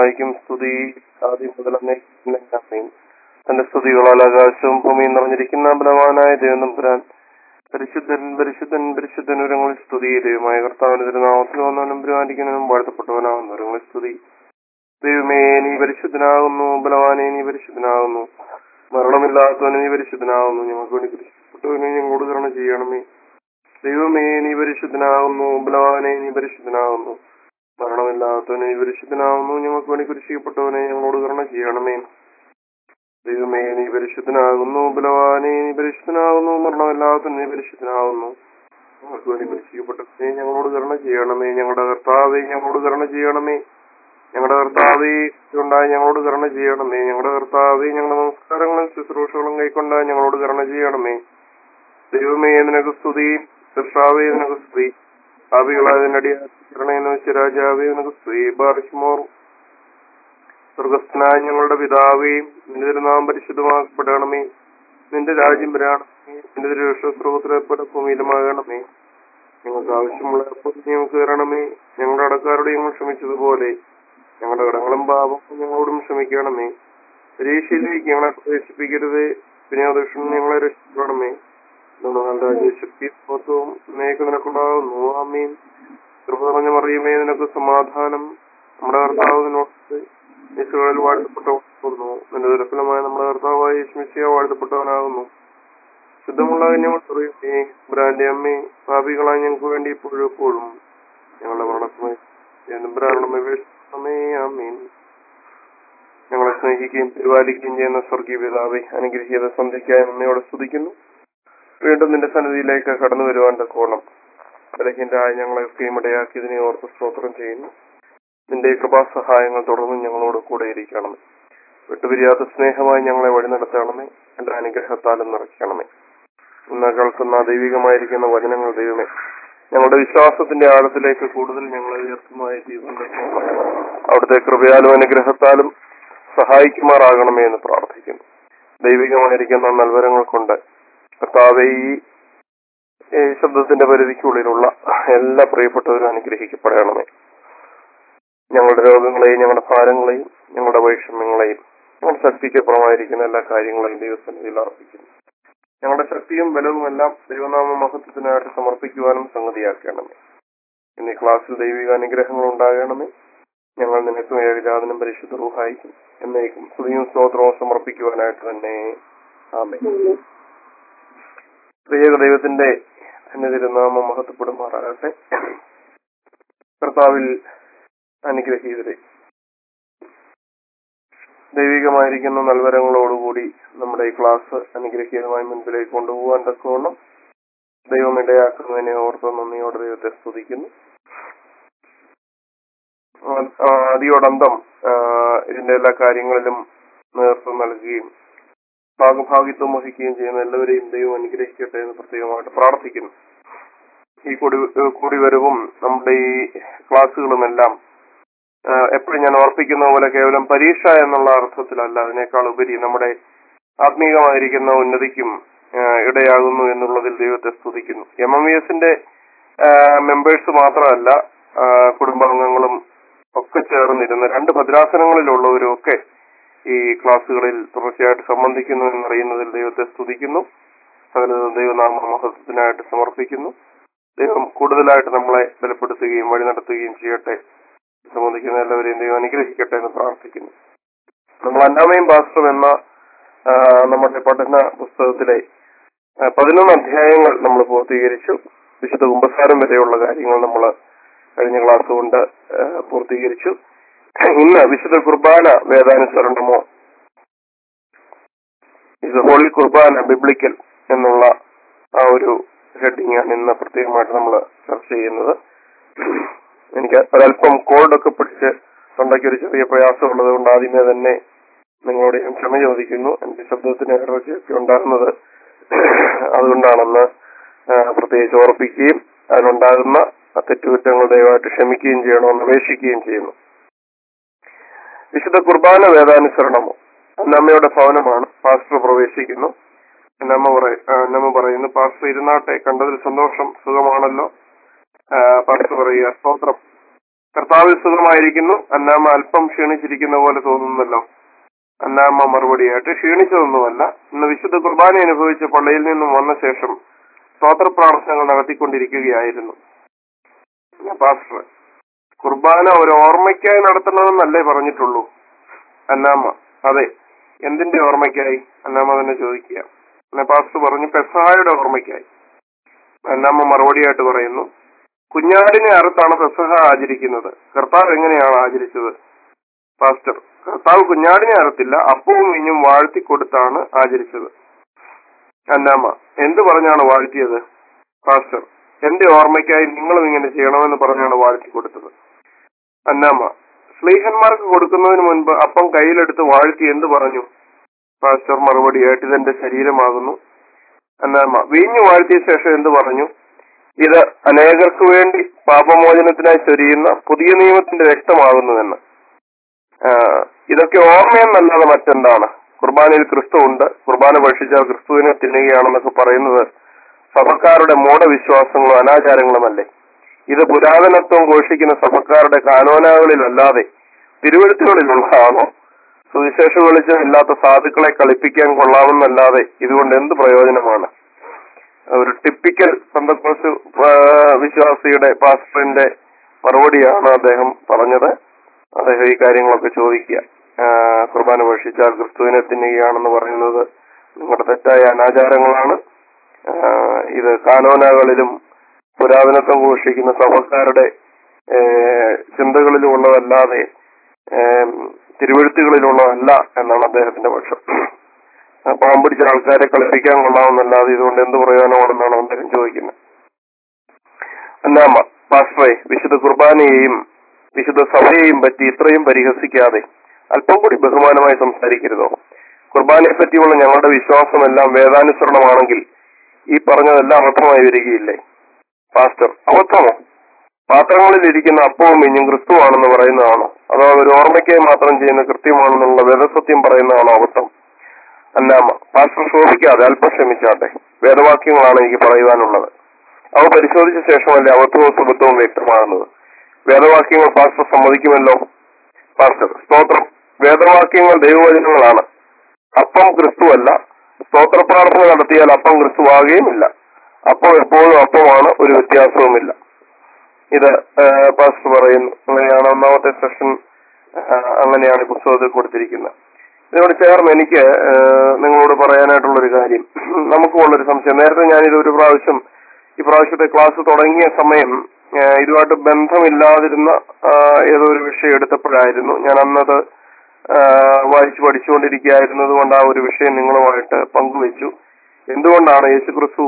വായിക്കും സ്തുതി ആദ്യം മുതൽ എന്നേക്കും തന്റെ സ്തുതികളാൽ ആകാശവും ഭൂമിയും നിറഞ്ഞിരിക്കുന്ന ബലവാനായ ദേവനമ്പുരാൻ പരിശുദ്ധൻ പരിശുദ്ധൻ പരിശുദ്ധൻ ഒരുങ്ങളിൽ സ്തുതി ദൈവമായ കർത്താവിന്റെ തിരുനാമത്തിൽ വന്നവനും പുരാനിക്കുന്നതിനും വാഴ്ത്തപ്പെട്ടവനാകുന്നവരങ്ങളിൽ സ്തുതി ദൈവമേ നീ പരിശുദ്ധനാകുന്നു ബലവാനെ നീ പരിശുദ്ധനാകുന്നു മരണമില്ലാത്തവനെ നീ പരിശുദ്ധനാകുന്നു ഞങ്ങൾക്ക് വേണ്ടി പരിശുദ്ധപ്പെട്ടവനെ ഞങ്ങളോട് കരുണ ചെയ്യണമേ ദൈവമേ നീ പരിശുദ്ധനാകുന്നു ബലവാനെ നീ പരിശുദ്ധനാകുന്നു മരണമില്ലാത്തവനെ നീ പരിശുദ്ധനാകുന്നു ഞങ്ങൾക്ക് വേണ്ടി കുരിശിക്കപ്പെട്ടവനെ ഞങ്ങളോട് കരുണ ചെയ്യണമേ ദൈവമേ നീ പരിശുദ്ധനാകുന്നു ബലവാനെ നീ പരിശുദ്ധനാകുന്നു മരണമില്ലാത്തവൻ നീ പരിശുദ്ധനാകുന്നു ഞങ്ങൾക്ക് വേണ്ടി കുരിശിക്കപ്പെട്ടവനെ ഞങ്ങളോട് കരുണ ചെയ്യണമേ ഞങ്ങളുടെ കർത്താവെ ഞങ്ങളോട് കരുണ ചെയ്യണമേ ഞങ്ങളുടെ കർത്താവെ ഉണ്ടായി ഞങ്ങളോട് കരുണ ചെയ്യണമേ ഞങ്ങളുടെ കർത്താവെ ഞങ്ങളുടെ നമസ്കാരങ്ങളും ശുശ്രൂഷകളും കൈക്കൊണ്ടായി ഞങ്ങളോട് കരുണ ചെയ്യണമേ ദൈവമേ നിനക്ക് സ്തുതി കർത്താവേ നിനക്ക് സ്തുതി ഭാവികളായതിനടിയാരണേന്ന് വെച്ച രാജാവേ നിനക്ക് സ്തുതി ബാറിഷ്മോർ സ്വർഗസ്ഥനായ ഞങ്ങളുടെ പിതാവേ നിന്റെ തിരുനാമം പരിശുദ്ധമാക്കപ്പെടണമേ നിന്റെ രാജ്യം വരണമേ നിന്റെ തിരുവിശ്വസ്രോത്തിലെ പോലെ ഭൂമിയിലുമാകണമേ ഞങ്ങൾക്ക് ആവശ്യമുള്ള അപ്പോൾ ഞങ്ങൾക്ക് തരണമേ ഞങ്ങളുടെ അടക്കാരോട് ഞങ്ങൾ ക്ഷമിച്ചതുപോലെ ഞങ്ങളുടെ കടങ്ങളും പാപവും ഞങ്ങളോടും ക്ഷമിക്കണമേ പരീക്ഷയിലേക്ക് ഞങ്ങളെ പ്രവേശിപ്പിക്കരുത് വിനോദക്ഷം ഞങ്ങളെ രക്ഷിക്കണമേ ശക്തി മഹത്വവും നേക്ക് നിനക്കുണ്ടാകുന്നു ആമീൻ കൃപ നിറഞ്ഞ മറിയുമേ നിനക്ക് സമാധാനം നമ്മുടെ കർത്താവ് നിന്നോട് യേശുകളിൽ വാഴ്ത്തപ്പെട്ടവനാകുന്നു നിന്റെ ദുരഫലമായ നമ്മുടെ കർത്താവായ യേശുമിശിയ വാഴ്ത്തപ്പെട്ടവനാകുന്നു ശുദ്ധമുള്ള ഞങ്ങൾ പറയുമേ ബ്രാന്റെ അമ്മേ പാപികളായി ഞങ്ങൾക്ക് വേണ്ടി ഇപ്പോഴും എപ്പോഴും ഞങ്ങളുടെ മരണമേ ആമീൻ ഞങ്ങളെ സ്നേഹിക്കുകയും പരിപാലിക്കുകയും ചെയ്യുന്ന സ്വർഗീയ പിതാവെ അനുഗ്രഹീത സന്ധ്യയ്ക്കായി നന്ദിയോടെ സ്തുതിക്കുന്നു വീണ്ടും നിന്റെ സന്നിധിയിലേക്ക് കടന്നു വരുവാൻ തക്കോണം ബലഹീനരായ ഞങ്ങളെ ഒക്കെയും ഇടയാക്കിയതിനെ ഓർത്ത് സ്തോത്രം ചെയ്യുന്നു നിന്റെ കൃപാസഹായങ്ങൾ തുടർന്ന് ഞങ്ങളോട് കൂടെ ഇരിക്കണമേ വിട്ടുപിരിയാത്ത സ്നേഹമായി ഞങ്ങളെ വഴി നടത്തണമേ എന്റെ അനുഗ്രഹത്താലും നിറയ്ക്കണമേ ഇന്ന് കേൾക്കുന്ന ദൈവികമായിരിക്കുന്ന വചനങ്ങൾ ദൈവമേ ഞങ്ങളുടെ വിശ്വാസത്തിന്റെ ആഴത്തിലേക്ക് കൂടുതൽ ഞങ്ങളെ ഉയർത്തുന്നതായി ദൈവം അവിടുത്തെ കൃപയാലും അനുഗ്രഹത്താലും സഹായിക്കുമാറാകണമേ എന്ന് പ്രാർത്ഥിക്കുന്നു ദൈവികമായിരിക്കുന്ന നൽവരങ്ങൾ കൊണ്ട് കർത്താവെ ഈ ഈ ശബ്ദത്തിന്റെ പരിധിക്കുള്ളിലുള്ള എല്ലാ പ്രിയപ്പെട്ടവരും അനുഗ്രഹിക്കപ്പെടണമേ ഞങ്ങളുടെ രോഗങ്ങളെയും ഞങ്ങളുടെ ഭാരങ്ങളെയും ഞങ്ങളുടെ വൈഷമ്യങ്ങളെയും ഞങ്ങളുടെ ശക്തിക്കപ്പുറമായിരിക്കുന്ന എല്ലാ കാര്യങ്ങളെയും ദൈവസന്നിധിയിൽ അർപ്പിക്കുന്നു ഞങ്ങളുടെ ശക്തിയും ബലവും എല്ലാം ദൈവനാമ മഹത്വത്തിനായിട്ട് സമർപ്പിക്കുവാനും സംഗതിയാക്കണമേ ഇന്ന് ഈ ക്ലാസ്സിൽ ദൈവിക അനുഗ്രഹങ്ങൾ ഉണ്ടാകണമേ ഞങ്ങൾ നിനക്കും ഏകജാതനും പരിശുദ്ധ റൂഹായിക്കും എന്നേക്കും സ്തുതിയും സ്തോത്രവും സമർപ്പിക്കുവാനായിട്ട് തന്നെ ആമേ പ്രിയക ദൈവത്തിന്റെ സന്നിധിരുനാമം മഹത്വപ്പെടുമാറാകട്ടെ കർത്താവിൽ അനുഗ്രഹീതരെ ദൈവികമായിരിക്കുന്ന നൽവരങ്ങളോടുകൂടി നമ്മുടെ ഈ ക്ലാസ് അനുഗ്രഹീതമായി മുൻപിലേക്ക് കൊണ്ടുപോകാൻ തക്കവണ്ണം ദൈവം ഇടയാക്കുന്നതിനെ ഓർത്ത് നന്ദിയോടെ ദൈവത്തെ സ്തുതിക്കുന്നു അതിയോടന്തം ഇതിന്റെ എല്ലാ കാര്യങ്ങളിലും നേതൃത്വം നൽകുകയും ഭാഗഭാഗിത്വം വഹിക്കുകയും ചെയ്യുന്ന എല്ലാവരെയും ദൈവം അനുഗ്രഹിക്കട്ടെ എന്ന് പ്രത്യേകമായിട്ട് പ്രാർത്ഥിക്കുന്നു ഈ കൂടി കൂടിവരവും നമ്മുടെ ഈ ക്ലാസ്സുകളുമെല്ലാം എപ്പോഴും ഞാൻ ഓർപ്പിക്കുന്ന പോലെ കേവലം പരീക്ഷ എന്നുള്ള അർത്ഥത്തിലല്ല അതിനേക്കാൾ ഉപരി നമ്മുടെ ആത്മീകമായിരിക്കുന്ന ഉന്നതിക്കും ഇടയാകുന്നു എന്നുള്ളതിൽ ദൈവത്തെ സ്തുതിക്കുന്നു എം എം വി എസിന്റെ മെമ്പേഴ്സ് മാത്രമല്ല കുടുംബാംഗങ്ങളും ഒക്കെ ചേർന്നിരുന്ന രണ്ട് ഭദ്രാസനങ്ങളിലുള്ളവരും ഒക്കെ ഈ ക്ലാസ്സുകളിൽ തുടർച്ചയായിട്ട് സംബന്ധിക്കുന്നു എന്നറിയുന്നതിൽ ദൈവത്തെ സ്തുതിക്കുന്നു സകല ദൈവനാമ മഹത്വത്തിനായിട്ട് സമർപ്പിക്കുന്നു ദൈവം കൂടുതലായിട്ട് നമ്മളെ ബലപ്പെടുത്തുകയും വഴി നടത്തുകയും ചെയ്യട്ടെ സംബന്ധിക്കുന്ന എല്ലാവരെയും ദൈവം അനുഗ്രഹിക്കട്ടെ എന്ന് പ്രാർത്ഥിക്കുന്നു നമ്മൾ അന്നാമയും പാസ്റ്ററും എന്ന നമ്മുടെ പഠന പുസ്തകത്തിലെ പതിനൊന്ന് അധ്യായങ്ങൾ നമ്മൾ പൂർത്തീകരിച്ചു വിശുദ്ധ കുമ്പസാരം വരെയുള്ള കാര്യങ്ങൾ നമ്മൾ കഴിഞ്ഞ ക്ലാസ് കൊണ്ട് പൂർത്തീകരിച്ചു ഇന്ന് വിശുദ്ധ കുർബാന വേദാനുസരണമോ ഇത് ഹോളി കുർബാന ബിബ്ലിക്കൽ എന്നുള്ള ആ ഒരു ഹെഡിങ് ആണ് ഇന്ന് പ്രത്യേകമായിട്ട് നമ്മൾ ചർച്ച ചെയ്യുന്നത് എനിക്ക് ഒരല്പം കോൾഡൊക്കെ പിടിച്ച് തൊണ്ടയ്ക്ക് ഒരു ചെറിയ പ്രയാസമുള്ളത് കൊണ്ട് ആദ്യമേ തന്നെ നിങ്ങളോട് ഞാൻ ക്ഷമ ചോദിക്കുന്നു എന്റെ ശബ്ദത്തിന് ഇടവച്ചൊക്കെ ഉണ്ടാകുന്നത് അതുകൊണ്ടാണെന്ന് പ്രത്യേകിച്ച് ഓർപ്പിക്കുകയും അതിനുണ്ടാകുന്ന തെറ്റുകുറ്റങ്ങൾ ദയവായിട്ട് ക്ഷമിക്കുകയും ചെയ്യണമെന്ന് അപേക്ഷിക്കുകയും ചെയ്യുന്നു വിശുദ്ധ കുർബാന വേദാനുസരണമോ അന്നമ്മയുടെ ഭവനമാണ് പാസ്റ്റർ പ്രവേശിക്കുന്നു അന്നമ്മ പറയ അന്നമ്മ പറയുന്നു പാസ്റ്റർ ഇരുന്നാട്ടെ കണ്ടതിൽ സന്തോഷം സുഖമാണല്ലോ പാസ്റ്റർ പറയുക സ്തോത്രം കർത്താവ് സുഖമായിരിക്കുന്നു അന്നാമ്മ അല്പം ക്ഷീണിച്ചിരിക്കുന്ന പോലെ തോന്നുന്നല്ലോ അന്നാമ്മ മറുപടിയായിട്ട് ക്ഷീണിച്ചതൊന്നുമല്ല ഇന്ന് വിശുദ്ധ കുർബാന അനുഭവിച്ച പള്ളിയിൽ നിന്നും വന്ന ശേഷം സ്തോത്ര പ്രാർത്ഥനകൾ നടത്തിക്കൊണ്ടിരിക്കുകയായിരുന്നു പാസ്റ്റർ കുർബാന ഒരു ഓർമ്മയ്ക്കായി നടത്തണമെന്നല്ലേ പറഞ്ഞിട്ടുള്ളൂ അന്നാമ്മ അതെ എന്തിന്റെ ഓർമ്മയ്ക്കായി അന്നാമ്മ തന്നെ ചോദിക്കുക പിന്നെ പാസ്റ്റർ പറഞ്ഞു പെസഹായുടെ ഓർമ്മയ്ക്കായി അന്നാമ്മ മറുപടിയായിട്ട് പറയുന്നു കുഞ്ഞാടിനെ അറുത്താണ് പെസഹ ആചരിക്കുന്നത് കർത്താവ് എങ്ങനെയാണ് ആചരിച്ചത് പാസ്റ്റർ കർത്താവ് കുഞ്ഞാടിനെ അറുത്തില്ല അപ്പവും ഇഞ്ഞും വാഴ്ത്തി കൊടുത്താണ് ആചരിച്ചത് അന്നാമ്മ എന്ത് പറഞ്ഞാണ് വാഴ്ത്തിയത് പാസ്റ്റർ എന്റെ ഓർമ്മയ്ക്കായി നിങ്ങളും ഇങ്ങനെ ചെയ്യണമെന്ന് പറഞ്ഞാണ് വാഴ്ത്തി കൊടുത്തത് അന്നാമ്മ സ്ലീഹന്മാർക്ക് കൊടുക്കുന്നതിന് മുൻപ് അപ്പം കയ്യിലെടുത്ത് വാഴ്ത്തി എന്ത് പറഞ്ഞു പാസ്റ്റർ മറുപടിയായിട്ട് ഇതെന്റെ ശരീരമാകുന്നു അന്നാമ്മ വീഞ്ഞു വാഴ്ത്തിയ ശേഷം എന്ത് പറഞ്ഞു ഇത് അനേകർക്ക് വേണ്ടി പാപമോചനത്തിനായി ചൊരിയുന്ന പുതിയ നിയമത്തിന്റെ രക്തമാകുന്നുവെന്ന് ആഹ് ഇതൊക്കെ ഓർമ്മയെന്നല്ലാതെ മറ്റെന്താണ് കുർബാനയിൽ ക്രിസ്തു ഉണ്ട് കുർബാന ഭക്ഷിച്ചാൽ ക്രിസ്തുവിനെ തിന്നുകയാണെന്നൊക്കെ പറയുന്നത് സഭക്കാരുടെ മൂഢവിശ്വാസങ്ങളും അനാചാരങ്ങളുമല്ലേ ഇത് പുരാതനത്വം ഘോഷിക്കുന്ന സഭക്കാരുടെ കാനോനകളിലല്ലാതെ തിരുവഴുത്തുകളിലുള്ളതാണോ സുവിശേഷ വെളിച്ചം ഇല്ലാത്ത സാധുക്കളെ കളിപ്പിക്കാൻ കൊള്ളാമെന്നല്ലാതെ ഇതുകൊണ്ട് എന്ത് പ്രയോജനമാണ് ഒരു ടിപ്പിക്കൽ സന്തോഷ വിശ്വാസിയുടെ പാസ്റ്ററിന്റെ മറുപടിയാണ് അദ്ദേഹം പറഞ്ഞത് അദ്ദേഹം ഈ കാര്യങ്ങളൊക്കെ ചോദിക്കുക ആ, കുർബാന ഭക്ഷിച്ചാൽ ക്രിസ്തുവിനെ തിന്നുകയാണെന്ന് പറയുന്നത് നിങ്ങളുടെ തെറ്റായ അനാചാരങ്ങളാണ് ആ, ഇത് കാനോനകളിലും പുരാതനത്വം ഘോഷിക്കുന്ന സഭക്കാരുടെ ഏ, ചിന്തകളിലും ഉള്ളതല്ലാതെ ഏം, തിരുവഴുത്തുകളിലുള്ളതല്ല എന്നാണ് അദ്ദേഹത്തിന്റെ പക്ഷം ആ, പാവം പിടിച്ച ആൾക്കാരെ കളിപ്പിക്കാൻ കൊള്ളാമെന്നല്ലാതെ ഇതുകൊണ്ട് എന്ത് പ്രയോജനമാണെന്നാണ് അദ്ദേഹം ചോദിക്കുന്നത് അന്നാമ പാസ്റ്ററെ വിശുദ്ധ കുർബാനയെയും വിശുദ്ധ സഭയെയും പറ്റി ഇത്രയും പരിഹസിക്കാതെ അല്പം കൂടി ബഹുമാനമായി സംസാരിക്കരുതോ കുർബാനയെ പറ്റിയുള്ള ഞങ്ങളുടെ വിശ്വാസമെല്ലാം വേദാനുസരണമാണെങ്കിൽ ഈ പറഞ്ഞതെല്ലാം അബദ്ധമായി വരികയില്ലേ പാസ്റ്റർ അബദ്ധമോ പാത്രങ്ങളിൽ ഇരിക്കുന്ന അപ്പവും മിഞ്ഞും ക്രിസ്തുവാണെന്ന് പറയുന്നതാണോ അതോ ഒരു ഓർമ്മയ്ക്കായി മാത്രം ചെയ്യുന്ന കൃത്യമാണെന്നുള്ള വേദസത്യം പറയുന്നതാണോ അബദ്ധം അന്നാമ പാസ്റ്റർ ശോഭിക്കാതെ അല്പം ക്ഷമിച്ചാട്ടെ വേദവാക്യങ്ങളാണ് എനിക്ക് പറയുവാനുള്ളത് അവ പരിശോധിച്ച ശേഷമല്ലേ അബദ്ധവും സുബദ്ധവും വ്യക്തമാകുന്നത് വേദവാക്യങ്ങൾ പാസ്റ്റർ സമ്മതിക്കുമല്ലോ പാസ്റ്റർ സ്തോത്രം വേദവാക്യങ്ങൾ ദൈവവചനങ്ങളാണ് അപ്പം ക്രിസ്തുവല്ല സ്തോത്ര പ്രാർത്ഥന നടത്തിയാൽ അപ്പം ക്രിസ്തുവാകുകയുമില്ല അപ്പം എപ്പോഴും അപ്പമാണ് ഒരു വ്യത്യാസവുമില്ല ഇത് ആ, പാസ്റ്റർ പറയുന്നു അങ്ങനെയാണ് ഒന്നാമത്തെ സെഷൻ അങ്ങനെയാണ് ഈ പുസ്തകത്തിൽ കൊടുത്തിരിക്കുന്നത് ഇതിനോട് ചേർന്ന് എനിക്ക് ആ, നിങ്ങളോട് പറയാനായിട്ടുള്ള ഒരു കാര്യം നമുക്കുള്ളൊരു സംശയം നേരത്തെ ഞാനിത് ഒരു പ്രാവശ്യം ഈ പ്രാവശ്യത്തെ ക്ലാസ് തുടങ്ങിയ സമയം ആ, ഇതുമായിട്ട് ബന്ധമില്ലാതിരുന്ന ആ, ഏതോ ഒരു വിഷയം എടുത്തപ്പോഴായിരുന്നു ഞാൻ അന്നത് ആ, വായിച്ചു പഠിച്ചുകൊണ്ടിരിക്കുകയായിരുന്നത് കൊണ്ട് ആ ഒരു വിഷയം നിങ്ങളുമായിട്ട് പങ്കുവെച്ചു എന്തുകൊണ്ടാണ് യേശുക്രിസ്തു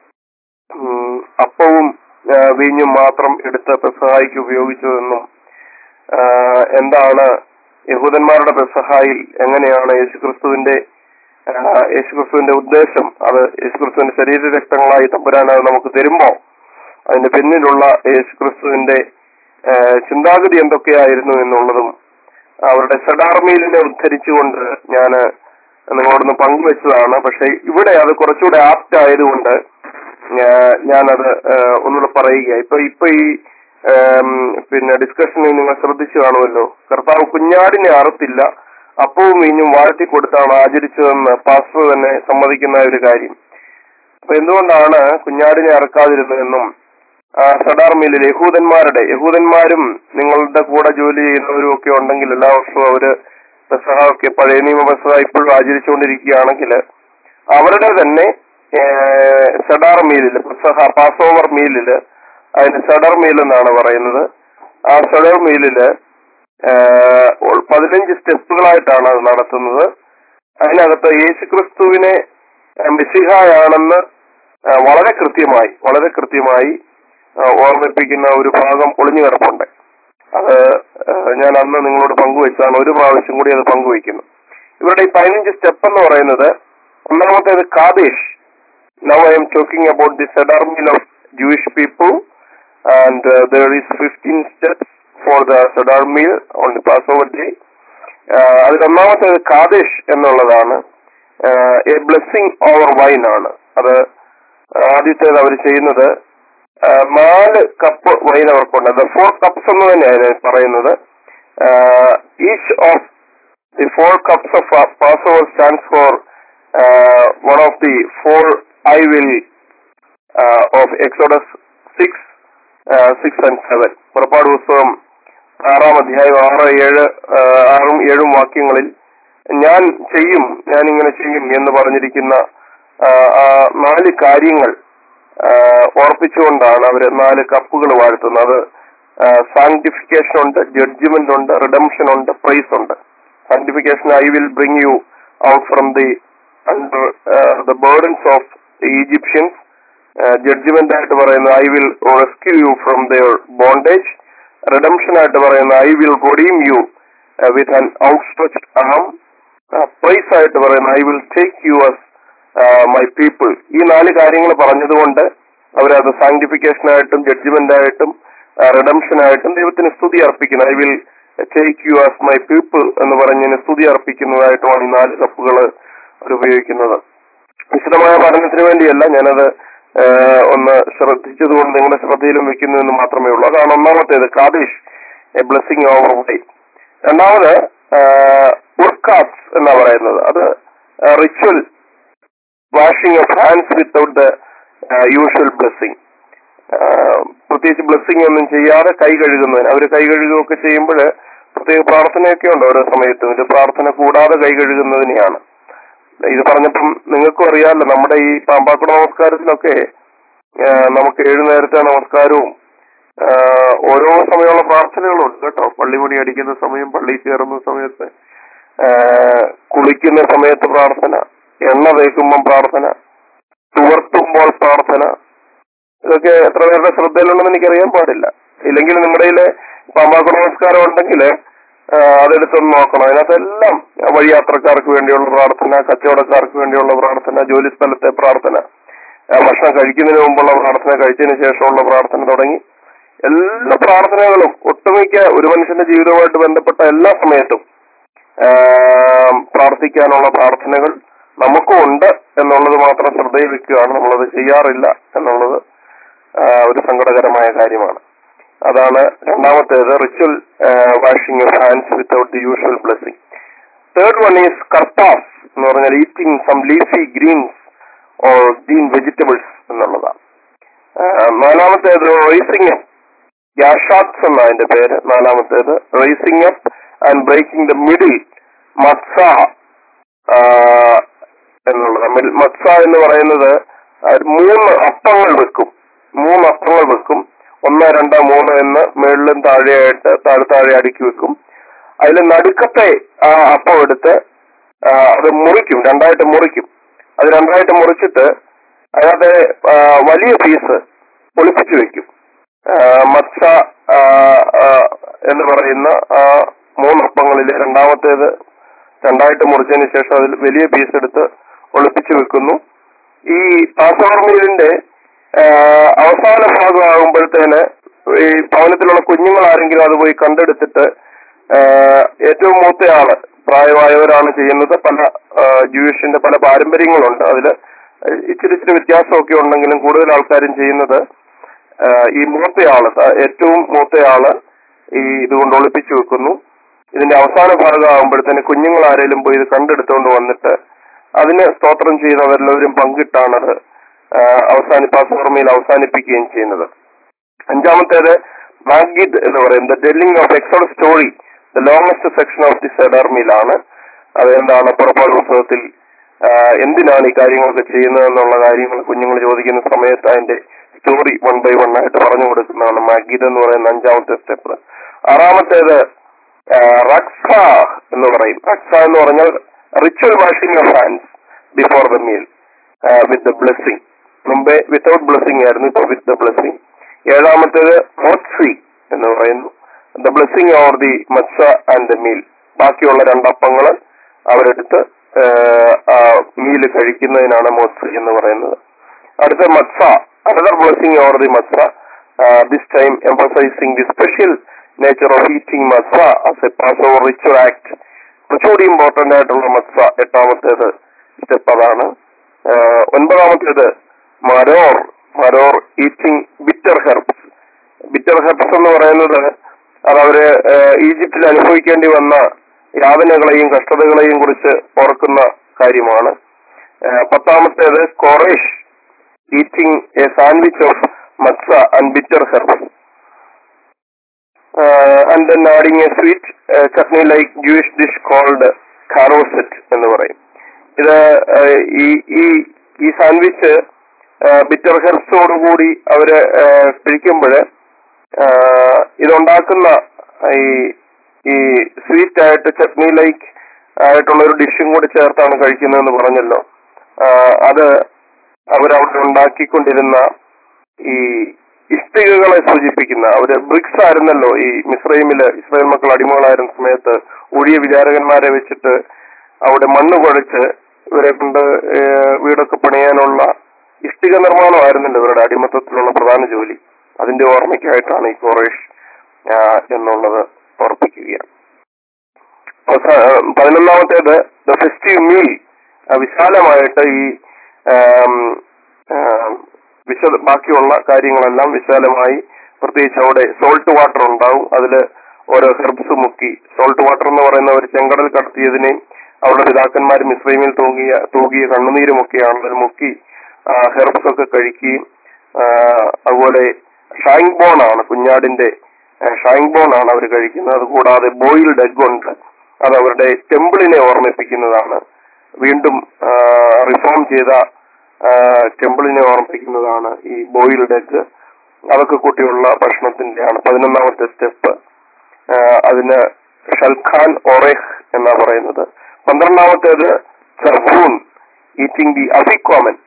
ഉം, അപ്പവും ആ, വീഞ്ഞും മാത്രം എടുത്ത് പെസഹായിക്ക് ഉപയോഗിച്ചതെന്നും ആ, എന്താണ് യഹൂദന്മാരുടെ പെസഹായിൽ എങ്ങനെയാണ് യേശുക്രിസ്തുവിന്റെ ആ, യേശുക്രിസ്തുവിന്റെ ഉദ്ദേശം അത് യേശുക്രിസ്തുവിന്റെ ശരീര രക്തങ്ങളായി തമ്പുരാൻ അത് നമുക്ക് തരുമ്പോ അതിന്റെ പിന്നിലുള്ള യേശുക്രിസ്തുവിന്റെ ആ, ചിന്താഗതി എന്തൊക്കെയായിരുന്നു എന്നുള്ളതും അവരുടെ സെഡാർമീലിനെ ഉദ്ധരിച്ചുകൊണ്ട് ഞാൻ നിങ്ങളോടൊന്ന് പങ്കുവെച്ചതാണ് പക്ഷെ ഇവിടെ അത് കുറച്ചുകൂടെ ആപ്റ്റ് ആയതുകൊണ്ട് ഞാ- ഞാനത് ആ, ഒന്നുകൂടെ പറയുക ഇപ്പൊ ഇപ്പൊ ഈ ആം, പിന്നെ ഡിസ്കഷനിൽ നിങ്ങൾ ശ്രദ്ധിച്ചു കാണുമല്ലോ കർത്താവ് കുഞ്ഞാടിനെ അറുത്തില്ല അപ്പവും വീഞ്ഞും വാഴ്ത്തി കൊടുത്താണ് ആചരിച്ചതെന്ന് പാസ്റ്റർ തന്നെ സമ്മതിക്കുന്ന ഒരു കാര്യം അപ്പൊ എന്തുകൊണ്ടാണ് കുഞ്ഞാടിനെ അറക്കാതിരുന്നതെന്നും ആ, സഡാർ മില്ലിൽ യഹൂദന്മാരുടെ യഹൂദന്മാരും നിങ്ങളുടെ കൂടെ ജോലി ചെയ്യുന്നവരും ഒക്കെ ഉണ്ടെങ്കിൽ എല്ലാ വർഷവും അവര് പെസഹ ഒക്കെ പഴയ നിയമ പെസഹ ഇപ്പോഴും ആചരിച്ചുകൊണ്ടിരിക്കുകയാണെങ്കിൽ അവരുടെ തന്നെ സെഡാർ മീലില് പെസഹ പാസ് ഓവർ മീലില് അതിന് സെഡർ മീൽ എന്നാണ് പറയുന്നത് ആ സെഡർ മീലില് ഏഹ്, ഉൾ- പതിനഞ്ച് സ്റ്റെപ്പുകളായിട്ടാണ് അത് നടത്തുന്നത് അതിനകത്ത് യേശുക്രിസ്തുവിനെ ഏഹ്, മെസ്സിഹായാണെന്ന് ഏഹ്, വളരെ കൃത്യമായി വളരെ കൃത്യമായി ഏഹ്, ഓർമ്മിപ്പിക്കുന്ന ഒരു ഭാഗം ഒളിഞ്ഞു കിടപ്പുണ്ട് അത് ഏഹ്, ഞാൻ അന്ന് നിങ്ങളോട് പങ്കുവെച്ചതാണ് ഒരു പ്രാവശ്യം കൂടി അത് പങ്കുവെക്കുന്നു ഇവരുടെ ഈ പതിനഞ്ച് സ്റ്റെപ്പ് എന്ന് പറയുന്നത് ഒന്നാമത്തേത് Kadesh now I am talking about the Sedar meal of Jewish people and uh, there is 15 steps for the Sedar meal on the Passover day. Uh, അതിൽ ഒന്നാമത്തേത് കാദേശ് എന്നുള്ളതാണ് എ ബ്ലെസ്സിങ് ഓവർ വൈൻ ആണ് അത് ആദ്യത്തേത് അവർ ചെയ്യുന്നത് ആ, നാല് കപ്പ് വൈൻ അവർക്കുണ്ട് ദ ഫോർ കപ്സ് എന്ന് തന്നെയാണ് പറയുന്നത് each of the four cups of passover stands for one of the four I will of exodus six six and seven പുറപ്പാട് പുസ്തകം ആറാം അധ്യായം ആറ് ഏഴ് ആ, ആറും ഏഴും വാക്യങ്ങളിൽ ഞാൻ ചെയ്യും ഞാൻ ഇങ്ങനെ ചെയ്യും എന്ന് പറഞ്ഞിരിക്കുന്ന ആ, ആ നാല് കാര്യങ്ങൾ ആ, ഓർപ്പിച്ചുകൊണ്ടാണ് അവര് നാല് കപ്പുകൾ വാഴ്ത്തുന്നത് സാങ്ക്ടിഫിക്കേഷൻ ഉണ്ട് ജഡ്ജ്മെന്റ് ഉണ്ട് റിഡംഷൻ ഉണ്ട് പ്രൈസ് ഉണ്ട് sanctification I will bring you out from the under the burdens of the Egyptians judgment ആയിട്ട് പറയുന്നത് I will rescue you from their bondage redemption ആയിട്ട് പറയുന്നത് I will redeem you with an outstretched arm praise ആയിട്ട് പറയുന്നത് I will take you as my people ഈ നാല് കാര്യങ്ങൾ പറഞ്ഞതുകൊണ്ട് അവരത് സാങ്ക്ടിഫിക്കേഷൻ ആയിട്ടും ജഡ്ജ്മെന്റ് ആയിട്ടും റിഡംഷൻ ആയിട്ടും ദൈവത്തിന് സ്തുതി അർപ്പിക്കുന്നു I will take you as my people എന്ന് പറഞ്ഞതിന് സ്തുതി അർപ്പിക്കുന്നതായിട്ടുമാണ് ഈ നാല് കപ്പുകൾ അവർ ഉപയോഗിക്കുന്നത് വിശദമായ പഠനത്തിന് വേണ്ടിയല്ല ഞാനത് ആ, ഒന്ന് ശ്രദ്ധിച്ചതുകൊണ്ട് നിങ്ങളുടെ ശ്രദ്ധയിലും വെക്കുന്നു എന്ന് മാത്രമേ ഉള്ളൂ അതാണ് ഒന്നാമത്തേത് Kadesh a blessing over wine രണ്ടാമത് ഉർക്കാസ് എന്നാ പറയുന്നത് അത് ritual washing of hands without the usual blessing പ്രത്യേകിച്ച് ബ്ലെസ്സിങ് ഒന്നും ചെയ്യാതെ കൈ കഴുകുന്നതിന് അവർ കൈ കഴുകുകയൊക്കെ ചെയ്യുമ്പോൾ പ്രത്യേക പ്രാർത്ഥനയൊക്കെ ഉണ്ട് ഓരോ സമയത്തും ഇത് പ്രാർത്ഥന കൂടാതെ കൈ കഴുകുന്നതിനെയാണ് ഇത് പറഞ്ഞപ്പം നിങ്ങൾക്കും അറിയാമല്ലോ നമ്മുടെ ഈ പാമ്പാക്കുട നമസ്കാരത്തിലൊക്കെ ആ, നമുക്ക് ഏഴു നേരത്തെ നമസ്കാരവും ആ, ഓരോ സമയമുള്ള പ്രാർത്ഥനകളും ഉണ്ട് കേട്ടോ പള്ളിമുടി അടിക്കുന്ന സമയം പള്ളിയിൽ കയറുന്ന സമയത്ത് ആ, കുളിക്കുന്ന സമയത്ത് പ്രാർത്ഥന എണ്ണ തേക്കുമ്പം പ്രാർത്ഥന തുവർത്തുമ്പോൾ പ്രാർത്ഥന ഇതൊക്കെ എത്ര പേരുടെ ശ്രദ്ധയിലുണ്ടെന്ന് എനിക്കറിയാൻ പാടില്ല ഇല്ലെങ്കിൽ നിങ്ങളുടെ കയ്യില് പാമ്പാക്കുട നമസ്കാരം ഉണ്ടെങ്കിൽ അതെടുത്തൊന്ന് നോക്കണം അതിനകത്തെല്ലാം വഴിയാത്രക്കാർക്ക് വേണ്ടിയുള്ള പ്രാർത്ഥന കച്ചവടക്കാർക്ക് വേണ്ടിയുള്ള പ്രാർത്ഥന ജോലി സ്ഥലത്തെ പ്രാർത്ഥന ആ, ഭക്ഷണം കഴിക്കുന്നതിന് മുമ്പുള്ള പ്രാർത്ഥന കഴിച്ചതിന് ശേഷമുള്ള പ്രാർത്ഥന തുടങ്ങി എല്ലാ പ്രാർത്ഥനകളും ഒട്ടുമിക്ക ഒരു മനുഷ്യന്റെ ജീവിതവുമായിട്ട് ബന്ധപ്പെട്ട എല്ലാ സമയത്തും ആ, പ്രാർത്ഥിക്കാനുള്ള പ്രാർത്ഥനകൾ നമുക്കും ഉണ്ട് എന്നുള്ളത് മാത്രം ശ്രദ്ധയിൽ വെക്കുകയാണ് നമ്മളത് ചെയ്യാറില്ല എന്നുള്ളത് ആ, ഒരു സങ്കടകരമായ കാര്യമാണ് അതാണ് രണ്ടാമത്തേത് ritual washing of hands without the usual blessing third one is Karpas എന്ന് പറഞ്ഞാൽ eating some leafy greens or green vegetables എന്നുള്ളതാണ് ആ, നാലാമത്തേത് റൈസിംഗ് അപ്പ് യാഷാത്സ് എന്ന അതിന്റെ പേര് നാലാമത്തേത് raising up and breaking the middle matzah എന്നുള്ളത് മിൽ- മത്സ എന്ന് പറയുന്നത് ആ, മൂന്ന് അപ്പങ്ങൾ വെക്കും മൂന്ന് അപ്പങ്ങൾ വെക്കും ഒന്ന് രണ്ട് മൂന്ന് എന്ന് മുകളിലും താഴെയായിട്ട് താഴെ താഴെ അടുക്കി വെക്കും അതിൽ നടുക്കത്തെ ആ അപ്പം എടുത്ത് ആ, അത് മുറിക്കും രണ്ടായിട്ട് മുറിക്കും അത് രണ്ടായിട്ട് മുറിച്ചിട്ട് അതിനകത്തെ ആ, വലിയ പീസ് പൊളിപ്പിച്ചു വെക്കും ആ, മത്സ ആ, ആ, എന്ന് പറയുന്ന ആ മൂന്നപ്പങ്ങളിൽ രണ്ടാമത്തേത് രണ്ടായിട്ട് മുറിച്ചതിന് ശേഷം അതിൽ വലിയ പീസ് എടുത്ത് ഒളിപ്പിച്ചു വെക്കുന്നു ഈ പാസോവർ മീലിന്റെ അവസാന ഭാഗമാകുമ്പോഴത്തേന് ഈ ഭവനത്തിലുള്ള കുഞ്ഞുങ്ങൾ ആരെങ്കിലും അത് പോയി കണ്ടെടുത്തിട്ട് ആ, ഏറ്റവും മൂത്തയാള് പ്രായമായവരാണ് ചെയ്യുന്നത് പല ജൂയിഷിന്റെ പല പാരമ്പര്യങ്ങളുണ്ട് അതിൽ ഇച്ചിരി ഇച്ചിരി വ്യത്യാസമൊക്കെ ഉണ്ടെങ്കിലും കൂടുതൽ ആൾക്കാരും ചെയ്യുന്നത് ആ, ഈ മൂത്തയാള് ആ, ഏറ്റവും മൂത്തയാള് ഈ ഇതുകൊണ്ട് ഒളിപ്പിച്ചു വെക്കുന്നു ഇതിന്റെ അവസാന ഭാഗമാകുമ്പോഴത്തേന് കുഞ്ഞുങ്ങൾ ആരെങ്കിലും പോയി ഇത് കണ്ടെടുത്തുകൊണ്ട് വന്നിട്ട് അതിന് സ്തോത്രം ചെയ്യുന്നവരെല്ലാവരും പങ്കിട്ടാണത് ആ, അവസാനി പാസോർമയിൽ അവസാനിപ്പിക്കുകയും ചെയ്യുന്നത് അഞ്ചാമത്തേത് മാഗിദ് എന്ന് പറയും the telling of exodus story the longest section of the സെഡർമിലാണ് അതെന്താണ് പുറപ്പാട് പുസ്തകത്തിൽ ആ, എന്തിനാണ് ഈ കാര്യങ്ങളൊക്കെ ചെയ്യുന്നത് എന്നുള്ള കാര്യങ്ങൾ കുഞ്ഞുങ്ങൾ ചോദിക്കുന്ന സമയത്ത് അതിന്റെ സ്റ്റോറി വൺ ബൈ വൺ ആയിട്ട് പറഞ്ഞു കൊടുക്കുന്നതാണ് മാഗിദ് എന്ന് പറയുന്ന അഞ്ചാമത്തെ സ്റ്റെപ്പ് ആറാമത്തേത് ആ, റക്സ എന്ന് പറയും റക്സ എന്ന് പറഞ്ഞാൽ ritual washing of hands before the meal with the blessing മുമ്പേ വിത്തൗട്ട് ബ്ലെസ്സിങ് ആയിരുന്നു ഇപ്പൊ വിത്ത് ദ ബ്ലെസ്സിങ് ഏഴാമത്തേത് മോത്സി എന്ന് പറയുന്നു the blessing or the matzah and the meal ബാക്കിയുള്ള രണ്ടപ്പങ്ങൾ അവരെടുത്ത് മീല് കഴിക്കുന്നതിനാണ് മോത്സി എന്ന് പറയുന്നത് അടുത്ത matzah another blessing or the matzah this time emphasising the special nature of eating matzah as a passover ritual act കുറച്ചുകൂടി important ആയിട്ടുള്ള matzah എട്ടാമത്തേത് step അതാണ് ആഹ് ഒൻപതാമത്തേത് Maror Maror eating bitter herbs bitter herbs എന്ന് പറയുന്നത് അത് അവര് ഏഹ്, ഈജിപ്തിൽ അനുഭവിക്കേണ്ടി വന്ന യാതനകളെയും കഷ്ടതകളെയും കുറിച്ച് ഓർക്കുന്ന കാര്യമാണ് ഏഹ്, പത്താമത്തേത് Korech eating a sandwich of matzah and bitter herbs and then adding a sweet chutney like Jewish dish called charoset എന്ന് പറയും ഇത് ഏഹ്, ഈ ഈ ഈ സാൻഡ്വിച്ച് ബിറ്റർ ഹെർബ്സോടുകൂടി അവര് കഴിക്കുമ്പോൾ ഇതുണ്ടാക്കുന്ന ഈ ഈ സ്വീറ്റ് ആയിട്ട് ചട്നി ലൈക്ക് ആയിട്ടുള്ള ഒരു ഡിഷും കൂടി ചേർത്താണ് കഴിക്കുന്നതെന്ന് പറഞ്ഞല്ലോ ആ, അത് അവരവിടെ ഉണ്ടാക്കിക്കൊണ്ടിരുന്ന ഈ ഇഷ്ടികകളെ സൂചിപ്പിക്കുന്ന അവര് ബ്രിക്സ് ആയിരുന്നല്ലോ ഈ മിസ്രൈമില് ഇസ്രായേൽ മക്കൾ അടിമകളായിരുന്ന സമയത്ത് ഒഴിയ വിചാരകന്മാരെ വെച്ചിട്ട് അവിടെ മണ്ണ് കുഴച്ച് ഇവരെ കൊണ്ട് ഏഹ്, വീടൊക്കെ പണിയാനുള്ള ഇഷ്ടിക നിർമ്മാണമായിരുന്നല്ലോ ഇവരുടെ അടിമത്തത്തിലുള്ള പ്രധാന ജോലി അതിന്റെ ഓർമ്മയ്ക്കായിട്ടാണ് ഈ കൊറേഷ് ആ, എന്നുള്ളത് ഓർപ്പിക്കുകയാണ് അവസാ- ആ, പതിനൊന്നാമത്തേത് ദ ഫെസ്റ്റീവ് മീൽ വിശാലമായിട്ട് ഈ ആം, ആം, വിശദ ബാക്കിയുള്ള കാര്യങ്ങളെല്ലാം വിശാലമായി പ്രത്യേകിച്ച് അവിടെ സോൾട്ട് വാട്ടർ ഉണ്ടാവും അതില് ഓരോ ഹെർബ്സ് മുക്കി സോൾട്ട് വാട്ടർ എന്ന് പറയുന്ന ഒരു ചെങ്കടൽ കടത്തിയതിനെയും അവരുടെ പിതാക്കന്മാർ മിശ്രൈമിൽ തൂങ്ങിയ തൂകിയ കണ്ണുനീരുമൊക്കെയാണ് അതിൽ മുക്കി ഹെർബ്സ് ഒക്കെ കഴിക്കുകയും ആ, അതുപോലെ ഷാങ് ബോൺ ആണ് കുഞ്ഞാടിന്റെ ഷാങ് ബോൺ ആണ് അവർ കഴിക്കുന്നത് അതുകൂടാതെ ബോയിൽഡ് എഗ് ഉണ്ട് അത് അവരുടെ ടെമ്പിളിനെ ഓർമ്മിപ്പിക്കുന്നതാണ് വീണ്ടും റിഫോം ചെയ്ത ടെമ്പിളിനെ ഓർമ്മിപ്പിക്കുന്നതാണ് ഈ ബോയിൽഡ് എഗ് അതൊക്കെ കൂട്ടിയുള്ള ഭക്ഷണത്തിന്റെയാണ് പതിനൊന്നാമത്തെ സ്റ്റെപ്പ് അതിന് ഷൽഖാൻ ഒറേഹ് എന്നാ പറയുന്നത് പന്ത്രണ്ടാമത്തേത് ചർഫൂൺ ഈറ്റിംഗ് ദി അഫിക്വാമൻ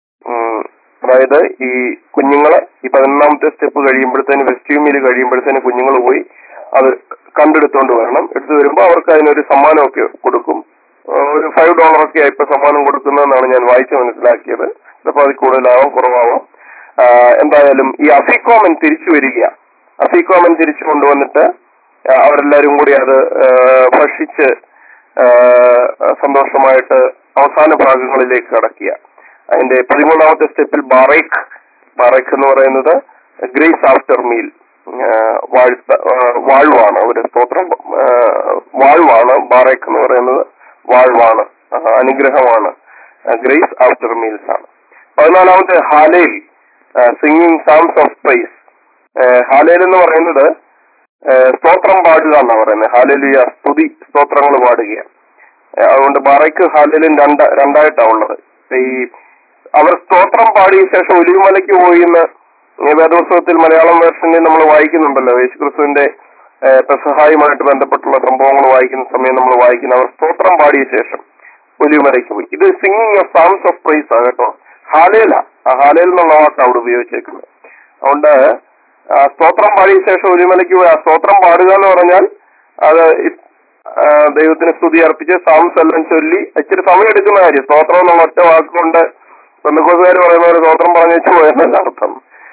അതായത് ഈ കുഞ്ഞുങ്ങള് ഈ പതിനൊന്നാമത്തെ സ്റ്റെപ്പ് കഴിയുമ്പോഴത്തേന് വെസ്റ്റ്യൂമിൽ കഴിയുമ്പോഴത്തേന് കുഞ്ഞുങ്ങൾ പോയി അത് കണ്ടെടുത്തോണ്ട് വരണം എടുത്തു വരുമ്പോൾ അവർക്ക് അതിനൊരു സമ്മാനമൊക്കെ കൊടുക്കും ആ, ഒരു ഫൈവ് ഡോളറൊക്കെ ഇപ്പൊ സമ്മാനം കൊടുക്കുന്നതെന്നാണ് ഞാൻ വായിച്ച് മനസ്സിലാക്കിയത് ചിലപ്പോൾ അത് കൂടുതലാവാം കുറവാവാം ആ, എന്തായാലും ഈ അഫിക്കോമൻ തിരിച്ചു വരിക അഫിക്കോമൻ തിരിച്ചു കൊണ്ടുവന്നിട്ട് ആ, അവരെല്ലാരും കൂടി അത് ആ, ഭക്ഷിച്ച് ആ, സന്തോഷമായിട്ട് അവസാന ഭാഗങ്ങളിലേക്ക് കടക്കുക അതിന്റെ പതിമൂന്നാമത്തെ സ്റ്റെപ്പിൽ ബാറേക്ക് ബാറേക്ക് എന്ന് പറയുന്നത് ഗ്രേസ് ആഫ്റ്റർ മീൽ വാഴ്ത്ത ആ, വാഴ്വാണ് ഒരു സ്തോത്രം ആ, വാഴ്വാണ് ബാറേക്ക് എന്ന് പറയുന്നത് വാഴ്വാണ് ആ, അനുഗ്രഹമാണ് ഗ്രേസ് ആഫ്റ്റർ മീൽസ് ആണ് പതിനാലാമത്തെ Hallel singing psalms of praise Hallel എന്ന് പറയുന്നത് ആ, സ്തോത്രം പാടുക എന്നാണ് പറയുന്നത് ഹാലേലിയ സ്തുതി സ്തോത്രങ്ങൾ പാടുകയാണ് ആ, അതുകൊണ്ട് ബാറയ്ക്ക് ഹാലേലും രണ്ട് രണ്ടായിട്ടാണ് ഉള്ളത് ഈ അവർ സ്തോത്രം പാടിയ ശേഷം ഒലിവുമലയ്ക്ക് പോയി എന്ന് ഈ വേദോത്സവത്തിൽ മലയാളം വേർഷനിൽ നമ്മൾ വായിക്കുന്നുണ്ടല്ലോ യേശുക്രിസ്തുവിന്റെ ഏഹ്, പെസഹായുമായിട്ട് ബന്ധപ്പെട്ടുള്ള സംഭവങ്ങൾ വായിക്കുന്ന സമയം നമ്മൾ വായിക്കുന്ന അവർ സ്തോത്രം പാടിയ ശേഷം ഒലിവുമലയ്ക്ക് പോയി ഇത് singing of psalms of praise ആ കേട്ടോ ഹാലേല ആ ഹാലേൽ എന്നുള്ള വാക്കാണ് അവിടെ ഉപയോഗിച്ചേക്കുന്നത് അതുകൊണ്ട് ആ സ്തോത്രം പാടിയ ശേഷം ഒലിമലയ്ക്ക് പോയി ആ സ്തോത്രം പാടുക എന്ന് പറഞ്ഞാൽ അത് ഇ- ആ, ദൈവത്തിന് സ്തുതി അർപ്പിച്ച് സാംസ് എല്ലാം ചൊല്ലി ഇച്ചിരി സമയം എടുക്കുന്ന കാര്യം സ്തോത്രം എന്നുള്ള ഒറ്റ വാക്കുകൊണ്ട് പെന്തക്കോസുകാർ പറയുന്ന ഒരു സ്തോത്രം പറഞ്ഞു പോയെന്നല്ല അർത്ഥം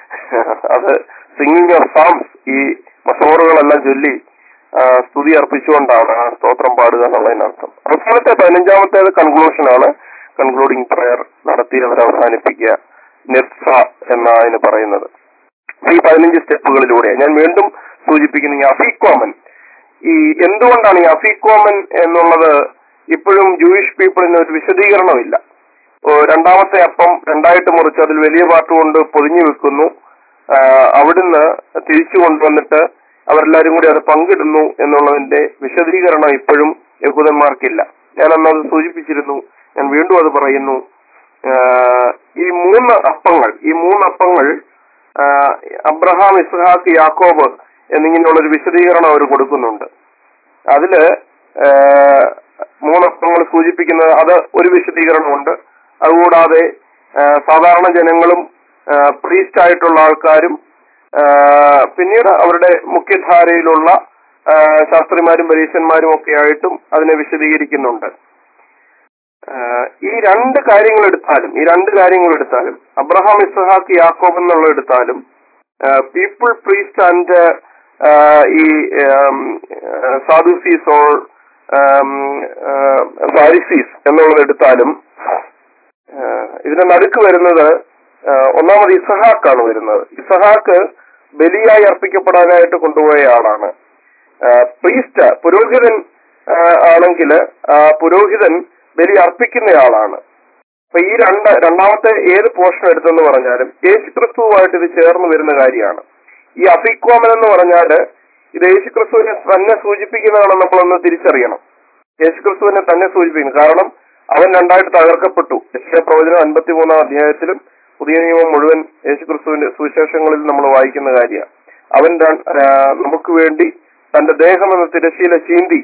അത് സിംഗിങ് ഓഫ് സാംസ് ഈ മസോറുകളെല്ലാം ചൊല്ലി ആ, സ്തുതി അർപ്പിച്ചുകൊണ്ടാണ് ആ സ്തോത്രം പാടുക എന്നുള്ളതിനർത്ഥം അവസാനത്തെ പതിനഞ്ചാമത്തേത് കൺക്ലൂഷൻ ആണ് കൺക്ലൂഡിംഗ് പ്രയർ നടത്തി അവർ അവസാനിപ്പിക്കുക നെഫ്സ എന്നാ അതിന് പറയുന്നത് ഈ പതിനഞ്ച് സ്റ്റെപ്പുകളിലൂടെ ഞാൻ വീണ്ടും സൂചിപ്പിക്കുന്ന ഈ അഫീക്കോമൻ ഈ എന്തുകൊണ്ടാണ് ഈ അഫീക്കോമൻ എന്നുള്ളത് ഇപ്പോഴും ജൂയിഷ് പീപ്പിളിന് ഒരു വിശദീകരണമില്ല ഓ, രണ്ടാമത്തെ അപ്പം രണ്ടായിട്ട് മുറിച്ച് അതിൽ വലിയ പാട്ട് കൊണ്ട് പൊതിഞ്ഞു വെക്കുന്നു ആ, അവിടുന്ന് തിരിച്ചു കൊണ്ടുവന്നിട്ട് അവരെല്ലാരും കൂടി അത് പങ്കിടുന്നു എന്നുള്ളതിന്റെ വിശദീകരണം ഇപ്പോഴും യഹൂദന്മാർക്കില്ല ഞാൻ അന്ന് അത് സൂചിപ്പിച്ചിരുന്നു ഞാൻ വീണ്ടും അത് പറയുന്നു ആ, ഈ മൂന്ന് അപ്പങ്ങൾ ഈ മൂന്ന് അപ്പങ്ങൾ ആ, അബ്രഹാം ഇസ്ഹാഖ് യാക്കോബ് എന്നിങ്ങനെയുള്ള ഒരു വിശദീകരണം അവർ കൊടുക്കുന്നുണ്ട് അതില് ആ, മൂന്നപ്പങ്ങൾ സൂചിപ്പിക്കുന്നത് അത് ഒരു വിശദീകരണമുണ്ട് അതുകൂടാതെ ആ, സാധാരണ ജനങ്ങളും പ്രീസ്റ്റ് ആയിട്ടുള്ള ആൾക്കാരും ആ, പിന്നീട് അവരുടെ മുഖ്യധാരയിലുള്ള ആ, ശാസ്ത്രിമാരും പരീക്ഷന്മാരും ഒക്കെ ആയിട്ടും അതിനെ വിശദീകരിക്കുന്നുണ്ട് ആ, ഈ രണ്ട് കാര്യങ്ങൾ എടുത്താലും ഈ രണ്ട് കാര്യങ്ങൾ എടുത്താലും അബ്രഹാം ഇസ്ഹാഖ് യാക്കോബ് എന്നുള്ള എടുത്താലും പീപ്പിൾ പ്രീസ്റ്റ് ആൻഡ് ഈ സാധുസീസ് ഓർ ഫാരിസീസ് എന്നുള്ളത് എടുത്താലും ആ, ഇതിന്റെ നടുക്ക് വരുന്നത് ആ, ഒന്നാമത് ഇസഹാക്കാണ് വരുന്നത് ഇസഹാക്ക് ബലിയായി അർപ്പിക്കപ്പെടാനായിട്ട് കൊണ്ടുപോയ ആളാണ് പ്രീസ്റ്റ് പുരോഹിതൻ ആണെങ്കിൽ പുരോഹിതൻ ബലി അർപ്പിക്കുന്നയാളാണ് അപ്പൊ ഈ രണ്ട് രണ്ടാമത്തെ ഏത് പോർഷൻ എടുത്തെന്ന് പറഞ്ഞാലും യേശുക്രിസ്തുവുമായിട്ട് ഇത് ചേർന്ന് വരുന്ന കാര്യമാണ് ഈ അഫിക്വാമൻ എന്ന് പറഞ്ഞാല് ഇത് യേശുക്രിസ്തുവിനെ തന്നെ സൂചിപ്പിക്കുന്നതാണെന്ന് നമ്മളൊന്ന് തിരിച്ചറിയണം യേശുക്രിസ്തുവിനെ തന്നെ സൂചിപ്പിക്കുന്നു കാരണം അവൻ രണ്ടായിട്ട് തകർക്കപ്പെട്ടു യശയ പ്രവചനം അൻപത്തിമൂന്നാം അധ്യായത്തിലും പുതിയ നിയമം മുഴുവൻ യേശുക്രിസ്തുവിന്റെ സുവിശേഷങ്ങളിൽ നമ്മൾ വായിക്കുന്ന കാര്യമാണ് അവൻ ര- ആ, നമുക്ക് വേണ്ടി തന്റെ ദേഹം എന്ന തിരശീല ചീന്തി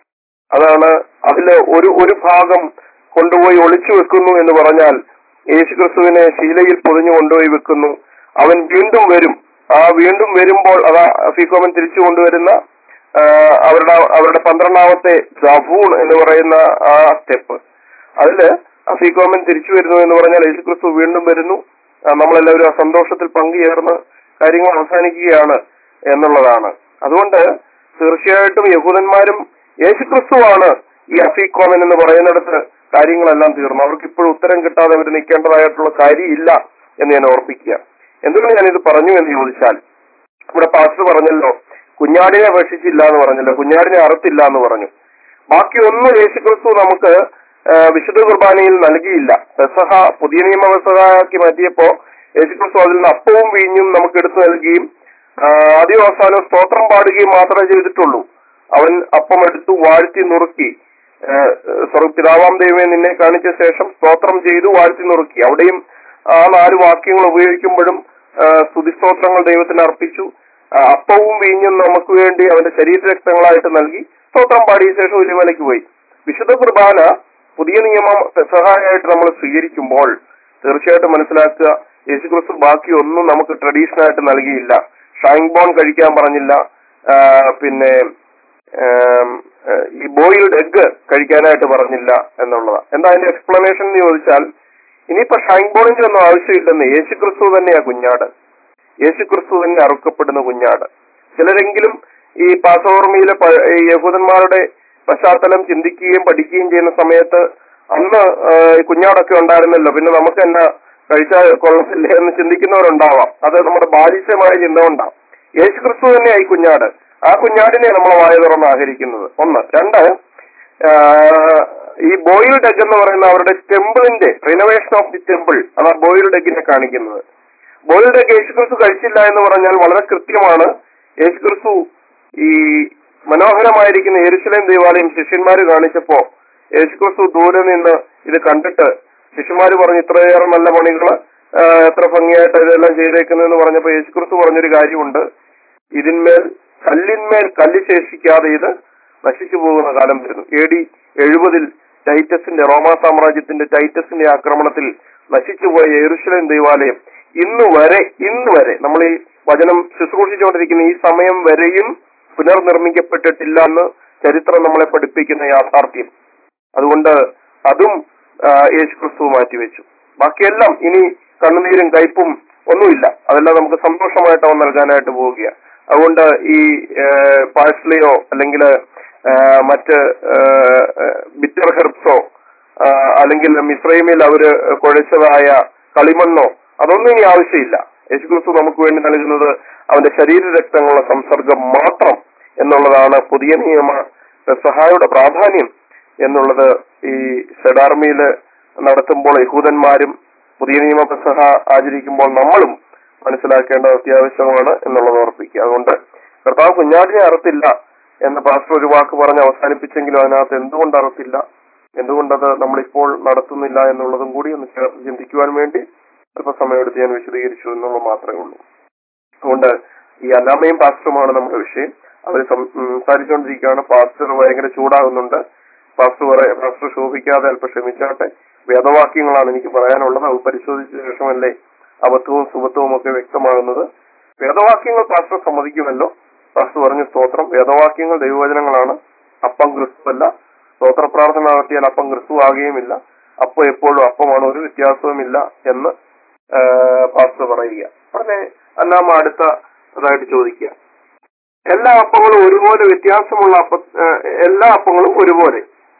അതാണ് അതിലെ ഒരു ഒരു ഭാഗം കൊണ്ടുപോയി ഒളിച്ചു വെക്കുന്നു എന്ന് പറഞ്ഞാൽ യേശുക്രിസ്തുവിനെ ശീലയിൽ പൊതിഞ്ഞു കൊണ്ടുപോയി വെക്കുന്നു അവൻ വീണ്ടും വരും ആ വീണ്ടും വരുമ്പോൾ അതാ ഫീക്കോമൻ തിരിച്ചു കൊണ്ടുവരുന്ന ആ, അവരുടെ അവരുടെ പന്ത്രണ്ടാമത്തെ ജബൂൺ എന്ന് പറയുന്ന ആ സ്റ്റെപ്പ് അതില് അഫീക്കോമൻ തിരിച്ചു വരുന്നു എന്ന് പറഞ്ഞാൽ യേശുക്രിസ്തു വീണ്ടും വരുന്നു ആ, നമ്മളെല്ലാവരും ആ സന്തോഷത്തിൽ പങ്കുചേർന്ന് കാര്യങ്ങൾ അവസാനിക്കുകയാണ് എന്നുള്ളതാണ് അതുകൊണ്ട് തീർച്ചയായിട്ടും യഹൂദന്മാരും യേശുക്രിസ്തുവാണ് ഈ അഫീക്കോമൻ എന്ന് പറയുന്നിടത്ത് കാര്യങ്ങളെല്ലാം തീർന്നു അവർക്ക് ഇപ്പോഴും ഉത്തരം കിട്ടാതെ അവർ നിൽക്കേണ്ടതായിട്ടുള്ള കാര്യമില്ല എന്ന് ഞാൻ ഓർപ്പിക്കുക എന്തുകൊണ്ട് ഞാനിത് പറഞ്ഞു എന്ന് ചോദിച്ചാൽ ഇവിടെ പാസ്റ്റർ പറഞ്ഞല്ലോ കുഞ്ഞാടിനെ അപേക്ഷിച്ചില്ല എന്ന് പറഞ്ഞല്ലോ കുഞ്ഞാടിനെ അറുത്തില്ല എന്ന് പറഞ്ഞു ബാക്കി ഒന്നും യേശുക്രിസ്തു നമുക്ക് ആ, വിശുദ്ധ കുർബാനയിൽ നൽകിയില്ല പെസഹ പുതിയ നിയമ പെസഹാക്കി മാറ്റിയപ്പോ യേശുക്രിസ്തു അതിൽ നിന്ന് അപ്പവും വീഞ്ഞും നമുക്ക് എടുത്തു നൽകുകയും ആ, ആദ്യം അവസാനം സ്തോത്രം പാടുകയും മാത്രമേ ചെയ്തിട്ടുള്ളൂ അവൻ അപ്പം എടുത്തു വാഴ്ത്തി നുറുക്കി ആ, സ്വർഗ്ഗ പിതാവാം ദൈവമേ നിന്നെ കാണിച്ച ശേഷം സ്തോത്രം ചെയ്തു വാഴ്ത്തി നുറുക്കി അവിടെയും ആ നാല് വാക്യങ്ങൾ ഉപയോഗിക്കുമ്പോഴും ആ, സ്തുതിസ്തോത്രങ്ങൾ ദൈവത്തിന് അർപ്പിച്ചു ആ, അപ്പവും വീഞ്ഞും നമുക്ക് വേണ്ടി അവന്റെ ശരീര രക്തങ്ങളായിട്ട് നൽകി സ്തോത്രം പാടിയ ശേഷം ഉലിമലയ്ക്ക് പോയി വിശുദ്ധ കുർബാന പുതിയ നിയമം സഹായമായിട്ട് നമ്മൾ സ്വീകരിക്കുമ്പോൾ തീർച്ചയായിട്ടും മനസ്സിലാക്കുക യേശുക്രിസ്തു ബാക്കി ഒന്നും നമുക്ക് ട്രഡീഷണൽ ആയിട്ട് നൽകിയില്ല ഷൈൻ ബോൺ കഴിക്കാൻ പറഞ്ഞില്ല ആ, പിന്നെ ആം, ആ, ഈ ബോയിൽഡ് എഗ് കഴിക്കാനായിട്ട് പറഞ്ഞില്ല എന്നുള്ളതാ എന്താ അതിന്റെ എക്സ്പ്ലനേഷൻ എന്ന് ചോദിച്ചാൽ ഇനിയിപ്പോ ഷൈൻ ബോണിന്റെ ഒന്നും ആവശ്യമില്ലെന്ന് യേശുക്രിസ്തു തന്നെയാ കുഞ്ഞാട് യേശുക്രിസ്തു തന്നെ അറുക്കപ്പെടുന്ന കുഞ്ഞാട് ചിലരെങ്കിലും ഈ പാസോർമയിലെ പ- ഈ യഹൂദന്മാരുടെ പശ്ചാത്തലം ചിന്തിക്കുകയും പഠിക്കുകയും ചെയ്യുന്ന സമയത്ത് അന്ന് ആ, ഈ കുഞ്ഞാടൊക്കെ ഉണ്ടായിരുന്നല്ലോ പിന്നെ നമുക്ക് എന്നാ കഴിച്ചാൽ കൊള്ളത്തില്ലേ എന്ന് ചിന്തിക്കുന്നവരുണ്ടാവാം അത് നമ്മുടെ ബാലിശമായ ചിന്ത കൊണ്ടാവും യേശുക്രിസ്തു തന്നെയായി കുഞ്ഞാട് ആ കുഞ്ഞാടിനെ നമ്മൾ വായ തുറന്ന് ആഹരിക്കുന്നത് ഒന്ന് രണ്ട് ആ, ഈ ബോയിൽഡ് എഗ് എന്ന് പറയുന്ന അവരുടെ ടെമ്പിളിന്റെ റിനോവേഷൻ ഓഫ് ദി ടെമ്പിൾ അതാ ബോയിൽഡ് എഗിനെ കാണിക്കുന്നത് ബോയിൽഡ് എഗ് യേശുക്രിസ്തു കഴിച്ചില്ല എന്ന് പറഞ്ഞാൽ വളരെ കൃത്യമാണ് യേശുക്രിസ്തു ഈ മനോഹരമായിരിക്കുന്ന യെരുശലേം ദേവാലയം ശിഷ്യന്മാര് കാണിച്ചപ്പോ യേശുക്രിസ്തു ദൂരെ നിന്ന് ഇത് കണ്ടിട്ട് ശിഷ്യന്മാര് പറഞ്ഞു ഇത്രയേറെ നല്ല പണികള് ആ, എത്ര ഭംഗിയായിട്ട് ഇതെല്ലാം ചെയ്തേക്കുന്നതെന്ന് പറഞ്ഞപ്പോ യേശുക്രിസ്തു പറഞ്ഞൊരു കാര്യമുണ്ട് ഇതിന്മേൽ കല്ലിന്മേൽ കല്ല് ശേഷിക്കാതെ ഇത് നശിച്ചു പോകുന്ന കാലം വരുന്നു എ ഡി എഴുപതിൽ ടൈറ്റസിന്റെ റോമാ സാമ്രാജ്യത്തിന്റെ ടൈറ്റസിന്റെ ആക്രമണത്തിൽ നശിച്ചുപോയ യെരുശലേം ദേവാലയം ഇന്ന് വരെ ഇന്ന് വരെ നമ്മൾ ഈ വചനം ശുശ്രൂഷിച്ചുകൊണ്ടിരിക്കുന്ന ഈ സമയം വരെയും പുനർനിർമ്മിക്കപ്പെട്ടിട്ടില്ല എന്ന് ചരിത്രം നമ്മളെ പഠിപ്പിക്കുന്ന യാഥാർത്ഥ്യം അതുകൊണ്ട് അതും ആ, യേശുക്രിസ്തു മാറ്റിവെച്ചു ബാക്കിയെല്ലാം ഇനി കണ്ണുനീരും കയ്പും ഒന്നുമില്ല അതെല്ലാം നമുക്ക് സന്തോഷമായിട്ട് അവൻ നൽകാനായിട്ട് പോവുക അതുകൊണ്ട് ഈ പാഴ്സ്ലിയോ അല്ലെങ്കിൽ മറ്റ് ബിറ്റർ ഹെർബ്സോ അല്ലെങ്കിൽ മിശ്രൈമിൽ അവര് കുഴച്ചതായ കളിമണ്ണോ അതൊന്നും ഇനി ആവശ്യമില്ല യേശുക്രിസ്തു നമുക്ക് വേണ്ടി നൽകുന്നത് അവന്റെ ശരീര രക്തങ്ങളുടെ സംസർഗം മാത്രം എന്നുള്ളതാണ് പുതിയ നിയമ സഹായയുടെ പ്രാധാന്യം എന്നുള്ളത് ഈ സെഡാർമിയില് നടത്തുമ്പോൾ യഹൂദന്മാരും പുതിയ നിയമ പെസഹ ആചരിക്കുമ്പോൾ നമ്മളും മനസ്സിലാക്കേണ്ടത് അത്യാവശ്യമാണ് എന്നുള്ളത് ഓർപ്പിക്കുക അതുകൊണ്ട് കർത്താവ് കുഞ്ഞാടിനെ അറുത്തില്ല എന്ന് പാസ്റ്റർ ഒരു വാക്ക് പറഞ്ഞ് അവസാനിപ്പിച്ചെങ്കിലും അതിനകത്ത് എന്തുകൊണ്ട് അറുത്തില്ല എന്തുകൊണ്ടത് നമ്മളിപ്പോൾ നടത്തുന്നില്ല എന്നുള്ളതും കൂടി ഒന്ന് ചേർത്ത് ചിന്തിക്കുവാൻ വേണ്ടി അല്പസമയം എടുത്ത് ഞാൻ വിശദീകരിച്ചു എന്നുള്ളത് മാത്രമേ ഉള്ളൂ അതുകൊണ്ട് ഈ അല്ലാമയും പാസ്റ്ററുമാണ് നമ്മുടെ വിഷയം അവർ സംസാരിച്ചുകൊണ്ടിരിക്കുകയാണ് പാസ്റ്റർ ഭയങ്കര ചൂടാകുന്നുണ്ട് പാസ്റ്റർ പറയ പാസ്റ്റർ ശോഭിക്കാതെ അല്പം ക്ഷമിച്ചാട്ടെ വേദവാക്യങ്ങളാണ് എനിക്ക് പറയാനുള്ളത് അത് പരിശോധിച്ച ശേഷമല്ലേ അബദ്ധവും സുബദ്ധവും ഒക്കെ വ്യക്തമാകുന്നത് വേദവാക്യങ്ങൾ പാസ്റ്റർ സമ്മതിക്കുമല്ലോ പാസ്റ്റർ പറഞ്ഞു സ്തോത്രം വേദവാക്യങ്ങൾ ദൈവവചനങ്ങളാണ് അപ്പം ക്രിസ്തുവല്ല സ്തോത്ര പ്രാർത്ഥന നടത്തിയാൽ അപ്പം ക്രിസ്തു ആകുകയുമില്ല അപ്പം എപ്പോഴും അപ്പമാണ് ഒരു വ്യത്യാസവുമില്ല എന്ന് ആ, പാസ്റ്റർ പറയുക ഉടനെ അല്ലാമ അടുത്ത അതായിട്ട് ചോദിക്കുക എല്ലാ അപ്പങ്ങളും ഒരുപോലെ വ്യത്യാസമുള്ള അപ്പ ആ, എല്ലാ അപ്പങ്ങളും ഒരുപോലെ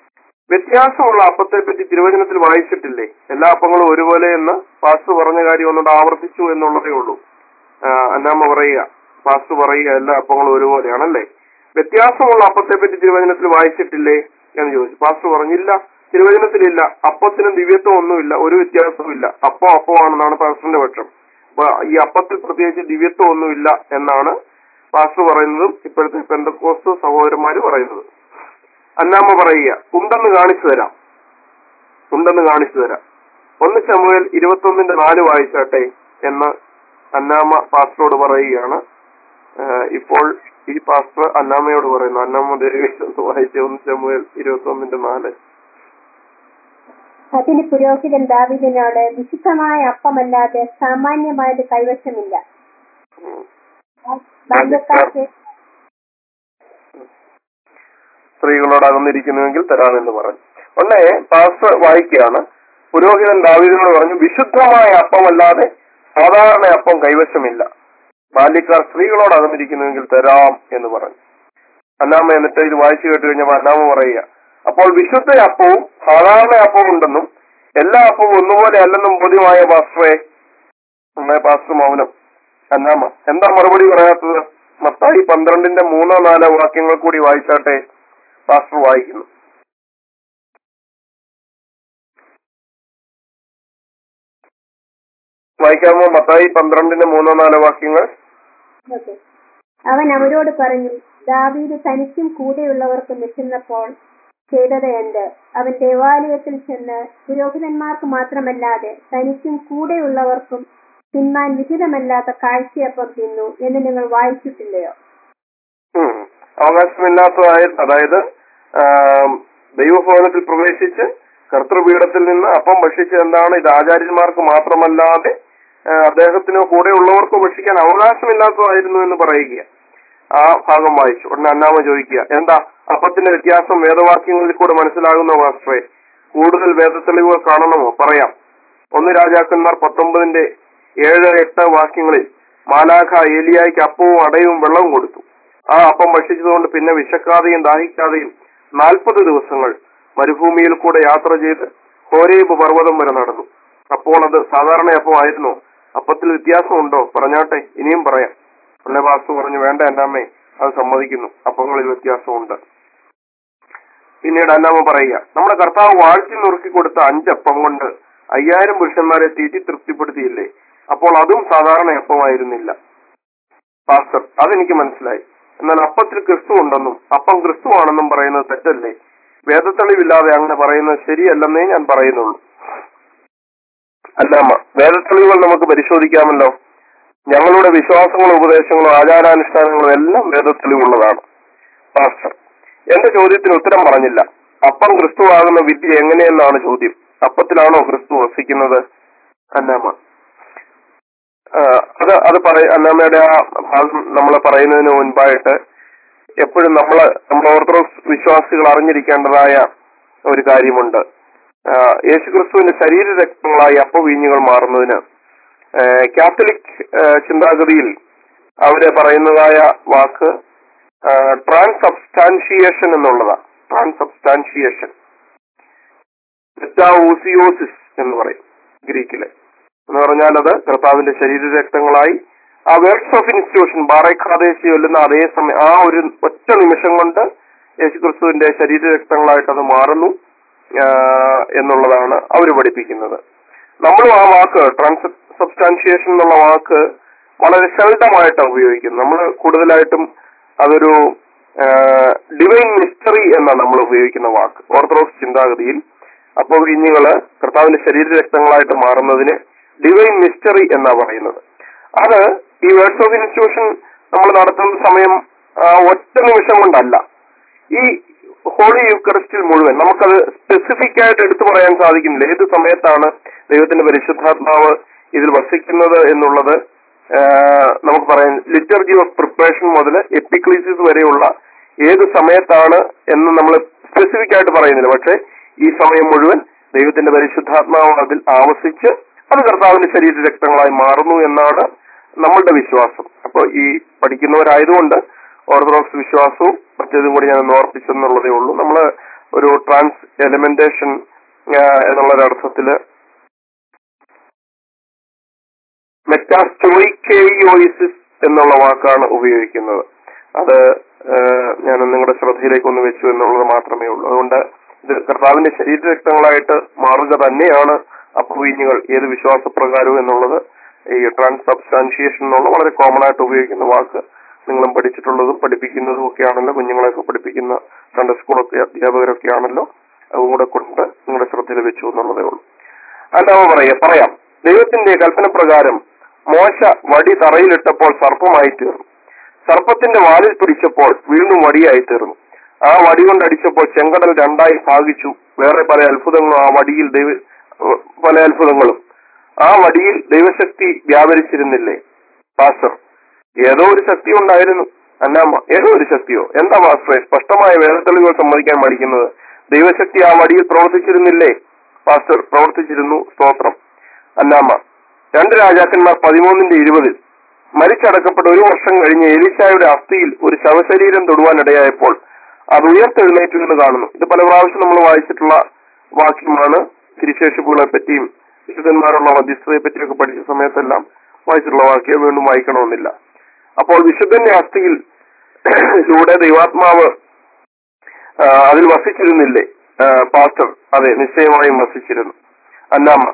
വ്യത്യാസമുള്ള അപ്പത്തെ പറ്റി തിരുവചനത്തിൽ വായിച്ചിട്ടില്ലേ എല്ലാ അപ്പങ്ങളും ഒരുപോലെ എന്ന് പാസ്റ്റർ പറഞ്ഞ കാര്യം ഒന്നുകൂടെ ആവർത്തിച്ചു എന്നുള്ളതേ ഉള്ളൂ ആ, അന്നാമ്മ പറയുക പാസ്റ്റർ പറയുക എല്ലാ അപ്പങ്ങളും ഒരുപോലെയാണല്ലേ വ്യത്യാസമുള്ള അപ്പത്തെ പറ്റി തിരുവചനത്തിൽ വായിച്ചിട്ടില്ലേ എന്ന് ചോദിച്ചു പാസ്റ്റർ പറഞ്ഞില്ല തിരുവചനത്തിലില്ല അപ്പത്തിനും ദിവ്യത്വം ഒന്നുമില്ല ഒരു വ്യത്യാസവും ഇല്ല അപ്പം അപ്പമാണെന്നാണ് പാസ്റ്ററിന്റെ പക്ഷം അപ്പൊ ഈ അപ്പത്തിൽ പ്രത്യേകിച്ച് ദിവ്യത്വം ഒന്നുമില്ല എന്നാണ് പാസ്റ്റർ പറയുന്നതും ഇപ്പോഴത്തെ പെന്തക്കോസ് സഹോദരന്മാര് പറയുന്നത് അന്നാമ്മ പറയുക ഉണ്ടെന്ന് കാണിച്ചു തരാം ഉണ്ടെന്ന് കാണിച്ചു തരാം ഒന്ന് ചമുവേൽ ഇരുപത്തൊന്നിന്റെ നാല് വായിച്ചാട്ടെ എന്ന് അന്നാമ്മ പാസ്റ്ററോട് പറയുകയാണ് ആഹ് ഇപ്പോൾ ഈ പാസ്റ്റർ അന്നാമ്മയോട് പറയുന്നു അന്നാമ്മ ദൈവം വായിച്ച ഒന്ന് ചമുവേൽ ഇരുപത്തൊന്നിന്റെ നാല് അതിന് പുരോഹിതൻ ദാവീദിനോട് വിശുദ്ധമായ അപ്പമല്ലാതെ സാമാന്യമായത് കൈവശമില്ല ഉം. ബാല്യക്കാർക്ക് സ്ത്രീകളോട് അകന്നിരിക്കുന്നുവെങ്കിൽ തരാമെന്ന് പറഞ്ഞു ഉടനെ പാസ്റ്റർ വായിക്കുകയാണ് പുരോഹിതൻ ദാവീദിനോട് പറഞ്ഞു വിശുദ്ധമായ അപ്പമല്ലാതെ സാധാരണ അപ്പം കൈവശമില്ല ബാല്യക്കാർ സ്ത്രീകളോട് അകന്നിരിക്കുന്നുവെങ്കിൽ തരാം എന്ന് പറഞ്ഞു അന്നാമ്മ എന്നിട്ട് ഇത് വായിച്ചു കേട്ട് കഴിഞ്ഞപ്പോൾ അന്നാമ്മ പറയുക അപ്പോൾ വിശുദ്ധ അപ്പവും സാധാരണ അപ്പവും ഉണ്ടെന്നും എല്ലാ അപ്പവും ഒന്നുപോലെ അല്ലെന്നും ബോധ്യമായ പാസ്റ്ററെ നന്നായി പാസ്റ്റർ മൗനം അന്നാമ്മ എന്താ മറുപടി പറയാത്തത് മത്തായി പന്ത്രണ്ടിന്റെ മൂന്നോ നാലോ വാക്യങ്ങൾ കൂടി വായിച്ചാട്ടെ പാസ്റ്റർ വായിക്കുന്നു വായിക്കാമോ മത്തായി പന്ത്രണ്ടിന്റെ മൂന്നോ നാലോ വാക്യങ്ങൾ ഓക്കെ. അവൻ അവരോട് പറഞ്ഞു ദാവീദ് തനിക്കും കൂടെയുള്ളവർക്കും വിശന്നപ്പോൾ ചെയ്തത് എന്ത് അവൻ ദേവാലയത്തിൽ ചെന്ന് പുരോഹിതന്മാർക്ക് മാത്രമല്ലാതെ തനിക്കും കൂടെയുള്ളവർക്കും തിന്മാൻ വിഹിതമല്ലാത്ത കാഴ്ചയപ്പം തിന്നു എന്ന് നിങ്ങൾ വായിച്ചിട്ടില്ലയോ ഉം. അവകാശമില്ലാത്തതായ അതായത് ആം, ദൈവഭവനത്തിൽ പ്രവേശിച്ച് കർത്തൃപീഠത്തിൽ നിന്ന് അപ്പം ഭക്ഷിച്ച് എന്താണ് ഇത് ആചാര്യന്മാർക്ക് മാത്രമല്ലാതെ ആ, അദ്ദേഹത്തിനോ കൂടെ ഉള്ളവർക്കോ ഭക്ഷിക്കാൻ അവകാശമില്ലാത്തതായിരുന്നു എന്ന് പറയുക ആ ഭാഗം വായിച്ചു ഉടനെ അന്നാമ ചോദിക്കുക എന്താ അപ്പത്തിന്റെ വ്യത്യാസം വേദവാക്യങ്ങളിൽ കൂടെ മനസ്സിലാകുന്ന മാസ്റ്ററെ കൂടുതൽ വേദത്തെളിവുകൾ കാണണമോ പറയാം ഒന്ന് രാജാക്കന്മാർ പത്തൊമ്പതിന്റെ ഏഴ് എട്ട് വാക്യങ്ങളിൽ മാലാഖ ഏലിയായ്ക്ക് അപ്പവും അടയും വെള്ളവും കൊടുത്തു ആ അപ്പം ഭക്ഷിച്ചതുകൊണ്ട് പിന്നെ വിശക്കാതെയും ദാഹിക്കാതെയും നാൽപ്പത് ദിവസങ്ങൾ മരുഭൂമിയിൽ കൂടെ യാത്ര ചെയ്ത് ഹോരേബ് പർവ്വതം വരെ നടന്നു അപ്പോൾ അത് സാധാരണ അപ്പമായിരുന്നോ അപ്പത്തിൽ വ്യത്യാസമുണ്ടോ പറഞ്ഞാട്ടെ ഇനിയും പറയാം ഉള്ള വാസ്തു പറഞ്ഞു വേണ്ട അന്നാമ്മേ അത് സമ്മതിക്കുന്നു അപ്പങ്ങളിൽ വ്യത്യാസമുണ്ട് പിന്നീട് അന്നാമ്മ പറയുക നമ്മുടെ കർത്താവ് വാഴ്ത്തി നുറുക്കി കൊടുത്ത അഞ്ചപ്പം കൊണ്ട് അയ്യായിരം പുരുഷന്മാരെ തീറ്റി തൃപ്തിപ്പെടുത്തിയില്ലേ അപ്പോൾ അതും സാധാരണ അപ്പമായിരുന്നില്ല പാസ്റ്റർ അതെനിക്ക് മനസ്സിലായി എന്നാൽ അപ്പത്തിൽ ക്രിസ്തു ഉണ്ടെന്നും അപ്പം ക്രിസ്തു ആണെന്നും പറയുന്നത് തെറ്റല്ലേ വേദത്തെളിവില്ലാതെ അങ്ങനെ പറയുന്നത് ശരിയല്ലെന്നേ ഞാൻ പറയുന്നുള്ളൂ അല്ലാമ്മ വേദത്തെളിവുകൾ നമുക്ക് പരിശോധിക്കാമല്ലോ ഞങ്ങളുടെ വിശ്വാസങ്ങളും ഉപദേശങ്ങളും ആചാരാനുഷ്ഠാനങ്ങളും എല്ലാം വേദത്തെളിവുള്ളതാണ് പാസ്റ്റർ എന്റെ ചോദ്യത്തിന് ഉത്തരം പറഞ്ഞില്ല അപ്പം ക്രിസ്തു ആകുന്ന വിദ്യ എങ്ങനെയെന്നാണ് ചോദ്യം അപ്പത്തിലാണോ ക്രിസ്തു വസിക്കുന്നത് അന്നാമ്മ ആ, അത് അത് പറയ അന്നാമ്മയുടെ ആ ഭാഗം നമ്മൾ പറയുന്നതിന് മുൻപായിട്ട് എപ്പോഴും നമ്മൾ നമ്മുടെ ഓർത്തഡോക്സ് വിശ്വാസികൾ അറിഞ്ഞിരിക്കേണ്ടതായ ഒരു കാര്യമുണ്ട് ആ, യേശുക്രിസ്തുവിന്റെ ശരീരരക്തങ്ങളായി അപ്പവീഞ്ഞുകൾ മാറുന്നതിന് ആ, കാത്തലിക് ആ, ചിന്താഗതിയിൽ അവര് പറയുന്നതായ വാക്ക് ട്രാൻസബ്സ്റ്റാൻഷിയേഷൻ എന്നുള്ളതാണ് ട്രാൻസബ്സ്റ്റാൻഷിയേഷൻ മെറ്റാവൂസിയോസിസ് എന്ന് പറയും ഗ്രീക്കില് എന്ന് പറഞ്ഞാൽ അത് കർത്താവിന്റെ ശരീരരക്തങ്ങളായി ആ വേർഡ്സ് ഓഫ് ഇൻസ്റ്റിറ്റ്യൂഷൻ ബാറൈഖാദേശി ചൊല്ലുന്ന അതേ സമയം ആ ഒരു ഒറ്റ നിമിഷം കൊണ്ട് യേശുക്രിസ്തുവിന്റെ ശരീരരക്തങ്ങളായിട്ട് അത് മാറുന്നു ആ, എന്നുള്ളതാണ് അവർ പഠിപ്പിക്കുന്നത് നമ്മളും ആ വാക്ക് ട്രാൻസ് സബ്സ്റ്റാൻഷിയേഷൻ എന്നുള്ള വാക്ക് വളരെ ശൽഡമായിട്ടാണ് ഉപയോഗിക്കുന്നത് നമ്മൾ കൂടുതലായിട്ടും അതൊരു ഡിവൈൻ മിസ്റ്ററി എന്നാണ് നമ്മൾ ഉപയോഗിക്കുന്ന വാക്ക് ഓർത്തഡോക്സ് ചിന്താഗതിയിൽ അപ്പോൾ ഇനിങ്ങള് കർത്താവിന്റെ ശരീരരക്തങ്ങളായിട്ട് മാറുന്നതിന് ഡിവൈൻ മിസ്റ്ററി എന്നാ പറയുന്നത് അത് ഈ വേർഡ്സ് ഓഫ് ഇൻസ്റ്റിറ്റ്യൂഷൻ നമ്മൾ നടത്തുന്ന സമയം ആ, ഒറ്റ നിമിഷം കൊണ്ടല്ല ഈ ഹോളി യുക്കറിസ്റ്റിൽ മുഴുവൻ നമുക്കത് സ്പെസിഫിക് ആയിട്ട് എടുത്തു പറയാൻ സാധിക്കുന്നില്ല ഏത് സമയത്താണ് ദൈവത്തിന്റെ പരിശുദ്ധാത്മാവ് ഇതിൽ വസിക്കുന്നത് എന്നുള്ളത് ആ, നമുക്ക് പറയാൻ ലിറ്റർജി ഓഫ് പ്രിപ്പറേഷൻ മുതൽ എപ്പിക്ലീസിസ് വരെയുള്ള ഏത് സമയത്താണ് എന്ന് നമ്മൾ സ്പെസിഫിക് ആയിട്ട് പറയുന്നില്ല പക്ഷെ ഈ സമയം മുഴുവൻ ദൈവത്തിന്റെ പരിശുദ്ധാത്മാവ് അതിൽ ആവസിച്ച് അത് കർത്താവിന്റെ ശരീര രക്തങ്ങളായി മാറുന്നു എന്നാണ് നമ്മളുടെ വിശ്വാസം അപ്പോൾ ഈ പഠിക്കുന്നവരായതുകൊണ്ട് ഓർത്തഡോക്സ് വിശ്വാസവും മറ്റേതും കൂടി ഞാൻ ഒന്ന് ഓർപ്പിച്ചെന്നുള്ളതേ ഉള്ളൂ നമ്മൾ ഒരു ട്രാൻസ് എലിമെന്റേഷൻ എന്നുള്ളൊരർത്ഥത്തില് മെറ്റാസ്റ്റോയിക്കേയോയിസിസ് എന്നുള്ള വാക്കാണ് ഉപയോഗിക്കുന്നത് അത് ഏഹ്, ഞാൻ നിങ്ങളുടെ ശ്രദ്ധയിലേക്ക് ഒന്ന് വെച്ചു എന്നുള്ളത് മാത്രമേ ഉള്ളൂ അതുകൊണ്ട് ഇത് കർത്താവിന്റെ ശരീരരക്തങ്ങളായിട്ട് മാറുക തന്നെയാണ് അപ്പുവീഞ്ഞുകൾ ഏത് വിശ്വാസപ്രകാരവും എന്നുള്ളത് ഈ ട്രാൻസ് സബ്സ്റ്റാൻഷിയേഷൻ എന്നുള്ള വളരെ കോമൺ ആയിട്ട് ഉപയോഗിക്കുന്ന വാക്ക് നിങ്ങളും പഠിച്ചിട്ടുള്ളതും പഠിപ്പിക്കുന്നതും ഒക്കെ ആണല്ലോ കുഞ്ഞുങ്ങളെയൊക്കെ പഠിപ്പിക്കുന്ന സൺഡേ സ്കൂളൊക്കെ അധ്യാപകരൊക്കെ ആണല്ലോ അതും കൂടെ കൊണ്ട് നിങ്ങളുടെ ശ്രദ്ധയിൽ വെച്ചു എന്നുള്ളതേ ഉള്ളൂ അല്ലാതെ പറയാ പറയാം ദൈവത്തിന്റെ കൽപ്പന പ്രകാരം മോശ വടി തറയിലിട്ടപ്പോൾ സർപ്പമായി തീർന്നു സർപ്പത്തിന്റെ വാലിൽ പിടിച്ചപ്പോൾ വീണ്ടും വടിയായി തീർന്നു ആ വടി കൊണ്ട് അടിച്ചപ്പോൾ ചെങ്കടൽ രണ്ടായി ഭാഗിച്ചു വേറെ പല അത്ഭുതങ്ങളും ആ വടിയിൽ ദൈവ പല അത്ഭുതങ്ങളും ആ വടിയിൽ ദൈവശക്തി വ്യാപരിച്ചിരുന്നില്ലേ പാസ്റ്റർ ഏതോ ഒരു ശക്തി ഉണ്ടായിരുന്നു അന്നാമ്മ ഏതോ ഒരു ശക്തിയോ എന്താ പാസ്റ്ററെ സ്പഷ്ടമായ വേദത്തെളിവുകൾ സമ്മതിക്കാൻ മടിക്കുന്നത് ദൈവശക്തി ആ വടിയിൽ പ്രവർത്തിച്ചിരുന്നില്ലേ പാസ്റ്റർ പ്രവർത്തിച്ചിരുന്നു സ്തോത്രം അന്നാമ്മ രണ്ട് രാജാക്കന്മാർ പതിമൂന്നിന്റെ ഇരുപതിൽ മരിച്ചടക്കപ്പെട്ട ഒരു വർഷം കഴിഞ്ഞ് എലീശായുടെ അസ്ഥിയിൽ ഒരു ശവശരീരം തൊടുവാനിടയായപ്പോൾ അത് ഉയർത്തെഴുന്നേറ്റു എന്ന് കാണുന്നു ഇത് പല പ്രാവശ്യം നമ്മൾ വായിച്ചിട്ടുള്ള വാക്യമാണ് തിരിശേഷിപ്പുകളെ പറ്റിയും വിശുദ്ധന്മാരുള്ള മധ്യസ്ഥതയെ പറ്റിയൊക്കെ പഠിച്ച സമയത്തെല്ലാം വായിച്ചിട്ടുള്ള വാക്യം വീണ്ടും വായിക്കണമെന്നില്ല അപ്പോൾ വിശുദ്ധന്റെ അസ്ഥിയിൽ ലൂടെ ദൈവാത്മാവ് ആ, അതിൽ വസിച്ചിരുന്നില്ലേ ആ, പാസ്റ്റർ അതെ നിശ്ചയമായും വസിച്ചിരുന്നു അന്നാമ്മ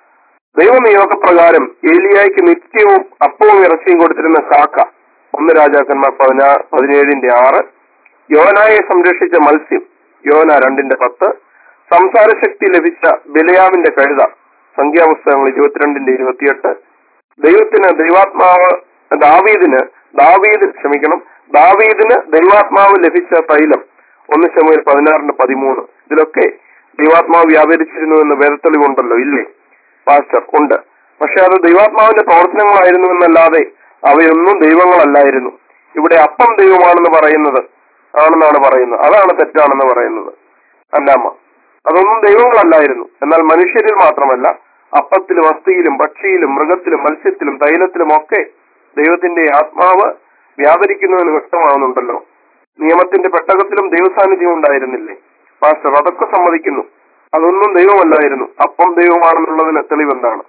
ദൈവനിയോഗപ്രകാരം ഏലിയായ്ക്ക് നിത്യവും അപ്പവും ഇറച്ചിയും കൊടുത്തിരുന്ന കാക്ക ഒന്ന് രാജാക്കന്മാർ പതിനാ പതിനേഴിന്റെ ആറ് യോനായെ സംരക്ഷിച്ച മത്സ്യം യോന രണ്ടിന്റെ പത്ത് സംസാരശക്തി ലഭിച്ച ബിലയാമിന്റെ കഴുത സംഖ്യാപുസ്തകങ്ങൾ ഇരുപത്തിരണ്ടിന്റെ ഇരുപത്തിയെട്ട് ദൈവത്തിന് ദൈവാത്മാവ് ദാവീദിന് ദാവീദ് ക്ഷമിക്കണം ദാവീദിന് ദൈവാത്മാവ് ലഭിച്ച തൈലം ഒന്ന് ശമുവിൽ പതിനാറിന്റെ പതിമൂന്ന് ഇതിലൊക്കെ ദൈവാത്മാവ് വ്യാപരിച്ചിരുന്നു എന്ന് വേദത്തെളിവുണ്ടല്ലോ ഇല്ലേ പാസ്റ്റർ ഉണ്ട് പക്ഷെ അത് ദൈവാത്മാവിന്റെ പ്രവർത്തനങ്ങളായിരുന്നു എന്നല്ലാതെ അവയൊന്നും ദൈവങ്ങളല്ലായിരുന്നു ഇവിടെ അപ്പം ദൈവമാണെന്ന് പറയുന്നത് ആണെന്നാണ് പറയുന്നത് അതാണ് തെറ്റാണെന്ന് പറയുന്നത് അല്ലാമ്മ അതൊന്നും ദൈവങ്ങളല്ലായിരുന്നു എന്നാൽ മനുഷ്യരിൽ മാത്രമല്ല അപ്പത്തിലും അസ്ഥിയിലും പക്ഷിയിലും മൃഗത്തിലും മത്സ്യത്തിലും തൈലത്തിലും ഒക്കെ ദൈവത്തിന്റെ ആത്മാവ് വ്യാപരിക്കുന്നുവെന്ന് വ്യക്തമാകുന്നുണ്ടല്ലോ നിയമത്തിന്റെ പെട്ടകത്തിലും ദൈവസാന്നിധ്യം ഉണ്ടായിരുന്നില്ലേ മാസ്റ്റർ അതൊക്കെ സമ്മതിക്കുന്നു അതൊന്നും ദൈവമല്ലായിരുന്നു അപ്പം ദൈവമാണെന്നുള്ളതിന് തെളിവെന്താണ്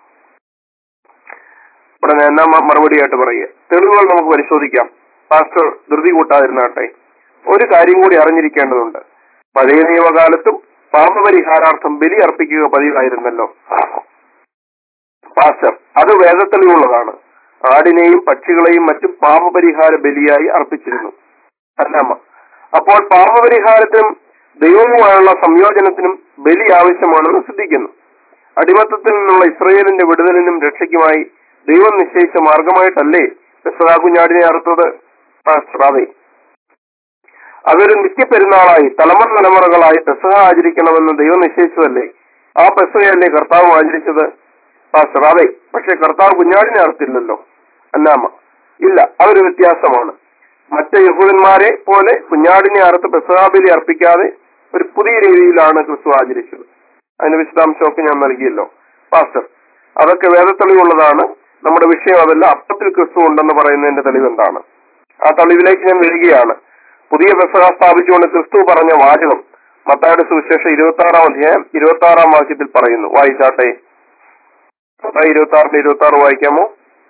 ഇവിടെ ഞാൻ എന്നാ മ- മറുപടിയായിട്ട് പറയുക തെളിവുകൾ നമുക്ക് പരിശോധിക്കാം പാസ്റ്റർ ധൃതി കൂട്ടാതിരുന്നാട്ടെ ഒരു കാര്യം കൂടി അറിഞ്ഞിരിക്കേണ്ടതുണ്ട് പഴയ നിയമകാലത്തും പാപപരിഹാരാർത്ഥം ബലി അർപ്പിക്കുക പതിവായിരുന്നല്ലോ പാസ്റ്റർ അത് വേദത്തെളിവുള്ളതാണ് ആടിനെയും പക്ഷികളെയും മറ്റും പാപപരിഹാര ബലിയായി അർപ്പിച്ചിരുന്നു അല്ലമ്മ അപ്പോൾ പാപപരിഹാരത്തിനും ദൈവവുമായുള്ള സംയോജനത്തിനും ബലി ആവശ്യമാണെന്ന് ശ്രദ്ധിക്കുന്നു അടിമത്തത്തിൽ നിന്നുള്ള ഇസ്രയേലിന്റെ വിടുതലിനും രക്ഷയ്ക്കുമായി ദൈവം നിശ്ചയിച്ച മാർഗമായിട്ടല്ലേ പെസഹാ കുഞ്ഞാടിനെ അറുത്തത് പാസ്റ്റർ അതെ അതൊരു നിത്യപെരുന്നാളായി തലമുറ തലമുറകളായി പെസഹ ആചരിക്കണമെന്ന് ദൈവം നിശ്ചയിച്ചതല്ലേ ആ പെസഹയല്ലേ കർത്താവ് ആചരിച്ചത് പാസ്റ്റർ അതെ പക്ഷെ കർത്താവ് കുഞ്ഞാടിനെ അറുത്തില്ലല്ലോ അല്ലാമ ഇല്ല അതൊരു വ്യത്യാസമാണ് മറ്റ് യഹൂദന്മാരെ പോലെ കുഞ്ഞാടിനെ അറുത്ത് പെസഹാബലി അർപ്പിക്കാതെ ഒരു പുതിയ രീതിയിലാണ് ക്രിസ്തു ആചരിച്ചത് അതിന്റെ വിശദാംശമൊക്കെ ഞാൻ നൽകിയല്ലോ പാസ്റ്റർ അതൊക്കെ വേദത്തെളിവുള്ളതാണ് നമ്മുടെ വിഷയം അതല്ല അപ്പത്തിൽ ക്രിസ്തു ഉണ്ടെന്ന് പറയുന്നതിന്റെ തെളിവ് എന്താണ് ആ തെളിവിലേക്ക് ഞാൻ വരികയാണ് പുതിയ പെസഹ സ്ഥാപിച്ചുകൊണ്ട് ക്രിസ്തു പറഞ്ഞ വാചകം മത്തായുടെ സുവിശേഷം ഇരുപത്തി ആറാം അധ്യായം ഇരുപത്തി ആറാം വാക്യത്തിൽ പറയുന്നു വായിച്ചാട്ടെ മത്തായി ഇരുപത്തി ആറിന്റെ ഇരുപത്തി ആറ് വായിക്കാമോ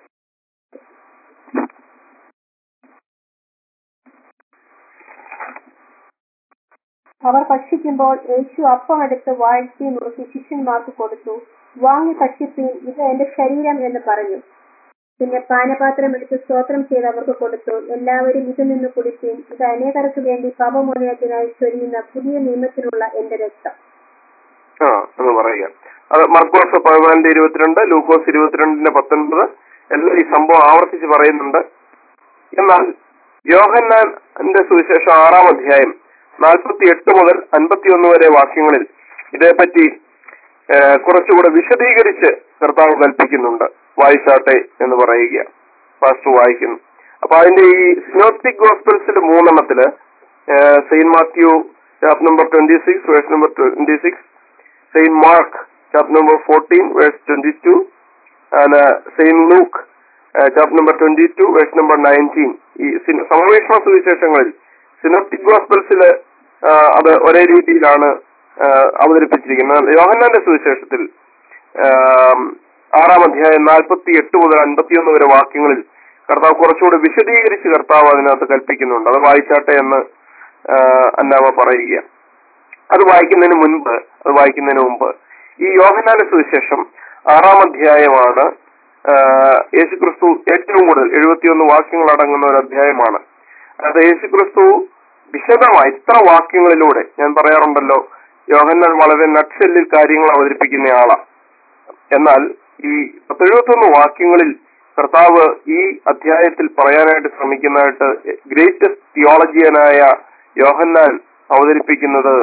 അവർ ഭക്ഷിക്കുമ്പോൾ യേശു അപ്പം എടുത്ത് വാഴ്ത്തി നുറുക്കി ശിഷ്യന്മാർക്ക് കൊടുത്തു വാങ്ങി ഭക്ഷിപ്പീൻ ഇത് എന്റെ ശരീരം എന്ന് പറഞ്ഞു പിന്നെ പാനപാത്രം എടുത്ത് സ്തോത്രം ചെയ്ത് അവർക്ക് കൊടുത്തു എല്ലാവരും ഇതിൽ നിന്ന് കുടിപ്പീൻ ഇത് അനേകർക്ക് വേണ്ടി പാപമോചനത്തിനായി ചൊരിയുന്ന പുതിയ നിയമത്തിനുള്ള എന്റെ രക്തം ആ എന്ന് പറയുക അത് മർക്കോസ് പതിനാലിന്റെ ഇരുപത്തിരണ്ട് ലൂക്കോസ് ഇരുപത്തിരണ്ടിന്റെ പത്തൊൻപത് എല്ലാം ഈ സംഭവം ആവർത്തിച്ച് പറയുന്നുണ്ട് എന്നാൽ യോഹന്നാന്റെ സുവിശേഷം ആറാം അധ്യായം നാൽപ്പത്തി എട്ട് മുതൽ അൻപത്തിയൊന്ന് വരെ വാക്യങ്ങളിൽ ഇതേപ്പറ്റി ഏ, കുറച്ചുകൂടെ വിശദീകരിച്ച് കർത്താവ് കൽപ്പിക്കുന്നുണ്ട് വായിച്ചാട്ടെ എന്ന് പറയുക ഫാസ്റ്റ് വായിക്കുന്നു അപ്പൊ അതിന്റെ ഈ സിനോപ്റ്റിക് ഗോസ്പൽസിൽ മൂന്നെണ്ണത്തില് saint Matthew chapter number twenty six verse number twenty six saint Mark chapter number fourteen verse twenty two and saint Luke chapter number twenty two verse number nineteen ഈ സിന- സമവേഷണ സുവിശേഷങ്ങളിൽ സിനോപ്റ്റിക് ഗോസ്പൽസില് ആ, അത് ഒരേ രീതിയിലാണ് ആ, അവതരിപ്പിച്ചിരിക്കുന്നത് യോഹന്നാന്റെ സുവിശേഷത്തിൽ ആം, ആറാം അധ്യായം നാൽപ്പത്തി എട്ട് മുതൽ അൻപത്തിയൊന്ന് വരെ വാക്യങ്ങളിൽ കർത്താവ് കുറച്ചുകൂടി വിശദീകരിച്ച് കർത്താവ് അതിനകത്ത് കൽപ്പിക്കുന്നുണ്ട് അത് വായിച്ചാട്ടെ എന്ന് ആ, അന്നാമ പറയുക അത് വായിക്കുന്നതിന് മുൻപ് അത് വായിക്കുന്നതിന് മുമ്പ് ഈ യോഹന്നാന്റെ സുവിശേഷം ആറാം അധ്യായമാണ് ആ, യേശുക്രിസ്തു ഏറ്റവും കൂടുതൽ എഴുപത്തിയൊന്ന് വാക്യങ്ങൾ അടങ്ങുന്ന ഒരു അധ്യായമാണ് അത് യേശുക്രിസ്തു വിശദമായി ഇത്ര വാക്യങ്ങളിലൂടെ ഞാൻ പറയാറുണ്ടല്ലോ യോഹന്നാൻ വളരെ നട്സെല്ലിൽ കാര്യങ്ങൾ അവതരിപ്പിക്കുന്ന ആളാണ് എന്നാൽ ഈ പത്തെഴുപത്തൊന്ന് വാക്യങ്ങളിൽ കർത്താവ് ഈ അധ്യായത്തിൽ പറയാനായിട്ട് ശ്രമിക്കുന്നതായിട്ട് ഗ്രേറ്റസ്റ്റ് തിയോളജിയനായ യോഹന്നാൻ അവതരിപ്പിക്കുന്നത്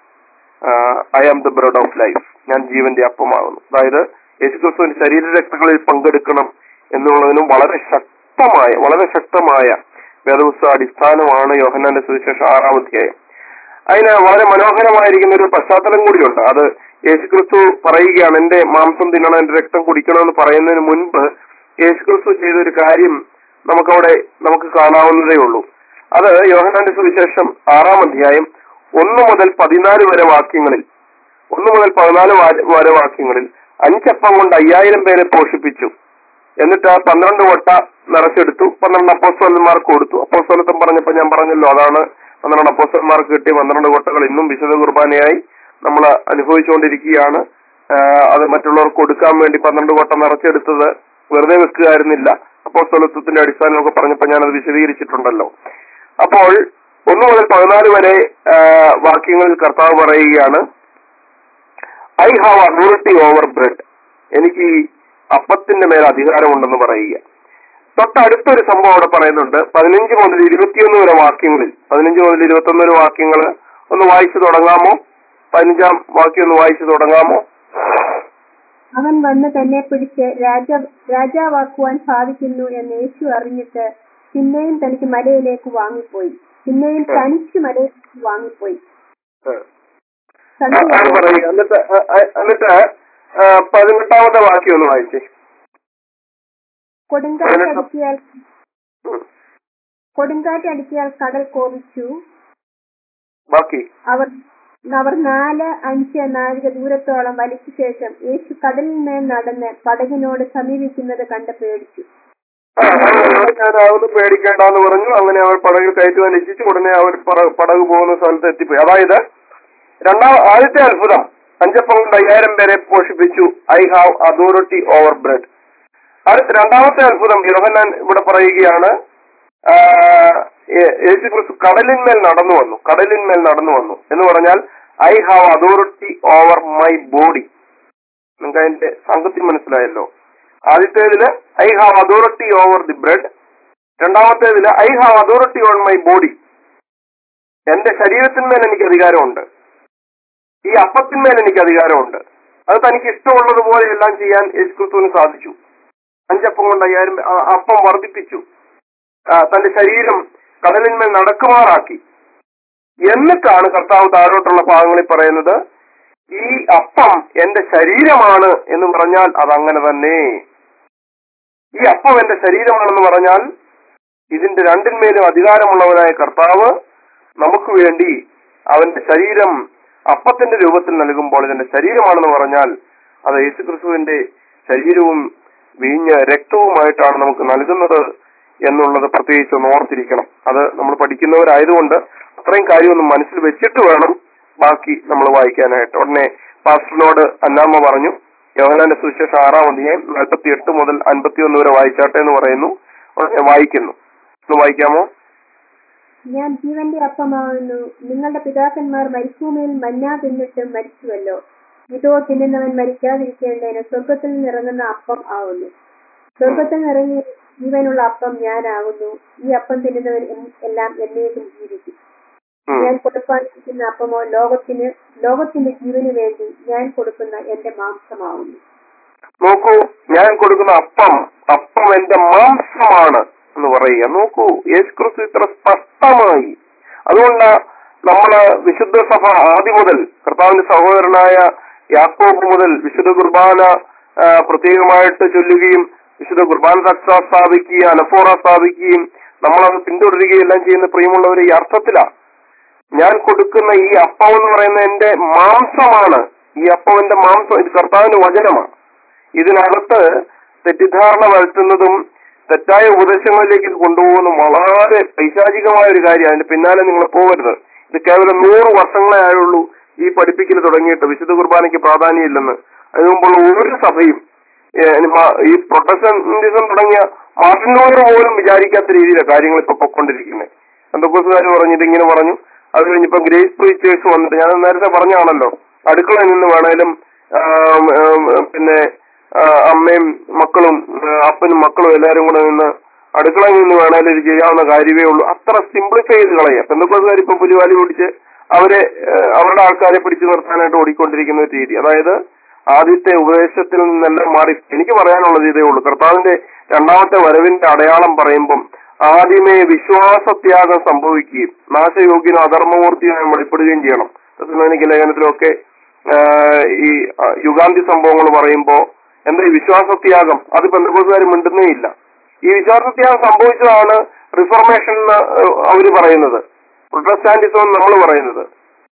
I am the bread of life ഞാൻ ജീവന്റെ അപ്പമാകുന്നു അതായത് യേശുക്രിസ്തുവിന്റെ ശരീരരക്തങ്ങളിൽ പങ്കെടുക്കണം എന്നുള്ളതിനും വളരെ ശക്തമായ വളരെ ശക്തമായ വേദപുസ്തക അടിസ്ഥാനമാണ് യോഹന്നാന്റെ സുവിശേഷം ആറാം അധ്യായം അതിന് വളരെ മനോഹരമായിരിക്കുന്ന ഒരു പശ്ചാത്തലം കൂടിയുണ്ട് അത് യേശുക്രിസ്തു പറയുകയാണ് എന്റെ മാംസം തിന്നണം എന്റെ രക്തം കുടിക്കണം എന്ന് പറയുന്നതിന് മുൻപ് യേശുക്രിസ്തു ചെയ്ത ഒരു കാര്യം നമുക്കവിടെ നമുക്ക് കാണാവുന്നതേ ഉള്ളൂ അത് യോഹന്നാന്റെ സുവിശേഷം ആറാം അധ്യായം ഒന്ന് മുതൽ പതിനാല് വരെ വാക്യങ്ങളിൽ ഒന്ന് മുതൽ പതിനാല് വാ- വരെ വാക്യങ്ങളിൽ അഞ്ചപ്പം കൊണ്ട് അയ്യായിരം പേരെ പോഷിപ്പിച്ചു എന്നിട്ട് ആ പന്ത്രണ്ട് കൊട്ട നിറച്ചെടുത്തു പന്ത്രണ്ട് അപ്പോസ്തലന്മാർക്ക് കൊടുത്തു അപ്പോസ്തലത്വം പറഞ്ഞപ്പോ ഞാൻ പറഞ്ഞല്ലോ അതാണ് പന്ത്രണ്ട് അപ്പോസ്തലന്മാർക്ക് കിട്ടിയ പന്ത്രണ്ട് കൊട്ടകൾ ഇന്നും വിശുദ്ധ കുർബാനയായി നമ്മൾ അനുഭവിച്ചുകൊണ്ടിരിക്കുകയാണ് ആ, അത് മറ്റുള്ളവർക്ക് കൊടുക്കാൻ വേണ്ടി പന്ത്രണ്ട് കൊട്ട നിറച്ചെടുത്തത് വെറുതെ വെക്കുകയായിരുന്നില്ല അപ്പോസ്തലത്വത്തിന്റെ അടിസ്ഥാനമൊക്കെ പറഞ്ഞപ്പോ ഞാനത് വിശദീകരിച്ചിട്ടുണ്ടല്ലോ അപ്പോൾ ഒന്ന് മുതൽ പതിനാല് വരെ ആ, വാക്യങ്ങളിൽ കർത്താവ് പറയുകയാണ് I have authority over bread എനിക്ക് ഈ അപ്പത്തിന്റെ മേൽ അധികാരമുണ്ടെന്ന് പറയുക തൊട്ടടുത്തൊരു സംഭവം അവിടെ പറയുന്നുണ്ട് പതിനഞ്ച് മുതൽ ഇരുപത്തിയൊന്ന് വരെ വാക്യങ്ങളിൽ പതിനഞ്ച് മുതൽ ഇരുപത്തൊന്ന് വരെ വാക്യങ്ങൾ ഒന്ന് വായിച്ചു തുടങ്ങാമോ പതിനഞ്ചാം വാക്യം ഒന്ന് വായിച്ചു തുടങ്ങാമോ അവൻ വന്ന് തന്നെ പിടിച്ച് രാജ രാജാവാക്കുവാൻ സാധിക്കുന്നു എന്ന് യേശു അറിഞ്ഞിട്ട് പിന്നെയും തനിക്ക് മലയിലേക്ക് വാങ്ങിപ്പോയി പിന്നെയും തനിച്ച് മലയിലേക്ക് വാങ്ങിപ്പോയി ആ, അത് സന്ധ്യയായി പറയുക എന്നിട്ട് ആ, ആ, എന്നിട്ട് ആ, പതിനെട്ടാമത്തെ വാക്യം ഒന്ന് വായിച്ചേ കൊടുങ്കാറ്റ് അടിക്കിയാൽ ഉം. കൊടുങ്കാറ്റ് അടിക്കിയാൽ കടൽ കോപിച്ചു ബാക്കി അവർ അവർ നാല് അഞ്ച് നാഴിക ദൂരത്തോളം വലിച്ച ശേഷം യേശു കടലിന്മേൽ നടന്ന് പടകിനോട് സമീപിക്കുന്നത് കണ്ട് പേടിച്ചു ആ, അവരോട് ഞാനാവുന്നു പേടിക്കേണ്ടെന്ന് പറഞ്ഞു അങ്ങനെ അവർ പടകിൽ കയറ്റുവാൻ ഇച്ഛിച്ചു ഉടനെ അവർ പറ- പടക് പോകുന്ന സ്ഥലത്ത് എത്തിപ്പോയി അതായത് രണ്ടാം ആദ്യത്തെ അത്ഭുതം അഞ്ചപ്പം കൊണ്ട് അയ്യായിരം പേരെ പോഷിപ്പിച്ചു I have authority over bread അടുത്ത രണ്ടാമത്തെ അത്ഭുതം യോഹന്നാൻ ഇവിടെ പറയുകയാണ് ആ, യേ- യേശു ക്രിസ്തു കടലിന്മേൽ നടന്നു വന്നു കടലിന്മേൽ നടന്നു വന്നു എന്ന് പറഞ്ഞാൽ I have authority over my body നിങ്ങൾക്ക് അതിന്റെ സംഗതി മനസ്സിലായല്ലോ ആദ്യത്തേതില് I have authority over the bread രണ്ടാമത്തേതില് I have authority on my body എന്റെ ശരീരത്തിന്മേൽ എനിക്ക് അധികാരമുണ്ട് ഈ അപ്പത്തിന്മേൽ എനിക്ക് അധികാരമുണ്ട് അത് തനിക്ക് ഇഷ്ടമുള്ളതുപോലെ എല്ലാം ചെയ്യാൻ യേശുക്രിസ്തുവിന് സാധിച്ചു അഞ്ചപ്പം കൊണ്ട് അയ്യായിരം പേ- ആ അപ്പം വർദ്ധിപ്പിച്ചു ആ, തന്റെ ശരീരം കടലിന്മേൽ നടക്കുമാറാക്കി എന്നിട്ടാണ് കർത്താവ് താഴോട്ടുള്ള ഭാഗങ്ങളിൽ പറയുന്നത് ഈ അപ്പം എന്റെ ശരീരമാണ് എന്ന് പറഞ്ഞാൽ അതങ്ങനെ തന്നെ ഈ അപ്പം എന്റെ ശരീരമാണെന്ന് പറഞ്ഞാൽ ഇതിന്റെ രണ്ടിന്മേലും അധികാരമുള്ളവനായ കർത്താവ് നമുക്ക് വേണ്ടി അവന്റെ ശരീരം അപ്പത്തിന്റെ രൂപത്തിൽ നൽകുമ്പോൾ ഇതിന്റെ ശരീരമാണെന്ന് പറഞ്ഞാൽ അത് യേശുക്രിസ്തുവിന്റെ ശരീരവും വീഞ്ഞ രക്തവുമായിട്ടാണ് നമുക്ക് നൽകുന്നത് എന്നുള്ളത് പ്രത്യേകിച്ച് ഒന്ന് ഓർത്തിരിക്കണം അത് നമ്മൾ പഠിക്കുന്നവരായതുകൊണ്ട് അത്രയും കാര്യമൊന്നും മനസ്സിൽ വെച്ചിട്ട് വേണം ബാക്കി നമ്മൾ വായിക്കാനായിട്ട് ഉടനെ പാസ്റ്ററിനോട് അന്നാമ്മ പറഞ്ഞു യോഹനാന്റെ സുവിശേഷം ആറാം അധ്യായം നാൽപ്പത്തി എട്ട് മുതൽ അൻപത്തിയൊന്ന് വരെ വായിച്ചാട്ടെ എന്ന് പറയുന്നു ഉടനെ വായിക്കുന്നു ഒന്ന് വായിക്കാമോ ഞാൻ ജീവന്റെ അപ്പമാകുന്നു നിങ്ങളുടെ പിതാക്കന്മാർ മരുഭൂമിയിൽ മഞ്ഞ തിന്നിട്ട് മരിച്ചുവല്ലോ ഇതോ തിന്നുന്നവൻ മരിക്കാതിരിക്കേണ്ടതിന് സ്വർഗത്തിൽ നിന്നിറങ്ങുന്ന അപ്പം ആകുന്നു സ്വർഗത്തിൽ നിറങ്ങി ജീവനുള്ള അപ്പം ഞാനാകുന്നു ഈ അപ്പം തിന്നുന്നവൻ എൻ- എല്ലാം എന്നേക്കും ജീവിക്കും ഉം. ഞാൻ കൊടുക്കാനിരിക്കുന്ന അപ്പമോ ലോകത്തിന് ലോകത്തിന്റെ ജീവന് വേണ്ടി ഞാൻ കൊടുക്കുന്ന എന്റെ മാംസമാകുന്നു നോക്കൂ ഞാൻ കൊടുക്കുന്ന അപ്പം അപ്പം എന്റെ മാംസമാണ് എന്ന് പറയുക നോക്കൂ യേശുക്രിസ്തു ഇത്ര സ്പഷ്ടമായി അതുകൊണ്ട് നമ്മള് വിശുദ്ധ സഭ ആദ്യം മുതൽ കർത്താവിന്റെ സഹോദരനായ യാക്കോബ് മുതൽ വിശുദ്ധ കുർബാന ആ, പ്രത്യേകമായിട്ട് ചൊല്ലുകയും വിശുദ്ധ കുർബാന തക്സ സ്ഥാപിക്കുകയും അനഫോറ സ്ഥാപിക്കുകയും നമ്മളത് പിന്തുടരുകയും എല്ലാം ചെയ്യുന്ന പ്രിയമുള്ളവർ ഈ അർത്ഥത്തിലാണ് ഞാൻ കൊടുക്കുന്ന ഈ അപ്പം എന്ന് പറയുന്ന എന്റെ മാംസമാണ് ഈ അപ്പം എന്റെ മാംസം ഇത് കർത്താവിന്റെ വചനമാണ് ഇതിനകത്ത് തെറ്റിദ്ധാരണ വരുത്തുന്നതും തെറ്റായ ഉപദേശങ്ങളിലേക്ക് ഇത് കൊണ്ടുപോകുന്ന വളരെ പൈശാചികമായ ഒരു കാര്യം അതിന്റെ പിന്നാലെ നിങ്ങൾ പോകരുത് ഇത് കേവലം നൂറ് വർഷങ്ങളെ ആയുള്ളൂ ഈ പഠിപ്പിക്കൽ തുടങ്ങിയിട്ട് വിശുദ്ധ കുർബാനയ്ക്ക് പ്രാധാന്യമില്ലെന്ന് അതിനു മുമ്പുള്ള ഒരു സഭയും ഏഹ്, ഇനി മാ- ഈ പ്രൊട്ടസ്റ്റന്റിസം തുടങ്ങിയ മാർട്ടിൻ ലൂതർ പോലും വിചാരിക്കാത്ത രീതിയിലാണ് കാര്യങ്ങൾ ഇപ്പൊ പൊക്കൊണ്ടിരിക്കുന്നത് എന്തൊക്കെക്കാർ പറഞ്ഞു ഇതിങ്ങനെ പറഞ്ഞു അത് കഴിഞ്ഞിപ്പോ ഗ്രേസ് പ്രീച്ചേഴ്സ് വന്നിട്ട് ഞാൻ നേരത്തെ പറഞ്ഞാണല്ലോ അടുക്കളയിൽ നിന്ന് വേണേലും ആം, ആം, പിന്നെ ആ, അമ്മയും മക്കളും ആ, അപ്പനും മക്കളും എല്ലാരും കൂടെ നിന്ന് അടുക്കളയിൽ നിന്ന് വേണേലും ഇത് ചെയ്യാവുന്ന കാര്യമേ ഉള്ളൂ അത്ര സിംപ്ലിഫൈ ചെയ്ത് കളയുക പെന്തക്കോസുകാർ ഇപ്പൊ പുലിവാലി പിടിച്ച് അവരെ ആ, അവരുടെ ആൾക്കാരെ പിടിച്ചു നിർത്താനായിട്ട് ഓടിക്കൊണ്ടിരിക്കുന്ന ഒരു രീതി അതായത് ആദ്യത്തെ ഉപദേശത്തിൽ നിന്നെല്ലാം മാറി എനിക്ക് പറയാനുള്ളത് ഇതേ ഉള്ളൂ കർത്താവിന്റെ രണ്ടാമത്തെ വരവിന്റെ അടയാളം പറയുമ്പം ആദ്യമേ വിശ്വാസത്യാഗം സംഭവിക്കുകയും നാശയോഗ്യനും അധർമ്മമൂർത്തിയായും വെളിപ്പെടുകയും ചെയ്യണം തെസ്സലോനിക്ക ലേഖനത്തിലൊക്കെ ആ, ഈ ആ, യുഗാന്തി സംഭവങ്ങൾ പറയുമ്പോ എന്താ ഈ വിശ്വാസത്യാഗം അത് ബന്ധുക്കോസുകാർ മിണ്ടുന്നേ ഇല്ല ഈ വിശ്വാസത്യാഗം സംഭവിച്ചതാണ് റിഫർമേഷൻ എന്ന് അവര് പറയുന്നത് പ്രൊട്ടസ്റ്റാന്റിസം എന്ന് നമ്മൾ പറയുന്നത്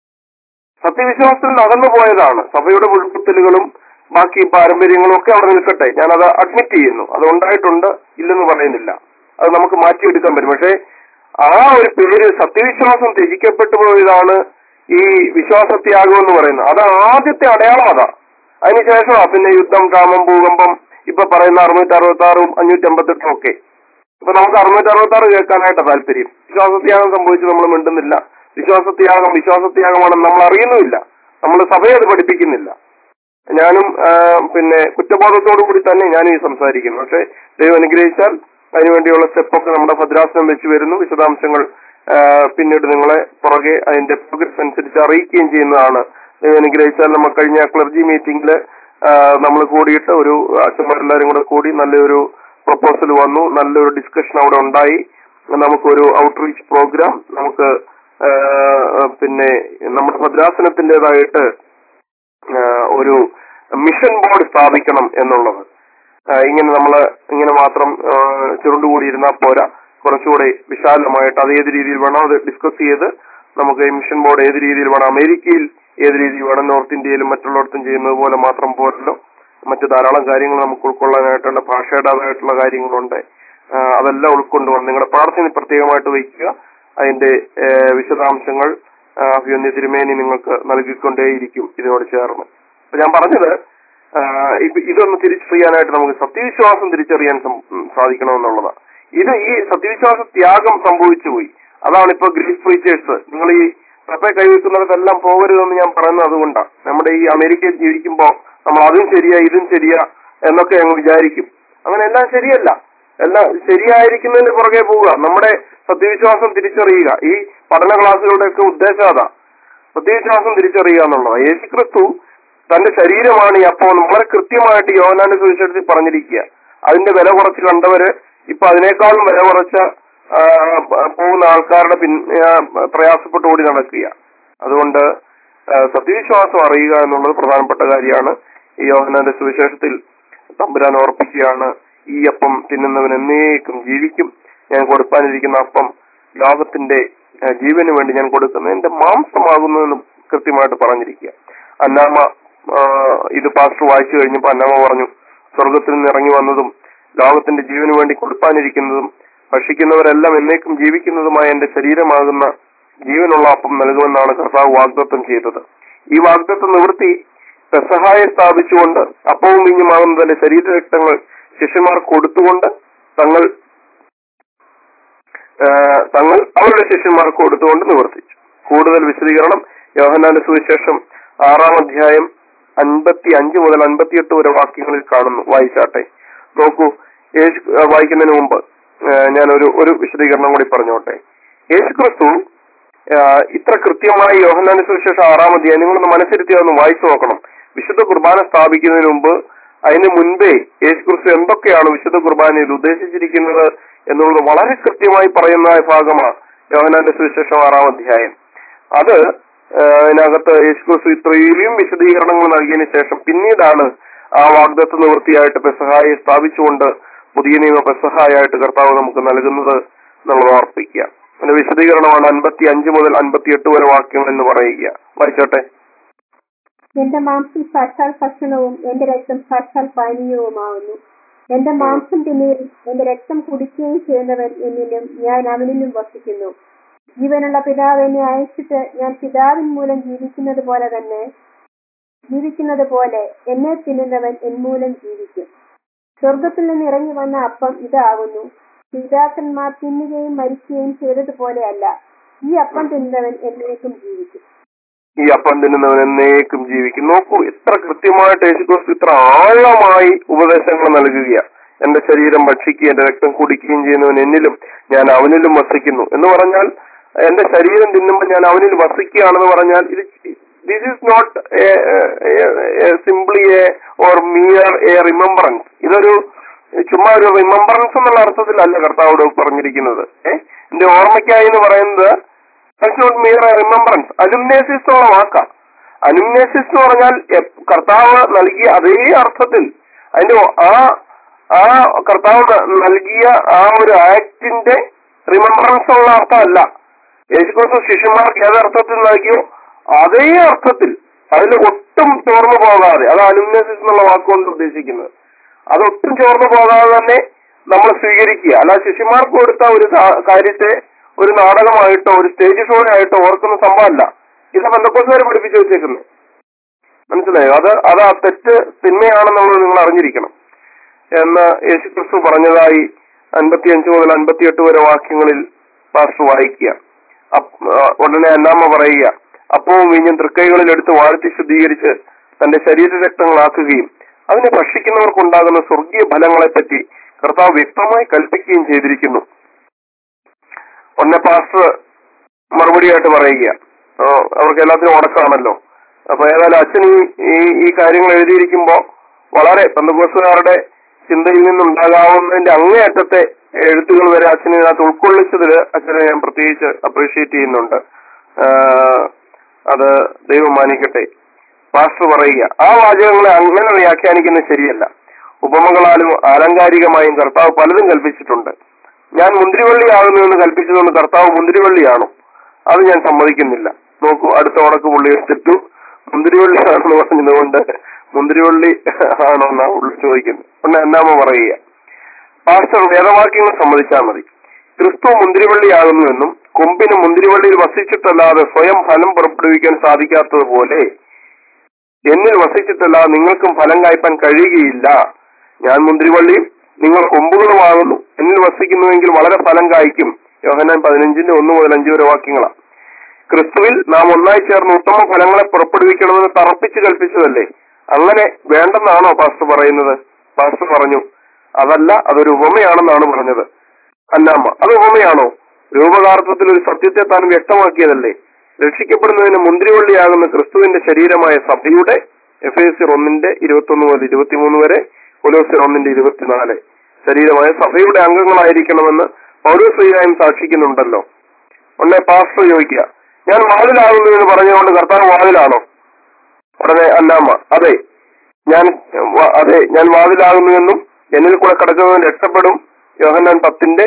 സത്യവിശ്വാസത്തിൽ നടന്നു പോയതാണ് സഭയുടെ മുഴുക്കുത്തലുകളും ബാക്കി പാരമ്പര്യങ്ങളും ഒക്കെ അവിടെ നിൽക്കട്ടെ ഞാനത് അഡ്മിറ്റ് ചെയ്യുന്നു അത് ഉണ്ടായിട്ടുണ്ട് ഇല്ലെന്ന് പറയുന്നില്ല അത് നമുക്ക് മാറ്റിയെടുക്കാൻ പറ്റും പക്ഷേ ആ ഒരു പേര് സത്യവിശ്വാസം ത്യജിക്കപ്പെട്ടു പോയതാണ് ഈ വിശ്വാസത്യാഗം എന്ന് പറയുന്നത് അത് ആദ്യത്തെ അടയാളം അതാ അതിനുശേഷമാ പിന്നെ യുദ്ധം കാമം ഭൂകമ്പം ഇപ്പൊ പറയുന്ന അറുന്നൂറ്റി അറുപത്തി ആറും അഞ്ഞൂറ്റി അമ്പത്തെട്ടും ഒക്കെ ഇപ്പൊ നമുക്ക് അറുന്നൂറ്റി അറുപത്തി ആറ് കേൾക്കാനായിട്ട് താല്പര്യം വിശ്വാസത്യാഗം സംഭവിച്ച് നമ്മൾ മിണ്ടുന്നില്ല വിശ്വാസത്യാഗം വിശ്വാസത്യാഗമാണെന്ന് നമ്മൾ അറിയുന്നുമില്ല നമ്മൾ സഭയെ അത് പഠിപ്പിക്കുന്നില്ല ഞാനും ആ, പിന്നെ കുറ്റബോധത്തോടു കൂടി തന്നെ ഞാനും ഈ സംസാരിക്കുന്നു പക്ഷെ ദൈവം അനുഗ്രഹിച്ചാൽ അതിനുവേണ്ടിയുള്ള സ്റ്റെപ്പൊക്കെ നമ്മുടെ ഭദ്രാസനം വെച്ച് വരുന്നു വിശദാംശങ്ങൾ ആ, പിന്നീട് നിങ്ങളെ പുറകെ അതിന്റെ പ്രോഗ്രസ് അനുസരിച്ച് അറിയിക്കുകയും ചെയ്യുന്നതാണ് ദൈവം അനുഗ്രഹിച്ചാൽ നമ്മൾ കഴിഞ്ഞ ക്ലർജി മീറ്റിംഗിൽ നമ്മൾ കൂടിയിട്ട് ഒരു അച്ഛന്മാരെല്ലാരും കൂടെ കൂടി നല്ലൊരു പ്രപ്പോസൽ വന്നു നല്ലൊരു ഡിസ്കഷൻ അവിടെ ഉണ്ടായി നമുക്കൊരു ഔട്ട്റീച്ച് പ്രോഗ്രാം നമുക്ക് ആ, പിന്നെ നമ്മുടെ ഭദ്രാസനത്തിൻ്റെതായിട്ട് ഒരു മിഷൻ ബോർഡ് സ്ഥാപിക്കണം എന്നുള്ളത് ആ, ഇങ്ങനെ നമ്മൾ ഇങ്ങനെ മാത്രം ആ, ചുരുണ്ടുകൂടിയിരുന്നാൽ പോരാ കുറച്ചുകൂടി വിശാലമായിട്ട് അത് ഏത് രീതിയിൽ വേണം അത് ഡിസ്കസ് ചെയ്ത് നമുക്ക് ഈ മിഷൻ ബോർഡ് ഏത് രീതിയിൽ വേണം അമേരിക്കയിൽ ഏത് രീതിയിൽ വേണം നോർത്ത് ഇന്ത്യയിലും മറ്റുള്ളിടത്തും ചെയ്യുന്നത് പോലെ മാത്രം പോരല്ലോ മറ്റു ധാരാളം കാര്യങ്ങൾ നമുക്ക് ഉൾക്കൊള്ളാനായിട്ടുള്ള ഭാഷയുടേതായിട്ടുള്ള കാര്യങ്ങളുണ്ട് ആ, അതെല്ലാം ഉൾക്കൊണ്ടുകൊണ്ട് നിങ്ങളുടെ പ്രാർത്ഥന പ്രത്യേകമായിട്ട് വയ്ക്കുക അതിന്റെ ഏ, വിശദാംശങ്ങൾ ആ, അഭിമന്യ തിരുമേനി നിങ്ങൾക്ക് നൽകിക്കൊണ്ടേയിരിക്കും ഇതിനോട് ചേർന്ന് അപ്പൊ ഞാൻ പറഞ്ഞത് ആ, ഇത് ഇതൊന്ന് തിരിച്ചറിയാനായിട്ട് നമുക്ക് സത്യവിശ്വാസം തിരിച്ചറിയാൻ സം- ഉം, സാധിക്കണമെന്നുള്ളതാണ് ഇത് ഈ സത്യവിശ്വാസ ത്യാഗം സംഭവിച്ചു പോയി അതാണ് ഇപ്പൊ ഗ്രീസ് പ്രീച്ചേഴ്സ് നിങ്ങൾ ഈ സഭയെ കൈവെക്കുന്നിടത്തെല്ലാം പോകരുതെന്ന് ഞാൻ പറയുന്നത് അതുകൊണ്ടാണ് നമ്മുടെ ഈ അമേരിക്കയിൽ ജീവിക്കുമ്പോൾ നമ്മൾ അതും ശരിയാ ഇതും ശരിയാ എന്നൊക്കെ അങ്ങ് വിചാരിക്കും അങ്ങനെ എല്ലാം ശരിയല്ല എല്ലാം ശരിയായിരിക്കുന്നതിന് പുറകെ പോവുക നമ്മുടെ സത്യവിശ്വാസം തിരിച്ചറിയുക ഈ പഠന ക്ലാസ്സുകളുടെയൊക്കെ ഉദ്ദേശം അതാ സത്യവിശ്വാസം തിരിച്ചറിയുക എന്നുള്ളതാണ് യേശുക്രിസ്തു തന്റെ ശരീരമാണ് ഈ അപ്പം വളരെ കൃത്യമായിട്ട് യോഹനാന്റെ സുവിശേഷത്തിൽ പറഞ്ഞിരിക്കുക അതിന്റെ വില കുറച്ച് കണ്ടവര് ഇപ്പൊ അതിനേക്കാളും വില കുറച്ച ആ, പ- പോകുന്ന ആൾക്കാരുടെ പിൻ ആ, പ്രയാസപ്പെട്ട് ഓടി നടക്കുക അതുകൊണ്ട് ആ, സത്യവിശ്വാസം അറിയുക എന്നുള്ളത് പ്രധാനപ്പെട്ട കാര്യമാണ് ഈ യോഹനാന്റെ സുവിശേഷത്തിൽ തമ്പുരാൻ ഓർപ്പിക്കുകയാണ് ഈ അപ്പം തിന്നുന്നവൻ എന്നേക്കും ജീവിക്കും ഞാൻ കൊടുക്കാനിരിക്കുന്ന അപ്പം ലോകത്തിന്റെ ആ, ജീവന് വേണ്ടി ഞാൻ കൊടുക്കുന്നത് എന്റെ മാംസമാകുന്നു എന്ന് കൃത്യമായിട്ട് പറഞ്ഞിരിക്കുക അന്നാമ ആ, ഇത് പാസ്റ്റർ വായിച്ചു കഴിഞ്ഞപ്പോൾ അന്നാമ പറഞ്ഞു സ്വർഗത്തിൽ നിന്ന് ഇറങ്ങി വന്നതും ലോകത്തിന്റെ ജീവന് വേണ്ടി കൊടുക്കാനിരിക്കുന്നതും ഭക്ഷിക്കുന്നവരെല്ലാം എന്നേക്കും ജീവിക്കുന്നതുമായ എന്റെ ശരീരമാകുന്ന ജീവനുള്ള അപ്പം നൽകുമെന്നാണ് കർത്താവ് വാഗ്ദത്വം ചെയ്തത് ഈ വാഗ്ദത്വം നിവൃത്തി പെസഹായെ സ്ഥാപിച്ചുകൊണ്ട് അപ്പവും വീഞ്ഞുമാകുന്ന തന്റെ ശരീരരക്തങ്ങൾ ശിഷ്യന്മാർ കൊടുത്തുകൊണ്ട് തങ്ങൾ ആ, തങ്ങൾ അവരുടെ ശിഷ്യന്മാർക്ക് കൊടുത്തുകൊണ്ട് നിവർത്തിച്ചു കൂടുതൽ വിശദീകരണം യോഹന്നാന്റെ സുവിശേഷം ആറാം അധ്യായം അൻപത്തി അഞ്ച് മുതൽ അൻപത്തിയെട്ട് വരെ വാക്യങ്ങളിൽ കാണുന്നു വായിച്ചാട്ടെ നോക്കൂ യേശു ആ, വായിക്കുന്നതിന് മുമ്പ് ആ, ഞാൻ ഒരു ഒരു വിശദീകരണം കൂടി പറഞ്ഞോട്ടെ യേശു ക്രിസ്തു ആ, ഇത്ര കൃത്യമായി യോഹന്നാന്റെ സുവിശേഷം ആറാം അധ്യായം നിങ്ങളൊന്ന് മനസ്സിരുത്തി അതൊന്ന് വായിച്ചു നോക്കണം വിശുദ്ധ കുർബാന സ്ഥാപിക്കുന്നതിന് മുമ്പ് അതിന് മുൻപേ യേശു ക്രിസ്തു എന്തൊക്കെയാണ് വിശുദ്ധ കുർബാനയിൽ ഉദ്ദേശിച്ചിരിക്കുന്നത് എന്നുള്ളത് വളരെ കൃത്യമായി പറയുന്ന ഭാഗമാണ് യോഹനാന്റെ സുവിശേഷം ആറാം അധ്യായം അത് ആ, അതിനകത്ത് യേശു ക്രിസ്തു ഇത്രയും വിശദീകരണങ്ങൾ നൽകിയതിനു ശേഷം പിന്നീടാണ് ആ വാഗ്ദത്ത നിവൃത്തിയായിട്ട് പെസഹായെ സ്ഥാപിച്ചുകൊണ്ട് പുതിയ നിയമ പെസഹായായിട്ട് കർത്താവ് നമുക്ക് നൽകുന്നത് എന്നുള്ളത് ഓർപ്പിക്കുക അതിന്റെ വിശദീകരണമാണ് അൻപത്തി അഞ്ച് മുതൽ അൻപത്തി എട്ട് വരെ വാക്യങ്ങൾ എന്ന് പറയുക വായിച്ചോട്ടെ എന്റെ മാംസം സാക്ഷാൽ ഭക്ഷണവും എന്റെ രക്തം സാക്ഷാൽ പാനീയവുമാവുന്നു എന്റെ മാംസം തിന്നുകയും എന്റെ രക്തം കുടിക്കുകയും ചെയ്യുന്നവൻ എന്നിലും ഞാൻ അവനിലും വസിക്കുന്നു ജീവനുള്ള പിതാവ് എന്നെ അയച്ചിട്ട് ഞാൻ പിതാവിൻ മൂലം ജീവിക്കുന്നത് പോലെ തന്നെ ജീവിക്കുന്നത് പോലെ എന്നെ തിന്നുന്നവൻ എൻ മൂലം ജീവിക്കും സ്വർഗത്തിൽ നിന്ന് ഇറങ്ങി വന്ന അപ്പം ഇതാകുന്നു പിതാക്കന്മാർ തിന്നുകയും മരിക്കുകയും ചെയ്തതുപോലെയല്ല ഈ അപ്പം തിന്നുന്നവൻ എന്നേക്കും ജീവിക്കും ഈ അപ്പം തിന്നുന്നവൻ എന്നേക്കും ജീവിക്കും നോക്കൂ എത്ര കൃത്യമായിട്ട് യേശുക്രിസ്തു ഇത്ര ആഴമായി ഉപദേശങ്ങൾ നൽകുക എന്റെ ശരീരം ഭക്ഷിക്കുകയും എന്റെ രക്തം കുടിക്കുകയും ചെയ്യുന്നവൻ എന്നിലും ഞാൻ അവനിലും വസിക്കുന്നു എന്ന് പറഞ്ഞാൽ എന്റെ ശരീരം തിന്നുമ്പോൾ ഞാൻ അവനിൽ വസിക്കുകയാണെന്ന് പറഞ്ഞാൽ ഇത് this is not simply a or mere a remembrance ഇതൊരു ചുമ്മാ ഒരു റിമെമ്പറൻസ് എന്നുള്ള അർത്ഥത്തിലല്ല കർത്താവോട് പറഞ്ഞിരിക്കുന്നത് ഏഹ് എന്റെ ഓർമ്മയ്ക്കായി എന്ന് പറയുന്നത് that's not mere a remembrance അലുമിനേസിസ് എന്നുള്ള വാക്കാം അലുമിനേസിസ് എന്ന് പറഞ്ഞാൽ എ- കർത്താവ് നൽകിയ അതേ അർത്ഥത്തിൽ അതിന്റെ ആ ആ കർത്താവ് ന- നൽകിയ ആ ഒരു ആക്ടിന്റെ റിമെമ്പറൻസ് ഉള്ള അർത്ഥമല്ല യേശുക്രിസ്തു ശിഷ്യന്മാർക്ക് ഏത് അർത്ഥത്തിൽ നൽകിയോ അതേ അർത്ഥത്തിൽ അതിൽ ഒട്ടും ചോർന്നു പോകാതെ അത് അലുമിനേസിസ് എന്നുള്ള വാക്കുകൊണ്ട് ഉദ്ദേശിക്കുന്നത് അതൊട്ടും ചോർന്നു പോകാതെ തന്നെ നമ്മൾ സ്വീകരിക്കുക അല്ല ശിഷ്യന്മാർക്ക് കൊടുത്ത ഒരു കാ- കാര്യത്തെ ഒരു നാടകമായിട്ടോ ഒരു സ്റ്റേജ് ഷോ ആയിട്ടോ ഓർക്കുന്ന സംഭവമല്ല ഇത് ബന്ധക്കോസുകാരെ പഠിപ്പിച്ചു വെച്ചേക്കുന്നത് മനസ്സിലായോ അത് അത് ആ തെറ്റ് തിന്മയാണെന്നുള്ളത് നിങ്ങൾ അറിഞ്ഞിരിക്കണം എന്ന് യേശു ക്രിസ്തു പറഞ്ഞതായി അൻപത്തിയഞ്ച് മുതൽ അൻപത്തിയെട്ട് വരെ വാക്യങ്ങളിൽ പാസ്റ്റർ വായിക്കുക അപ്പ്- ആ, ഉടനെ അന്നാമ്മ പറയുക അപ്പവും വീഞ്ഞും തൃക്കൈകളിൽ എടുത്ത് വാഴ്ത്തി ശുദ്ധീകരിച്ച് തന്റെ ശരീരരക്തങ്ങളാക്കുകയും അതിനെ ഭക്ഷിക്കുന്നവർക്കുണ്ടാകുന്ന സ്വർഗീയ ഫലങ്ങളെപ്പറ്റി കർത്താവ് വ്യക്തമായി കൽപ്പിക്കുകയും ചെയ്തിരിക്കുന്നു ഒന്നെ പാസ്റ്റർ മറുപടിയായിട്ട് പറയുക ആ, അവർക്ക് എല്ലാത്തിനും ഉടക്കാണല്ലോ അപ്പൊ ഏതായാലും അച്ഛൻ ഈ ഈ- ഈ കാര്യങ്ങൾ എഴുതിയിരിക്കുമ്പോ വളരെ പന്തകോസുകാരുടെ ചിന്തയിൽ നിന്നുണ്ടാകാവുന്നതിന്റെ അങ്ങേയറ്റത്തെ എഴുത്തുകൾ വരെ അച്ഛൻ ഇതിനകത്ത് ഉൾക്കൊള്ളിച്ചതിൽ അച്ഛനെ ഞാൻ പ്രത്യേകിച്ച് അപ്രീഷിയേറ്റ് ചെയ്യുന്നുണ്ട് ആ, അത് ദൈവം മാനിക്കട്ടെ പാസ്റ്റർ പറയുക ആ വാചകങ്ങളെ അങ്ങനെ വ്യാഖ്യാനിക്കുന്നത് ശരിയല്ല ഉപമകളാലും ആലങ്കാരികമായും കർത്താവ് പലതും കൽപ്പിച്ചിട്ടുണ്ട് ഞാൻ മുന്തിരിവള്ളിയാകുന്നു എന്ന് കൽപ്പിച്ചതുകൊണ്ട് കർത്താവ് മുന്തിരിവള്ളിയാണോ അത് ഞാൻ സമ്മതിക്കുന്നില്ല നോക്കൂ അടുത്ത ഉണക്ക് പുള്ളി എടുത്തിട്ടു മുന്തിരിവള്ളിയാണെന്ന് പറഞ്ഞതുകൊണ്ട് മുന്തിരിവള്ളി ആണോ എന്നാ പുള്ളി ചോദിക്കുന്നത് ഒന്ന് എന്നാമ പറയുക പാസ്റ്റർ വേദവാക്യങ്ങൾ സമ്മതിച്ചാൽ മതി ക്രിസ്തു മുന്തിരിവള്ളിയാകുന്നുവെന്നും കൊമ്പിന് മുന്തിരിവള്ളിയിൽ വസിച്ചിട്ടല്ലാതെ സ്വയം ഫലം പുറപ്പെടുവിക്കാൻ സാധിക്കാത്തതുപോലെ എന്നിൽ വസിച്ചിട്ടല്ലാതെ നിങ്ങൾക്കും ഫലം കായ്പാൻ കഴിയുകയില്ല ഞാൻ മുന്തിരിവള്ളിയും നിങ്ങൾ കൊമ്പുകളുമാകുന്നു എന്നിൽ വസിക്കുന്നുവെങ്കിൽ വളരെ ഫലം കായ്ക്കും യോഹനാൻ പതിനഞ്ചിന്റെ ഒന്ന് മുതൽ അഞ്ച് വരെ വാക്യങ്ങളാണ് ക്രിസ്തുവിൽ നാം ഒന്നായി ചേർന്ന് ഉത്തമ ഫലങ്ങളെ പുറപ്പെടുവിക്കണമെന്ന് തറപ്പിച്ച് കൽപ്പിച്ചതല്ലേ അങ്ങനെ വേണ്ടെന്നാണോ പാസ്റ്റർ പറയുന്നത് പാസ്റ്റർ പറഞ്ഞു അതല്ല അതൊരു ഉപമയാണെന്നാണ് പറഞ്ഞത് അന്നാമ്മ അത് ഉപമയാണോ രൂപകാർത്ഥത്തിൽ ഒരു സത്യത്തെ താൻ വ്യക്തമാക്കിയതല്ലേ രക്ഷിക്കപ്പെടുന്നതിന് മുന്തിരിവള്ളിയാകുന്ന ക്രിസ്തുവിന്റെ ശരീരമായ സഭയുടെ എഫ് എസ് ഒന്നിന്റെ ഇരുപത്തൊന്ന് മുതൽ ഇരുപത്തിമൂന്ന് വരെ കൊലോസിർ ഒന്നിന്റെ ഇരുപത്തിനാല് ശരീരമായ സഭയുടെ അംഗങ്ങളായിരിക്കണമെന്ന് പൗരശ്രീയായും സാക്ഷിക്കുന്നുണ്ടല്ലോ ഉടനെ പാസ്റ്റർ ചോദിക്കുക ഞാൻ വാതിലാകുന്നു എന്ന് പറഞ്ഞുകൊണ്ട് കർത്താവ് വാതിലാണോ ഉടനെ അന്നാമ്മ അതെ ഞാൻ വ- അതെ ഞാൻ വാതിലാകുന്നുവെന്നും എന്നിൽ കൂടെ കിടക്കുന്നവൻ രക്ഷപ്പെടും യോഹന്നാൻ പത്തിന്റെ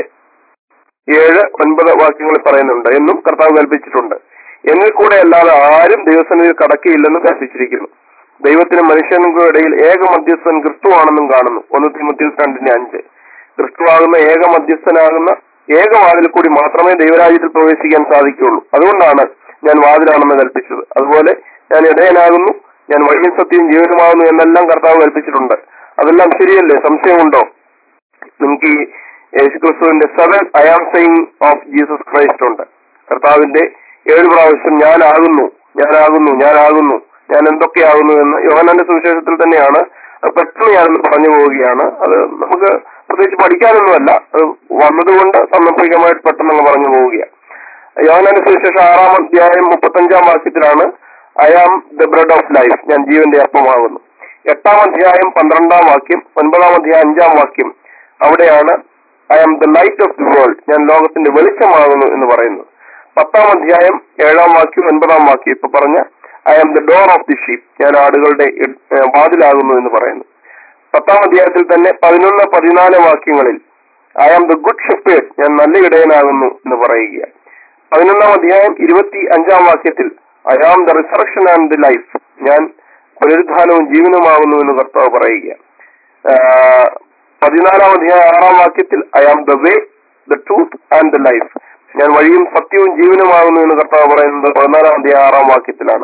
ഏഴ് ഒൻപത് വാക്യങ്ങളിൽ പറയുന്നുണ്ട് എന്നും കർത്താവ് കൽപ്പിച്ചിട്ടുണ്ട് എന്നിൽ കൂടെ അല്ലാതെ ആരും ദൈവസന്നിധിയിൽ കടക്കയില്ലെന്നും കൽപ്പിച്ചിരിക്കുന്നു ദൈവത്തിനും മനുഷ്യനും ഇടയിൽ ഏക മധ്യസ്ഥൻ ക്രിസ്തുവാണെന്നും കാണുന്നു ഒന്ന് തിമത്തിയസ് രണ്ടിന്റെ അഞ്ച് ക്രിസ്തുവാകുന്ന ഏക മധ്യസ്ഥനാകുന്ന ഏക വാതിൽ കൂടി മാത്രമേ ദൈവരാജ്യത്തിൽ പ്രവേശിക്കാൻ സാധിക്കുകയുള്ളൂ അതുകൊണ്ടാണ് ഞാൻ വാതിലാണെന്ന് കൽപ്പിച്ചത് അതുപോലെ ഞാൻ ഇടയനാകുന്നു ഞാൻ വഴിയും സത്യവും ജീവനുമാകുന്നു എന്നെല്ലാം കർത്താവ് കൽപ്പിച്ചിട്ടുണ്ട് അതെല്ലാം ശരിയല്ലേ സംശയമുണ്ടോ നിങ്ങൾക്ക് ഈ യേശുക്രിസ്തുവിന്റെ seven I am saying of Jesus Christ ഉണ്ട് കർത്താവിന്റെ ഏഴ് പ്രാവശ്യം ഞാനാകുന്നു ഞാനാകുന്നു ഞാനാകുന്നു ഞാൻ എന്തൊക്കെയാകുന്നു എന്ന് യോഹനാന്റെ സുവിശേഷത്തിൽ തന്നെയാണ് അത് പെട്ടെന്ന് ഞാനൊന്ന് പറഞ്ഞു പോവുകയാണ് അത് നമുക്ക് പ്രത്യേകിച്ച് പഠിക്കാനൊന്നുമല്ല അത് വന്നതുകൊണ്ട് സാന്ദർഭികമായിട്ട് പെട്ടെന്ന് അങ്ങ് പറഞ്ഞു പോവുകയാണ് യോഹനാന്റെ സുവിശേഷം ആറാം അധ്യായം മുപ്പത്തഞ്ചാം വാക്യത്തിലാണ് I am the bread of life ഞാൻ ജീവന്റെ അപ്പമാകുന്നു എട്ടാം അധ്യായം പന്ത്രണ്ടാം വാക്യം ഒൻപതാം അധ്യായം അഞ്ചാം വാക്യം അവിടെയാണ് I am the light of the world ഞാൻ ലോകത്തിന്റെ വെളിച്ചമാകുന്നു എന്ന് പറയുന്നു പത്താം അധ്യായം ഏഴാം വാക്യം ഒൻപതാം വാക്യം ഇപ്പൊ പറഞ്ഞ I am the door of the sheep ഞാൻ ആടുകളുടെ ഇ- ഏഹ് വാതിലാകുന്നു എന്ന് പറയുന്നു പത്താം അധ്യായത്തിൽ തന്നെ പതിനൊന്ന് പതിനാല് വാക്യങ്ങളിൽ I am the good shepherds ഞാൻ നല്ല ഇടയനാകുന്നു എന്ന് പറയുക പതിനൊന്നാം അധ്യായം ഇരുപത്തി അഞ്ചാം വാക്യത്തിൽ I am the resurrection and the life ഞാൻ പുനരുദ്ധാനവും ജീവനുമാകുന്നു എന്ന് കർത്താവ് പറയുക ആ, പതിനാലാം അധ്യായം ആറാം വാക്യത്തിൽ I am the way the truth and the life ഞാൻ വഴിയും സത്യവും ജീവനുമാകുന്നു എന്ന് കർത്താവ് പറയുന്നത് പതിനാലാം അധ്യായം ആറാം വാക്യത്തിലാണ്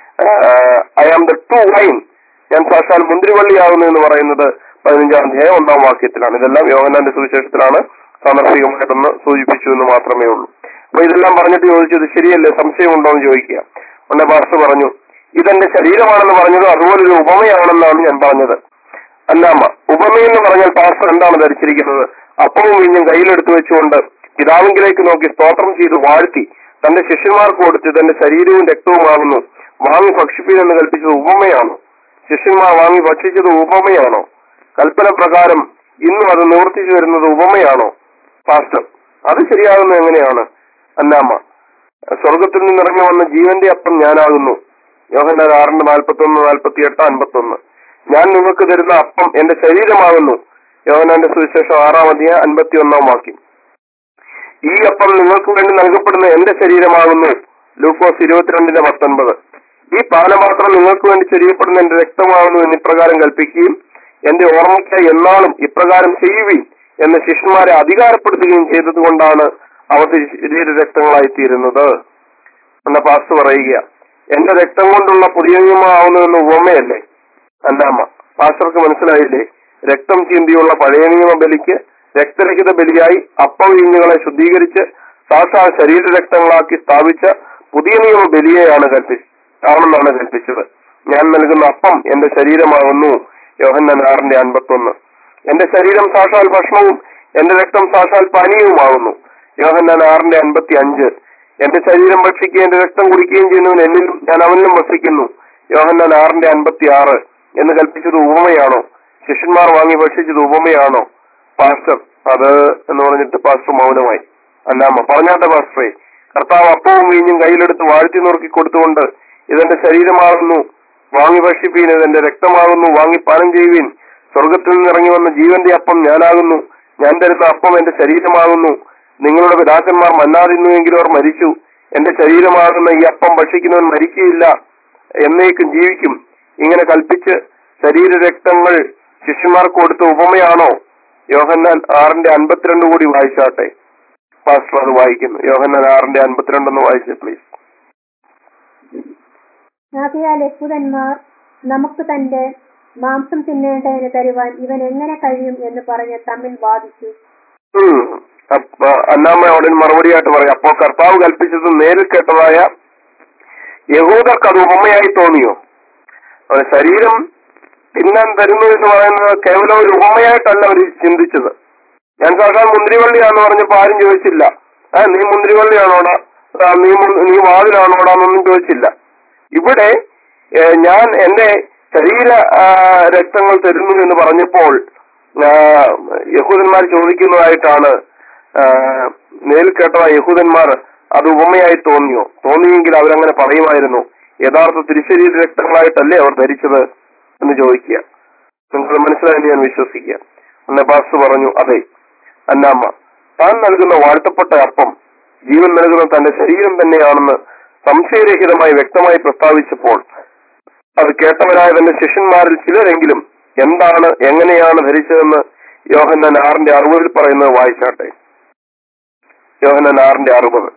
I am the true vine ഞാൻ സാക്ഷാൽ മുന്തിരിവള്ളിയാകുന്നു എന്ന് പറയുന്നത് പതിനഞ്ചാം അധ്യായം ഒന്നാം വാക്യത്തിലാണ് ഇതെല്ലാം യോഹനാന്റെ സുവിശേഷത്തിലാണ് സാന്ദർഭികമായിട്ടൊന്ന് സൂചിപ്പിച്ചു എന്ന് മാത്രമേ ഉള്ളൂ അപ്പൊ ഇതെല്ലാം പറഞ്ഞിട്ട് ചോദിച്ചത് ശരിയല്ലേ സംശയമുണ്ടോ എന്ന് ചോദിക്കുക ഉടനെ പാസ്റ്റർ പറഞ്ഞു ഇതെന്റെ ശരീരമാണെന്ന് പറഞ്ഞത് അതുപോലൊരു ഉപമയാണെന്നാണ് ഞാൻ പറഞ്ഞത് അല്ലാമ്മ ഉപമയെന്ന് പറഞ്ഞാൽ പാസ്റ്റർ എന്താണ് ധരിച്ചിരിക്കുന്നത് അപ്പവും വീഞ്ഞും കയ്യിലെടുത്തു വെച്ചുകൊണ്ട് പിതാവിങ്കിലേക്ക് നോക്കി സ്തോത്രം ചെയ്ത് വാഴ്ത്തി തന്റെ ശിഷ്യന്മാർക്ക് കൊടുത്ത് തന്റെ ശരീരവും രക്തവുമാകുന്നു വാങ്ങി ഭക്ഷിപ്പീനെന്ന് കൽപ്പിച്ചത് ഉപമയാണോ ശിഷ്യന്മാർ വാങ്ങി ഭക്ഷിച്ചത് ഉപമയാണോ കൽപ്പന പ്രകാരം ഇന്നും അത് നിവർത്തിച്ചു വരുന്നത് ഉപമയാണോ പാസ്റ്റർ അത് ശരിയാകുന്നത് എങ്ങനെയാണ് അന്നാമ്മ സ്വർഗത്തിൽ നിന്നിറങ്ങി വന്ന ജീവന്റെ അപ്പം ഞാനാകുന്നു യോഹന്നാൻ ആറിന്റെ നാൽപ്പത്തി ഒന്ന് നാൽപ്പത്തി എട്ട് അൻപത്തി ഒന്ന് ഞാൻ നിങ്ങൾക്ക് തരുന്ന അപ്പം എന്റെ ശരീരമാകുന്നു യോഹനാന്റെ സുവിശേഷം ആറാം അധ്യായം അൻപത്തി ഒന്നാം വാക്യം ഈ അപ്പം നിങ്ങൾക്ക് വേണ്ടി നൽകപ്പെടുന്ന എന്റെ ശരീരമാകുന്നു ലൂക്കോസ് ഇരുപത്തിരണ്ടിന്റെ പത്തൊൻപത് ഈ പാനപാത്രം നിങ്ങൾക്ക് വേണ്ടി ചൊരിയപ്പെടുന്ന എന്റെ രക്തമാകുന്നു എന്ന് ഇപ്രകാരം കൽപ്പിക്കുകയും എന്റെ ഓർമ്മയ്ക്കായി എന്നാളും ഇപ്രകാരം ചെയ്യുവിൻ എന്ന് ശിഷ്യന്മാരെ അധികാരപ്പെടുത്തുകയും ചെയ്തതുകൊണ്ടാണ് അവർ ശരീര രക്തങ്ങളായി തീരുന്നത് എന്ന പാസ് പറയുക എന്റെ രക്തം കൊണ്ടുള്ള പുതിയ നിയമമാവുന്നുവെന്ന് ഉപമയല്ലേ അല്ലാമ്മ പാസ്റ്റർക്ക് മനസ്സിലായില്ലേ രക്തം ചീന്തിയുള്ള പഴയ നിയമ ബലിക്ക് രക്തരഹിത ബലിയായി അപ്പവീഞ്ഞുകളെ ശുദ്ധീകരിച്ച് സാക്ഷാൽ ശരീര രക്തങ്ങളാക്കി സ്ഥാപിച്ച പുതിയ നിയമ ബലിയെയാണ് കൽപ്പിച്ചത് ആണെന്നാണ് കൽപ്പിച്ചത് ഞാൻ നൽകുന്ന അപ്പം എന്റെ ശരീരമാകുന്നു യോഹന്നാൻ ആറിന്റെ അൻപത്തൊന്ന് എന്റെ ശരീരം സാക്ഷാൽ ഭക്ഷണവും എന്റെ രക്തം സാക്ഷാൽ പാനീയവുമാകുന്നു യോഹന്നാൻ ആറിന്റെ അൻപത്തി അഞ്ച് എന്റെ ശരീരം ഭക്ഷിക്കുകയും എന്റെ രക്തം കുടിക്കുകയും ചെയ്യുന്നവൻ എന്നിലും ഞാൻ അവനിലും വസിക്കുന്നു യോഹന്നാൻ ആറിന്റെ അൻപത്തി ആറ് എന്ന് കൽപ്പിച്ചത് ഉപമയാണോ ശിഷ്യന്മാർ വാങ്ങി ഭക്ഷിച്ചത് ഉപമയാണോ പാസ്റ്റർ അത് എന്ന് പറഞ്ഞിട്ട് പാസ്റ്റർ മൗനമായി അല്ലാമ്മ പറഞ്ഞാട്ടെ പാസ്റ്ററെ കർത്താവ് അപ്പവും വീഞ്ഞും കയ്യിലെടുത്ത് വാഴ്ത്തി നുറുക്കി കൊടുത്തുകൊണ്ട് ഇതെന്റെ ശരീരമാകുന്നു വാങ്ങി ഭക്ഷിപ്പീൻ ഇതെന്റെ രക്തമാകുന്നു വാങ്ങി പാനം ചെയ്യുവീൻ സ്വർഗത്തിൽ നിന്ന് ഇറങ്ങി വന്ന ജീവന്റെ അപ്പം ഞാനാകുന്നു ഞാൻ തരുന്ന അപ്പം എന്റെ ശരീരമാകുന്നു നിങ്ങളുടെ പിതാക്കന്മാർ മന്നാതിരുന്നുവെങ്കിലും അവർ മരിച്ചു എന്റെ ശരീരമാകുന്ന ഈ അപ്പം ഭക്ഷിക്കുന്നവൻ മരിക്കുകയില്ല എന്നേക്കും ജീവിക്കും ഇങ്ങനെ കൽപ്പിച്ച് ശരീര രക്തങ്ങൾ ശിഷ്യന്മാർക്ക് കൊടുത്ത ഉപമയാണോ യോഹന്നാൻ ആറിന്റെ അൻപത്തിരണ്ട് കൂടി വായിച്ചാട്ടെ പാസ്റ്റർ അത് വായിക്കുന്നു യോഹന്നാൻ ആറിന്റെ അൻപത്തിരണ്ടൊന്ന് വായിച്ചേ പ്ലീസ് ആകയാൽ യഹൂദന്മാർ നമുക്ക് തന്റെ മാംസം തിന്നേണ്ടതിന് തരുവാൻ ഇവൻ എങ്ങനെ കഴിയും എന്ന് പറഞ്ഞ് തമ്മിൽ വാദിച്ചു ഉം. അപ്പ അന്നാമ്മയോട് മറുപടിയായിട്ട് പറയാം അപ്പോ കർത്താവ് കൽപ്പിച്ചത് നേരിൽ കേട്ടതായ യഹൂദർക്ക് അത് ഉപമയായി തോന്നിയോ അവന് ശരീരം തിന്നാൻ തരുന്നു എന്ന് പറയുന്നത് കേവലം ഒരു ഉപമയായിട്ടല്ല അവർ ചിന്തിച്ചത് ഞാൻ സാക്ഷാൽ മുന്തിരിവള്ളിയാന്ന് പറഞ്ഞപ്പോ ആരും ചോദിച്ചില്ല ആ നീ മുന്തിരിവള്ളിയാണോടാ ആ, നീ മു- നീ വാതിലാണോടാ എന്നൊന്നും ചോദിച്ചില്ല ഇവിടെ ഏ, ഞാൻ എന്റെ ശരീര ആ, രക്തങ്ങൾ തരുന്നു എന്ന് പറഞ്ഞപ്പോൾ ആ, യഹൂദന്മാർ ചോദിക്കുന്നതായിട്ടാണ് ആ, നേരിൽ കേട്ടതായ യഹൂദന്മാർ അത് ഉപമയായി തോന്നിയോ തോന്നിയെങ്കിൽ അവരങ്ങനെ പറയുമായിരുന്നു യഥാർത്ഥ തിരിശരീര രക്തങ്ങളായിട്ടല്ലേ അവർ ധരിച്ചത് എന്ന് ചോദിക്കുക നിങ്ങൾക്ക് മനസ്സിലായെന്ന് ഞാൻ വിശ്വസിക്കുക അന്നെ പാസ് പറഞ്ഞു അതെ അന്നാമ്മ താൻ നൽകുന്ന വാഴ്ത്തപ്പെട്ട അപ്പം ജീവൻ നൽകുന്ന തന്റെ ശരീരം തന്നെയാണെന്ന് സംശയരഹിതമായി വ്യക്തമായി പ്രസ്താവിച്ചപ്പോൾ അത് കേട്ടവരായ തന്റെ ശിഷ്യന്മാരിൽ ചിലരെങ്കിലും എന്താണ് എങ്ങനെയാണ് ധരിച്ചതെന്ന് യോഹന്നാൻ ആറിന്റെ അറുപതിൽ പറയുന്നത് വായിച്ചാട്ടെ യോഹന്നാൻ ആറിന്റെ അറുപത്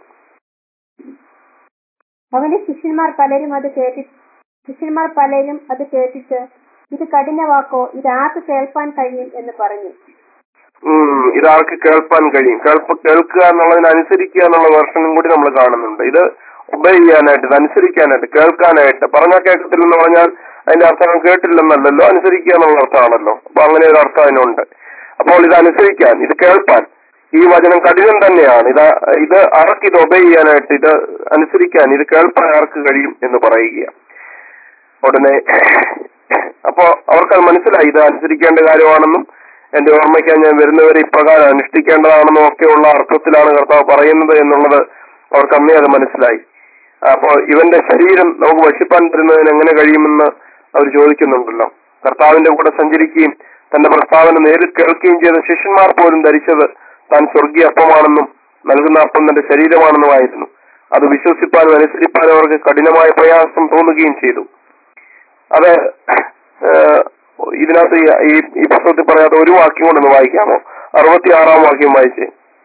അവന്റെ ശിഷ്യന്മാർ പലരും അത് കേട്ടി ശിഷ്യന്മാർ പലരും അത് കേട്ടിട്ട് ഇത് കഠിന വാക്കോ ഇത് ആർക്ക് കേൾപ്പാൻ കഴിയും എന്ന് പറഞ്ഞു ഉം, ഇതാർക്ക് കേൾപ്പാൻ കഴിയും കേൾപ്പ കേൾക്കുക എന്നുള്ളതിന് അനുസരിക്കുക എന്നുള്ള വെർഷനും കൂടി നമ്മൾ കാണുന്നുണ്ട് ഇത് ഒബേ ചെയ്യാനായിട്ട് ഇത് അനുസരിക്കാനായിട്ട് കേൾക്കാനായിട്ട് പറഞ്ഞാൽ കേൾക്കത്തില്ലെന്ന് പറഞ്ഞാൽ അതിന്റെ അർത്ഥം കേട്ടില്ലെന്നല്ലല്ലോ അനുസരിക്കുക എന്നുള്ള അർത്ഥമാണല്ലോ അപ്പൊ അങ്ങനെ ഒരു അർത്ഥം അതിനുണ്ട് അപ്പോൾ ഇത് അനുസരിക്കാൻ ഇത് കേൾപ്പാൻ ഈ വചനം കഠിനം തന്നെയാണ് ഇത് ഇത് ആർക്ക് ഇത് ഒബേ ചെയ്യാനായിട്ട് ഇത് അനുസരിക്കാൻ ഇത് കേൾപ്പാൻ ആർക്ക് കഴിയും എന്ന് പറയുക ഉടനെ അപ്പോ അവർക്കത് മനസ്സിലായി ഇത് അനുസരിക്കേണ്ട കാര്യമാണെന്നും എന്റെ ഓർമ്മയ്ക്ക് ഞാൻ വരുന്നവരെ ഇപ്രകാരം അനുഷ്ഠിക്കേണ്ടതാണെന്നും ഒക്കെയുള്ള അർത്ഥത്തിലാണ് കർത്താവ് പറയുന്നത് എന്നുള്ളത് അവർക്ക് അന്നേ അത് മനസ്സിലായി അപ്പോ ഇവന്റെ ശരീരം നമുക്ക് വശിപ്പാൻ തരുന്നതിന് എങ്ങനെ കഴിയുമെന്ന് അവർ ചോദിക്കുന്നുണ്ടല്ലോ കർത്താവിന്റെ കൂടെ സഞ്ചരിക്കുകയും തന്റെ പ്രസ്താവന നേരിൽ കേൾക്കുകയും ചെയ്ത ശിഷ്യന്മാർ പോലും ധരിച്ചത് താൻ സ്വർഗീയ അപ്പമാണെന്നും നൽകുന്ന അപ്പം തന്റെ ശരീരമാണെന്നുമായിരുന്നു അത് വിശ്വസിപ്പാനും അനുസരിപ്പാനും അവർക്ക് കഠിനമായ പ്രയാസം തോന്നുകയും ചെയ്തു അത് ഏഹ്, ഇതിനകത്ത് ഈ- ഈ ഈ പുസ്തകത്തിൽ പറയാത്ത ഒരു വാക്യം കൊണ്ടൊന്ന് വായിക്കാമോ അറുപത്തിയാറാം വാക്യം വായിച്ചേ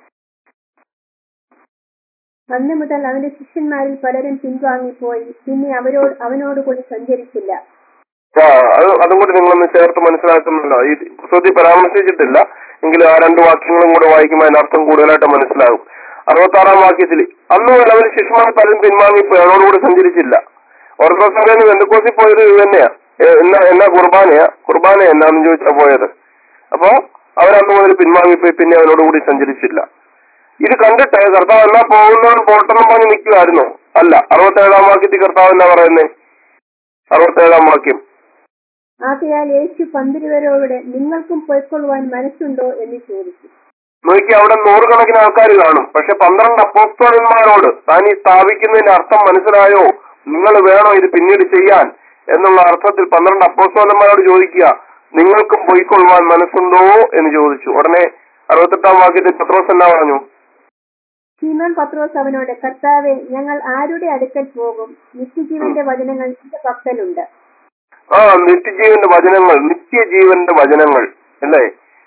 അന്ന് മുതൽ അവന്റെ ശിഷ്യന്മാരിൽ പലരും പിൻവാങ്ങിപ്പോയി പിന്നെ അവരോട് അവനോട് കൂടി സഞ്ചരിച്ചില്ല ആ അത് അതും കൂടി നിങ്ങളൊന്ന് ചേർത്ത് മനസ്സിലാക്കുന്നുണ്ടോ ഈ പുസ്തകത്തിൽ പരാമർശിച്ചിട്ടില്ല എങ്കിലും ആ രണ്ട് വാക്യങ്ങളും കൂടെ വായിക്കുമ്പോൾ അതിന്റെ അർത്ഥം കൂടുതലായിട്ട് മനസ്സിലാകും അറുപത്താറാം വാക്യത്തിൽ അന്ന് മുതൽ അവർ ശിഷ്യന്മാർ പലരും പിൻവാങ്ങിപ്പോയി അവരോടുകൂടി സഞ്ചരിച്ചില്ല ഓർത്തഡോക്സ് സഭയിൽ നിന്ന് ബന്ധുക്കോസിൽ പോയത് ഇത് തന്നെയാ ഏ, എന്നാ എന്നാ കുർബാനയാ കുർബാന എന്നാന്ന് ചോദിച്ചാ പോയത് അപ്പോ അവരന്ന് മുതൽ പിൻവാങ്ങിപ്പോയി പിന്നെ അവരോടുകൂടി സഞ്ചരിച്ചില്ല ഇത് കണ്ടിട്ട് കർത്താവ് എന്നാ പോകുന്നവൻ പോട്ടെന്നും പറഞ്ഞ് നിൽക്കുമായിരുന്നോ അല്ല അറുപത്തേഴാം വാക്യത്തിൽ കർത്താവ് എന്നാ പറയുന്നേ അറുപത്തേഴാം വാക്യം ആകയാൽ യേശു പന്തിരുവരോട് നിങ്ങൾക്കും പൊയ്ക്കൊള്ളുവാൻ മനസ്സുണ്ടോ എന്ന് ചോദിച്ചു നോക്കി അവിടെ നൂറുകണക്കിന് ആൾക്കാർ കാണും പക്ഷെ പന്ത്രണ്ട് അപ്പോസ്തോലന്മാരോട് താൻ ഈ സ്ഥാപിക്കുന്നതിന്റെ അർത്ഥം മനസ്സിലായോ നിങ്ങൾ വേണോ ഇത് പിന്നീട് ചെയ്യാൻ എന്നുള്ള അർത്ഥത്തിൽ പന്ത്രണ്ട് അപ്പോസ്തോലന്മാരോട് ചോദിക്കുക നിങ്ങൾക്കും പോയിക്കൊള്ളുവാൻ മനസ്സുണ്ടോ എന്ന് ചോദിച്ചു ഉടനെ അറുപത്തെട്ടാം വാക്യത്തിൽ പത്രോസ് എന്നാ പറഞ്ഞു സീമോൻ പത്രോസ് അവനോട് കർത്താവെ ഞങ്ങൾ ആരുടെ അടുക്കൽ പോകും നിത്യജീവന്റെ വചനങ്ങൾ നിന്റെ പക്കലുണ്ട് ആ നിത്യജീവന്റെ വചനങ്ങൾ നിത്യജീവന്റെ വചനങ്ങൾ അല്ലേ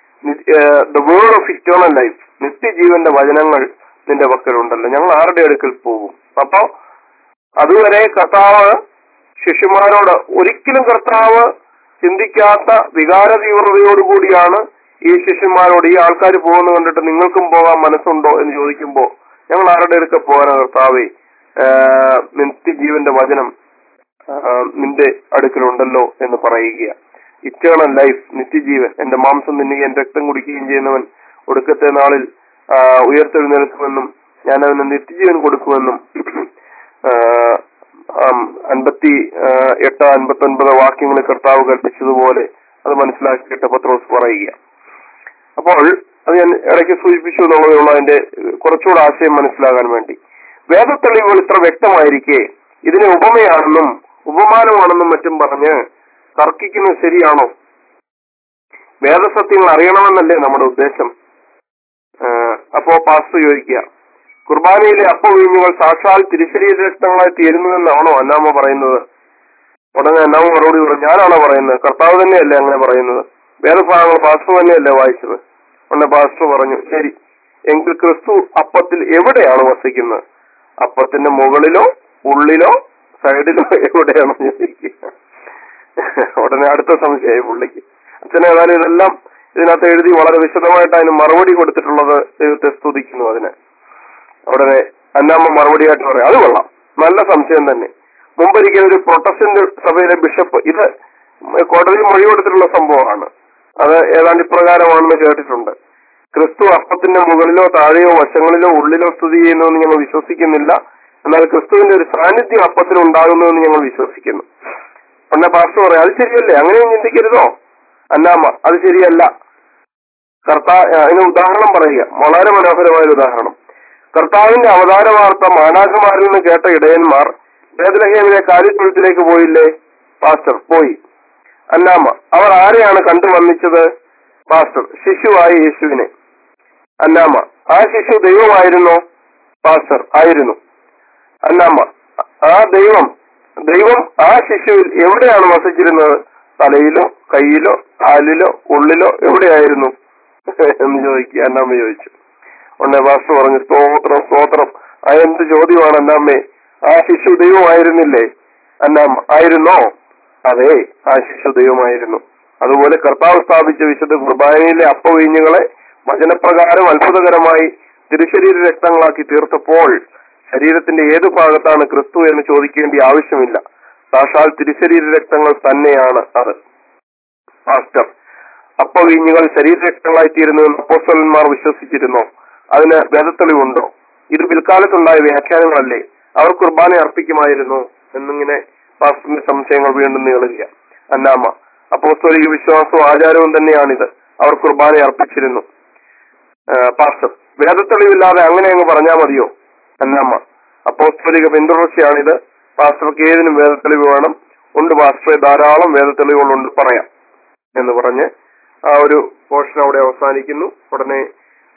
the word of eternal life നിത്യജീവന്റെ വചനങ്ങൾ നിന്റെ പക്കലുണ്ടല്ലോ ഞങ്ങൾ ആരുടെ അടുക്കൽ പോകും അപ്പൊ അതുവരെ കർത്താവ് ശിഷ്യന്മാരോട് ഒരിക്കലും കർത്താവ് ചിന്തിക്കാത്ത വികാര തീവ്രതയോടുകൂടിയാണ് ഈ ശിഷ്യന്മാരോട് ഈ ആൾക്കാർ പോകുന്ന കണ്ടിട്ട് നിങ്ങൾക്കും പോകാൻ മനസ്സുണ്ടോ എന്ന് ചോദിക്കുമ്പോ ഞങ്ങൾ ആരുടെ അടുക്കൽ പോകാനാ കർത്താവേ ആഹ് നിത്യജീവന്റെ വചനം ആഹ് നിന്റെ അടുക്കലുണ്ടല്ലോ എന്ന് പറയുക ഇറ്റേണൽ ലൈഫ് നിത്യജീവൻ എന്റെ മാംസം തിന്നുകയും രക്തം കുടിക്കുകയും ചെയ്യുന്നവൻ ഒടുക്കത്തെ നാളിൽ ആഹ് ഉയർത്തെഴുന്നേൽക്കുമെന്നും ഞാൻ അവന് നിത്യജീവൻ കൊടുക്കുമെന്നും ആഹ് ആം, അൻപത്തി ആഹ് എട്ട് അൻപത്തി ഒൻപത് വാക്യങ്ങളിൽ കർത്താവ് കൽപ്പിച്ചതുപോലെ അത് മനസ്സിലാക്കിയിട്ട് പത്രോസ് പറയുക അപ്പോൾ അത് ഞാൻ ഇടയ്ക്ക് സൂചിപ്പിച്ചു എന്നുള്ളതുള്ള അതിന്റെ കുറച്ചുകൂടെ ആശയം മനസ്സിലാകാൻ വേണ്ടി വേദത്തെളിവുകൾ ഇത്ര വ്യക്തമായിരിക്കെ ഇതിനെ ഉപമയാണെന്നും ഉപമാനമാണെന്നും മറ്റും പറഞ്ഞ് തർക്കിക്കുന്നത് ശരിയാണോ വേദസത്യങ്ങൾ അറിയണമെന്നല്ലേ നമ്മുടെ ഉദ്ദേശം ആഹ് അപ്പോ പാസ്റ്റർ ചോദിക്കുക കുർബാനയിലെ അപ്പവീഞ്ഞുകൾ സാക്ഷാൽ തിരുശരീര രക്തങ്ങളായി തീരുന്നുവെന്നാണോ അന്നാമ പറയുന്നത് ഉടനെ അന്നാമ മറുപടി പറഞ്ഞു ഞാനാണോ പറയുന്നത് കർത്താവ് തന്നെയല്ലേ അങ്ങനെ പറയുന്നത് വേദഭാഗങ്ങൾ പാസ്റ്റർ തന്നെയല്ലേ വായിച്ചത് ഉടനെ പാസ്റ്റർ പറഞ്ഞു ശരി എങ്കിൽ ക്രിസ്തു അപ്പത്തിൽ എവിടെയാണ് വസിക്കുന്നത് അപ്പത്തിന്റെ മുകളിലോ ഉള്ളിലോ സൈഡിലോ എവിടെയാണോ ചോദിക്കുക ഉടനെ അടുത്ത സംശയമായി പുള്ളിക്ക് അച്ഛനെ ഏതായാലും ഇതെല്ലാം ഇതിനകത്ത് എഴുതി വളരെ വിശദമായിട്ട് അതിന് മറുപടി കൊടുത്തിട്ടുള്ളത് ദൈവത്തെ സ്തുതിക്കുന്നു അതിന് ഉടനെ അന്നാമ്മ മറുപടിയായിട്ട് പറയാം അത് കൊള്ളാം നല്ല സംശയം തന്നെ മുമ്പൊരിക്കൽ ഒരു പ്രൊട്ടസ്റ്റന്റ് സഭയിലെ ബിഷപ്പ് ഇത് കോടതിയിൽ മൊഴി കൊടുത്തിട്ടുള്ള സംഭവമാണ് അത് ഏതാണ്ട് ഇപ്രകാരമാണെന്ന് കേട്ടിട്ടുണ്ട് ക്രിസ്തു അപ്പത്തിന്റെ മുകളിലോ താഴെയോ വശങ്ങളിലോ ഉള്ളിലോ സ്ഥിതി ചെയ്യുന്നുവെന്ന് ഞങ്ങൾ വിശ്വസിക്കുന്നില്ല എന്നാൽ ക്രിസ്തുവിന്റെ ഒരു സാന്നിധ്യം അപ്പത്തിൽ ഉണ്ടാകുന്നുവെന്ന് ഞങ്ങൾ വിശ്വസിക്കുന്നു ഉടനെ പാസ്റ്റർ പറയാം അത് ശരിയല്ലേ അങ്ങനെയും ചിന്തിക്കരുതോ അന്നാമ്മ അത് ശരിയല്ല കർത്താ അതിന് ഉദാഹരണം പറയുക വളരെ മനോഹരമായ ഒരു ഉദാഹരണം കർത്താവിന്റെ അവതാര വാർത്ത മാനാഖമാരിൽ നിന്ന് കേട്ട ഇടയന്മാർ വേദലഹേമിലെ കാര്യത്തൊഴുത്തിലേക്ക് പോയില്ലേ പാസ്റ്റർ പോയി അന്നാമ്മ അവർ ആരെയാണ് കണ്ടു വന്നിച്ചത് പാസ്റ്റർ ശിശുവായ യേശുവിനെ അന്നാമ്മ ആ ശിശു ദൈവമായിരുന്നോ പാസ്റ്റർ ആയിരുന്നു അന്നാമ്മ ആ ദൈവം ദൈവം ആ ശിശുവിൽ എവിടെയാണ് വസിച്ചിരുന്നത് തലയിലോ കയ്യിലോ കാലിലോ ഉള്ളിലോ എവിടെയായിരുന്നു എന്ന് ചോദിക്കുക അന്നാമ്മ ചോദിച്ചു ഉടനെ പാസ്റ്റർ പറഞ്ഞു സ്തോത്രം സ്തോത്രം ആ എന്ത് ചോദ്യമാണ് അന്നാമ്മേ ആ ശിശു ദൈവമായിരുന്നില്ലേ അന്നാമ്മ ആയിരുന്നോ അതെ ആ ശിശു ദൈവമായിരുന്നു അതുപോലെ കർത്താവ് സ്ഥാപിച്ച വിശുദ്ധ കുർബാനയിലെ അപ്പവീഞ്ഞുകളെ വചനപ്രകാരം അത്ഭുതകരമായി തിരുശരീര രക്തങ്ങളാക്കി തീർത്തപ്പോൾ ശരീരത്തിന്റെ ഏതു ഭാഗത്താണ് ക്രിസ്തു എന്ന് ചോദിക്കേണ്ട ആവശ്യമില്ല സാക്ഷാൽ തിരുശരീര രക്തങ്ങൾ തന്നെയാണ് അത് മാസ്റ്റർ അപ്പവീഞ്ഞുകൾ ശരീരരക്തങ്ങളായി തീരുന്നുവെന്ന് അപ്പോസ്തലന്മാർ വിശ്വസിച്ചിരുന്നോ അതിന് വേദത്തെളിവുണ്ടോ ഇത് പിൽക്കാലത്തുണ്ടായ വ്യാഖ്യാനങ്ങളല്ലേ അവർ കുർബാന അർപ്പിക്കുമായിരുന്നു എന്നിങ്ങനെ പാസ്റ്ററിന്റെ സംശയങ്ങൾ വീണ്ടും നീളുക അന്നാമ്മ അപ്പോസ്തോലിക വിശ്വാസവും ആചാരവും തന്നെയാണിത് അവർ കുർബാന അർപ്പിച്ചിരുന്നു ആ, പാസ്റ്റർ വേദത്തെളിവില്ലാതെ അങ്ങനെ അങ്ങ് പറഞ്ഞാൽ മതിയോ അന്നാമ്മ അപ്പോസ്തോലിക പിന്തുടർച്ചയാണിത് പാസ്റ്റർക്ക് ഏതിനും വേദത്തെളിവ് വേണം ഉണ്ട് പാസ്റ്ററെ ധാരാളം വേദത്തെളിവുകളുണ്ട് പറയാം എന്ന് പറഞ്ഞ് ആ ഒരു പോർഷൻ അവിടെ അവസാനിക്കുന്നു ഉടനെ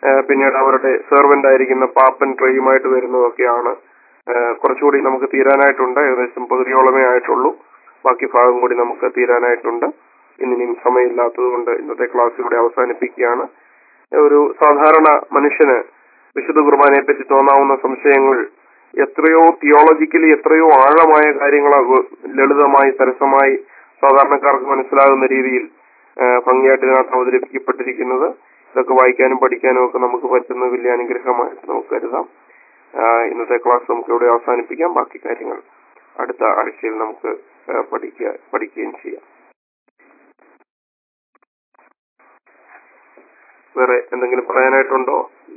ഏഹ് പിന്നീട് അവരുടെ സെർവന്റ് ആയിരിക്കുന്ന പാപ്പൻ ട്രെയുമായിട്ട് വരുന്നതൊക്കെയാണ് ഏഹ് കുറച്ചുകൂടി നമുക്ക് തീരാനായിട്ടുണ്ട് ഏകദേശം പകുതിയോളമേ ആയിട്ടുള്ളൂ ബാക്കി ഭാഗം കൂടി നമുക്ക് തീരാനായിട്ടുണ്ട് ഇന്നിനിയും സമയമില്ലാത്തത് കൊണ്ട് ഇന്നത്തെ ക്ലാസ് ഇവിടെ അവസാനിപ്പിക്കുകയാണ് ഒരു സാധാരണ മനുഷ്യന് വിശുദ്ധ കുർബാനയെ പറ്റി തോന്നാവുന്ന സംശയങ്ങൾ എത്രയോ തിയോളജിക്കലി എത്രയോ ആഴമായ കാര്യങ്ങൾ ലളിതമായി സരസമായി സാധാരണക്കാർക്ക് മനസ്സിലാകുന്ന രീതിയിൽ ആ, ഭംഗിയായിട്ട് ഇതിനകത്ത് അവതരിപ്പിക്കപ്പെട്ടിരിക്കുന്നത് ഇതൊക്കെ വായിക്കാനും പഠിക്കാനും ഒക്കെ നമുക്ക് പറ്റുന്ന വലിയ അനുഗ്രഹമായിട്ട് നമുക്ക് കരുതാം ആ, ഇന്നത്തെ ക്ലാസ് നമുക്ക് ഇവിടെ അവസാനിപ്പിക്കാം ബാക്കി കാര്യങ്ങൾ അടുത്ത ആഴ്ചയിൽ നമുക്ക് ആ, പഠിക്കുക പഠിക്കുകയും ചെയ്യാം വേറെ എന്തെങ്കിലും പറയാനായിട്ടുണ്ടോ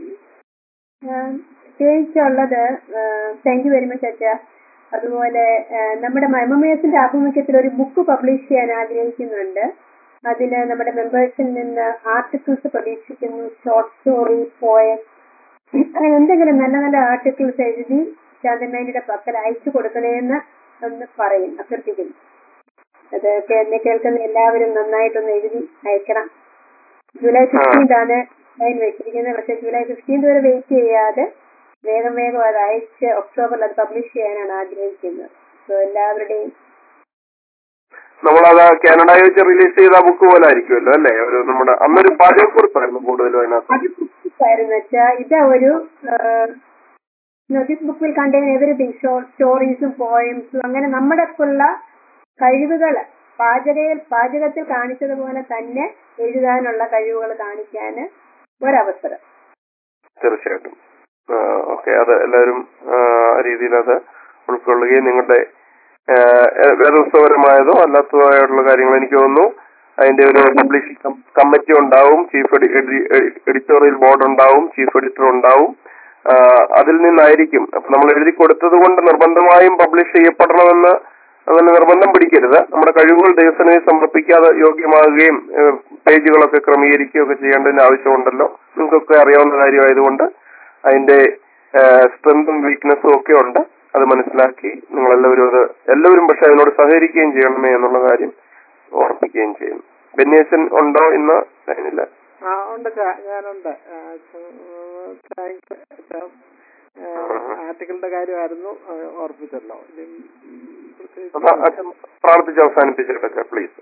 പ്രത്യേകിച്ചുള്ളത് താങ്ക് യു വെരി മച്ച് അച്ഛ അതുപോലെ ആ, നമ്മുടെ മൈമമേസിന്റെ ആഭിമുഖ്യത്തിൽ ഒരു ബുക്ക് പബ്ലിഷ് ചെയ്യാൻ ആഗ്രഹിക്കുന്നുണ്ട് അതിന് നമ്മുടെ മെമ്പേഴ്സിൽ നിന്ന് ആർട്ടിക്കിൾസ് പ്രതീക്ഷിക്കുന്നു ഷോർട്ട് സ്റ്റോറി പോയം അങ്ങനെ എന്തെങ്കിലും നല്ല നല്ല ആർട്ടിക്കിൾസ് എഴുതി ശാന്തമേനിയുടെ പക്കൽ അയച്ചു കൊടുക്കണേന്ന് ഒന്ന് പറയും അഭ്യർത്ഥിക്കുന്നു അത് കേ- എന്നെ കേൾക്കുന്ന എല്ലാവരും നന്നായിട്ടൊന്ന് എഴുതി അയക്കണം ജൂലൈ ഫിഫ്റ്റീൻത് ആണ് ലൈൻ വെച്ചിരിക്കുന്നത് പക്ഷെ ജൂലൈ ഫിഫ്റ്റീൻത് വരെ വെയിറ്റ് ചെയ്യാതെ വേഗം വേഗം അത് അയച്ച് ഒക്ടോബറിൽ അത് പബ്ലിഷ് ചെയ്യാനാണ് ആഗ്രഹിക്കുന്നത് സോ എല്ലാവരുടെയും നമ്മളത് കാനഡയിൽ വെച്ച് റിലീസ് ചെയ്ത ബുക്ക് പോലെ ആയിരിക്കുമല്ലോ അല്ലേ ഒരു നമ്മുടെ അന്നൊരു പാചകക്കുറിപ്പായിരുന്നു കൂടുതലും അതിനകത്ത് അത് ആയിരുന്നു വെച്ചാൽ ഇത് ഒരു this book will contain everything short സ്റ്റോറീസും പോയംസും അങ്ങനെ നമ്മുടെ ഉള്ള കഴിവുകൾ പാചകയിൽ പാചകത്തിൽ കാണിച്ചതുപോലെ തന്നെ എഴുതാനുള്ള കഴിവുകൾ കാണിക്കാൻ ഒരവസരം തീർച്ചയായിട്ടും ഓക്കെ അത് എല്ലാവരും ആ, ആ രീതിയിൽ അത് ഉൾക്കൊള്ളുകയും നിങ്ങളുടെ ആ, വേദോത്സവപരമായതോ അല്ലാത്തതോ ആയിട്ടുള്ള കാര്യങ്ങൾ എനിക്ക് തോന്നുന്നു അതിന്റെ ഒരു പബ്ലിഷിംഗ് കമ്മിറ്റി ഉണ്ടാവും ചീഫ് എഡിറ്റോറിയൽ ബോർഡ് ഉണ്ടാവും ചീഫ് എഡിറ്റർ ഉണ്ടാവും ആ, അതിൽ നിന്നായിരിക്കും അപ്പൊ നമ്മൾ എഴുതി കൊടുത്തത് കൊണ്ട് നിർബന്ധമായും പബ്ലിഷ് ചെയ്യപ്പെടണമെന്ന് അങ്ങനെ നിർബന്ധം പിടിക്കരുത് നമ്മുടെ കഴിവുകൾ ദൈവസനയിൽ സമർപ്പിക്കാതെ യോഗ്യമാകുകയും ഏഹ്, പേജുകളൊക്കെ ക്രമീകരിക്കുകയൊക്കെ ചെയ്യേണ്ടതിന് ആവശ്യമുണ്ടല്ലോ നിങ്ങൾക്കൊക്കെ അറിയാവുന്ന കാര്യമായതുകൊണ്ട് അതിന്റെ സ്ട്രെങ്തും വീക്ക്നെസ്സും ഒക്കെ ഉണ്ട് അത് മനസ്സിലാക്കി നിങ്ങൾ എല്ലാവരും അത് എല്ലാവരും പക്ഷെ അതിനോട് സഹകരിക്കുകയും ചെയ്യണമേ എന്നുള്ള കാര്യം ഓർപ്പിക്കുകയും ചെയ്യുന്നു ബെന്നേശൻ ഉണ്ടോ ഇന്ന് അതിനില്ല ആ ഉണ്ട് ചാ- ഞാനുണ്ട് ആ, ച- താങ്ക്സ് ചാ. ആ, ആർട്ടിക്കിളിന്റെ കാര്യമായിരുന്നു ആ, ഓർപ്പിച്ചല്ലോ ഇനി, ഉം, പ്രത്യേകിച്ച് അപ്പൊ അച്ഛൻ പ്രാർത്ഥിച്ച് അവസാനിപ്പിച്ചിട്ടൊക്കെ പ്ലീസ്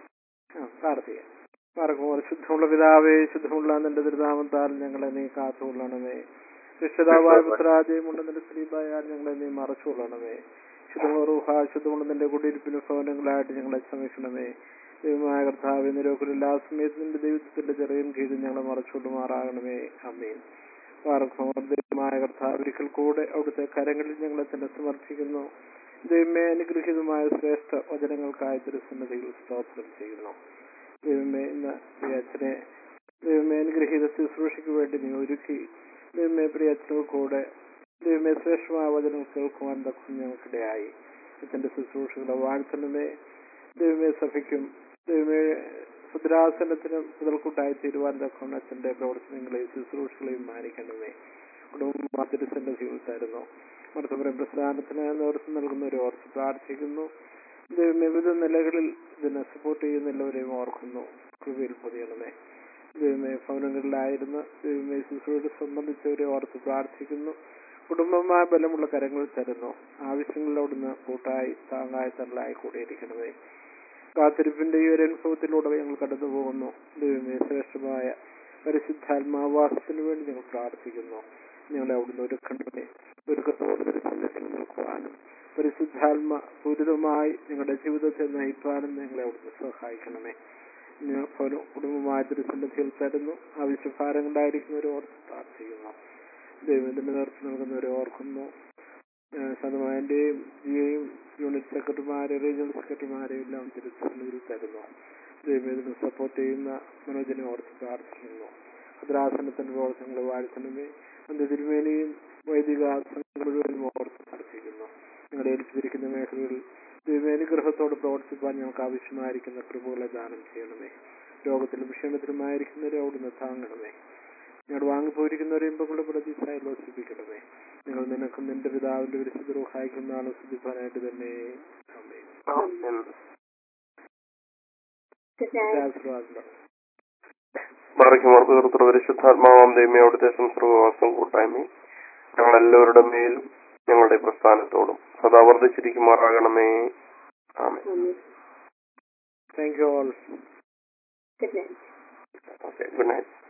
ആ, പ്രാർത്ഥിക്കാം മറക്കുമ്പോൾ ശുദ്ധമുള്ള പിതാവേ ശുദ്ധമുള്ള നിന്റെ തിരുനാമത്താൽ ഞങ്ങളെ നീ കാത്തുകൊള്ളണമേ രക്ഷിതാവായ പുത്രാജയമുള്ള നിന്റെ സ്ത്രീബായാൽ ഞങ്ങളെ നീ മറച്ചുകൊള്ളണമേ ശുദ്ധമുള്ള റൂഹ ശുദ്ധമുള്ള നിന്റെ കുടിയിരിപ്പിന് ഭവനങ്ങളായിട്ട് ഞങ്ങളെ ക്ഷമിക്കണമേ ദൈവമായ കർത്താവ് നിരോക്കിൽ എല്ലാ സമയത്തും നിന്റെ ദൈവത്തിന്റെ ചെറിയ കീഴിൽ ഞങ്ങളെ മറച്ചുകൊള്ളുമാറാകണമേ അമ്മീൻ പാർക്കുമോർ ദൈവമായ കർത്താവ് ഒരിക്കൽ കൂടെ അവിടുത്തെ കരങ്ങളിൽ ഞങ്ങളെ തന്നെ സമർപ്പിക്കുന്നു ദൈവമേ അനുഗ്രഹീതമായ ശ്രേഷ്ഠ വചനങ്ങൾക്കായി തിരുസന്നതിയിൽ സ്തോത്രം ചെയ്യുന്നു ദൈവമേ ഇന്ന് ഈ അച്ഛനെ ദൈവമേ അനുഗ്രഹീത ശുശ്രൂഷയ്ക്ക് വേണ്ടി നീ ഒരുക്കി ദൈവമേ പ്രിയ അച്ഛനോട് കൂടെ ദൈവമേ ശ്രേഷ്ഠമായ വചനം കേൾക്കുവാൻ തക്കം ഞങ്ങൾക്കിടയായി അച്ഛന്റെ ശുശ്രൂഷകളെ വാഴ്ത്തണമേ ദൈവമേ സഭയ്ക്കും ദൈവമേ ഭദ്രാസനത്തിനും മുതൽക്കൂട്ടായി തീരുവാൻ തക്കം അച്ഛന്റെ പ്രവർത്തനങ്ങളെയും ശുശ്രൂഷകളെയും മാനിക്കണമേ കുടുംബം തിരുസന്നിധിയിൽ തരുന്നു മർത്തപുരം പ്രസ്ഥാനത്തിന് നേതൃത്വം നൽകുന്ന ഒരു ഓർത്ത് പ്രാർത്ഥിക്കുന്നു ദൈവമേ വിവിധ നിലകളിൽ ഇതിനെ സപ്പോർട്ട് ചെയ്യുന്ന എല്ലാവരെയും ഓർക്കുന്നു കൃപയിൽ പൊതിയണമേ ദൈവമേ ഭവനങ്ങളിലായിരുന്ന ദൈവമേ ശുശ്രൂഷ സംബന്ധിച്ചവരെ ഓർത്ത് പ്രാർത്ഥിക്കുന്നു കുടുംബമായ ബലമുള്ള കരങ്ങൾ തരുന്നു ആവശ്യങ്ങളിൽ അവിടുന്ന് കൂട്ടായി താങ്ങായി തള്ളായി കൂടിയിരിക്കണമേ കാത്തിരിപ്പിന്റെ ഈ ഒരു അനുഭവത്തിലൂടെ ഞങ്ങൾ കടന്നു പോകുന്നു ദൈവമേ ശ്രേഷ്ഠമായ പരിശുദ്ധാത്മാവാസത്തിന് വേണ്ടി ഞങ്ങൾ പ്രാർത്ഥിക്കുന്നു ഞങ്ങളെ അവിടുന്ന് ഒരുക്കണമേ ഒരുക്കത്തോടെ ദർശനത്തിൽ നിൽക്കുവാനും പരിശുദ്ധാത്മ പൂരിതമായി ഞങ്ങളുടെ ജീവിതത്തെ നയിക്കാനും ഞങ്ങളെ അവിടുന്ന് സഹായിക്കണമേ ഞാൻ ഒരു കുടുംബമായ ദൃശ്യത്തിൽ തരുന്നു ആവശ്യഭാരങ്ങളുണ്ടായിരിക്കുന്നവരെ ഓർത്ത് പ്രാർത്ഥിക്കുന്നു ദൈവത്തിന്റെ നേതൃത്വം നൽകുന്നവരെ ഓർക്കുന്നു ശതമാന്റെയും ജിയെയും യൂണിറ്റ് സെക്രട്ടറിമാരെ റീജിയണൽ സെക്രട്ടറിമാരെയും എല്ലാം തിരുത്തലിൽ തരുന്നു ദൈവം ഇതിന് സപ്പോർട്ട് ചെയ്യുന്ന മനോജനെ ഓർത്ത് പ്രാർത്ഥിക്കുന്നു ഭദ്രാസനത്തിന്റെ പ്രവർത്തനങ്ങൾ വാഴ്ത്തണമേ അന്ത്യ തിരുമേനിയും വൈദിക സംഘം മുഴുവനും ഓർത്ത് പ്രാർത്ഥിക്കുന്നു ഞങ്ങളെ ഏൽപ്പിച്ചിരിക്കുന്ന മേഖലകളിൽ ദൈവാനുഗ്രഹത്തോട് പ്രവർത്തിപ്പാൻ ഞങ്ങൾക്ക് ആവശ്യമായിരിക്കുന്ന കൃപകളെ ദാനം ചെയ്യണമേ രോഗത്തിലും ക്ഷേമത്തിലുമായിരിക്കുന്നവരെ അവിടുന്ന് താങ്ങണമേ ഞങ്ങൾ വാങ്ങിപ്പോയിരിക്കുന്നവരെ ഇമ്പങ്ങളുടെ പ്രതീക്ഷയായി ലോസിപ്പിക്കണമേ നിങ്ങൾ നിനക്കും നിന്റെ പിതാവിന്റെ വിരുദ്ധ സഹായിക്കുന്ന ആളെ ശ്രദ്ധിക്കാനായിട്ട് തന്നെ അമ്മേ ആമേൻ. Good night. ആശീർവാദം പ്രാർത്ഥന പാറയ്ക്കുമാർ തീർത്തുള്ള പരിശുദ്ധാത്മാവാം ദൈവമേ അവിടുത്തെ സംസർഗവാസം കൂട്ടായ്മയും ഞങ്ങൾ എല്ലാവരുടെ മേലും ഞങ്ങളുടെ പ്രസ്ഥാനത്തോടും സദാ വർദ്ധിച്ചിരിക്കുമാറാകണമേ ആമേ thank you all good night okay good night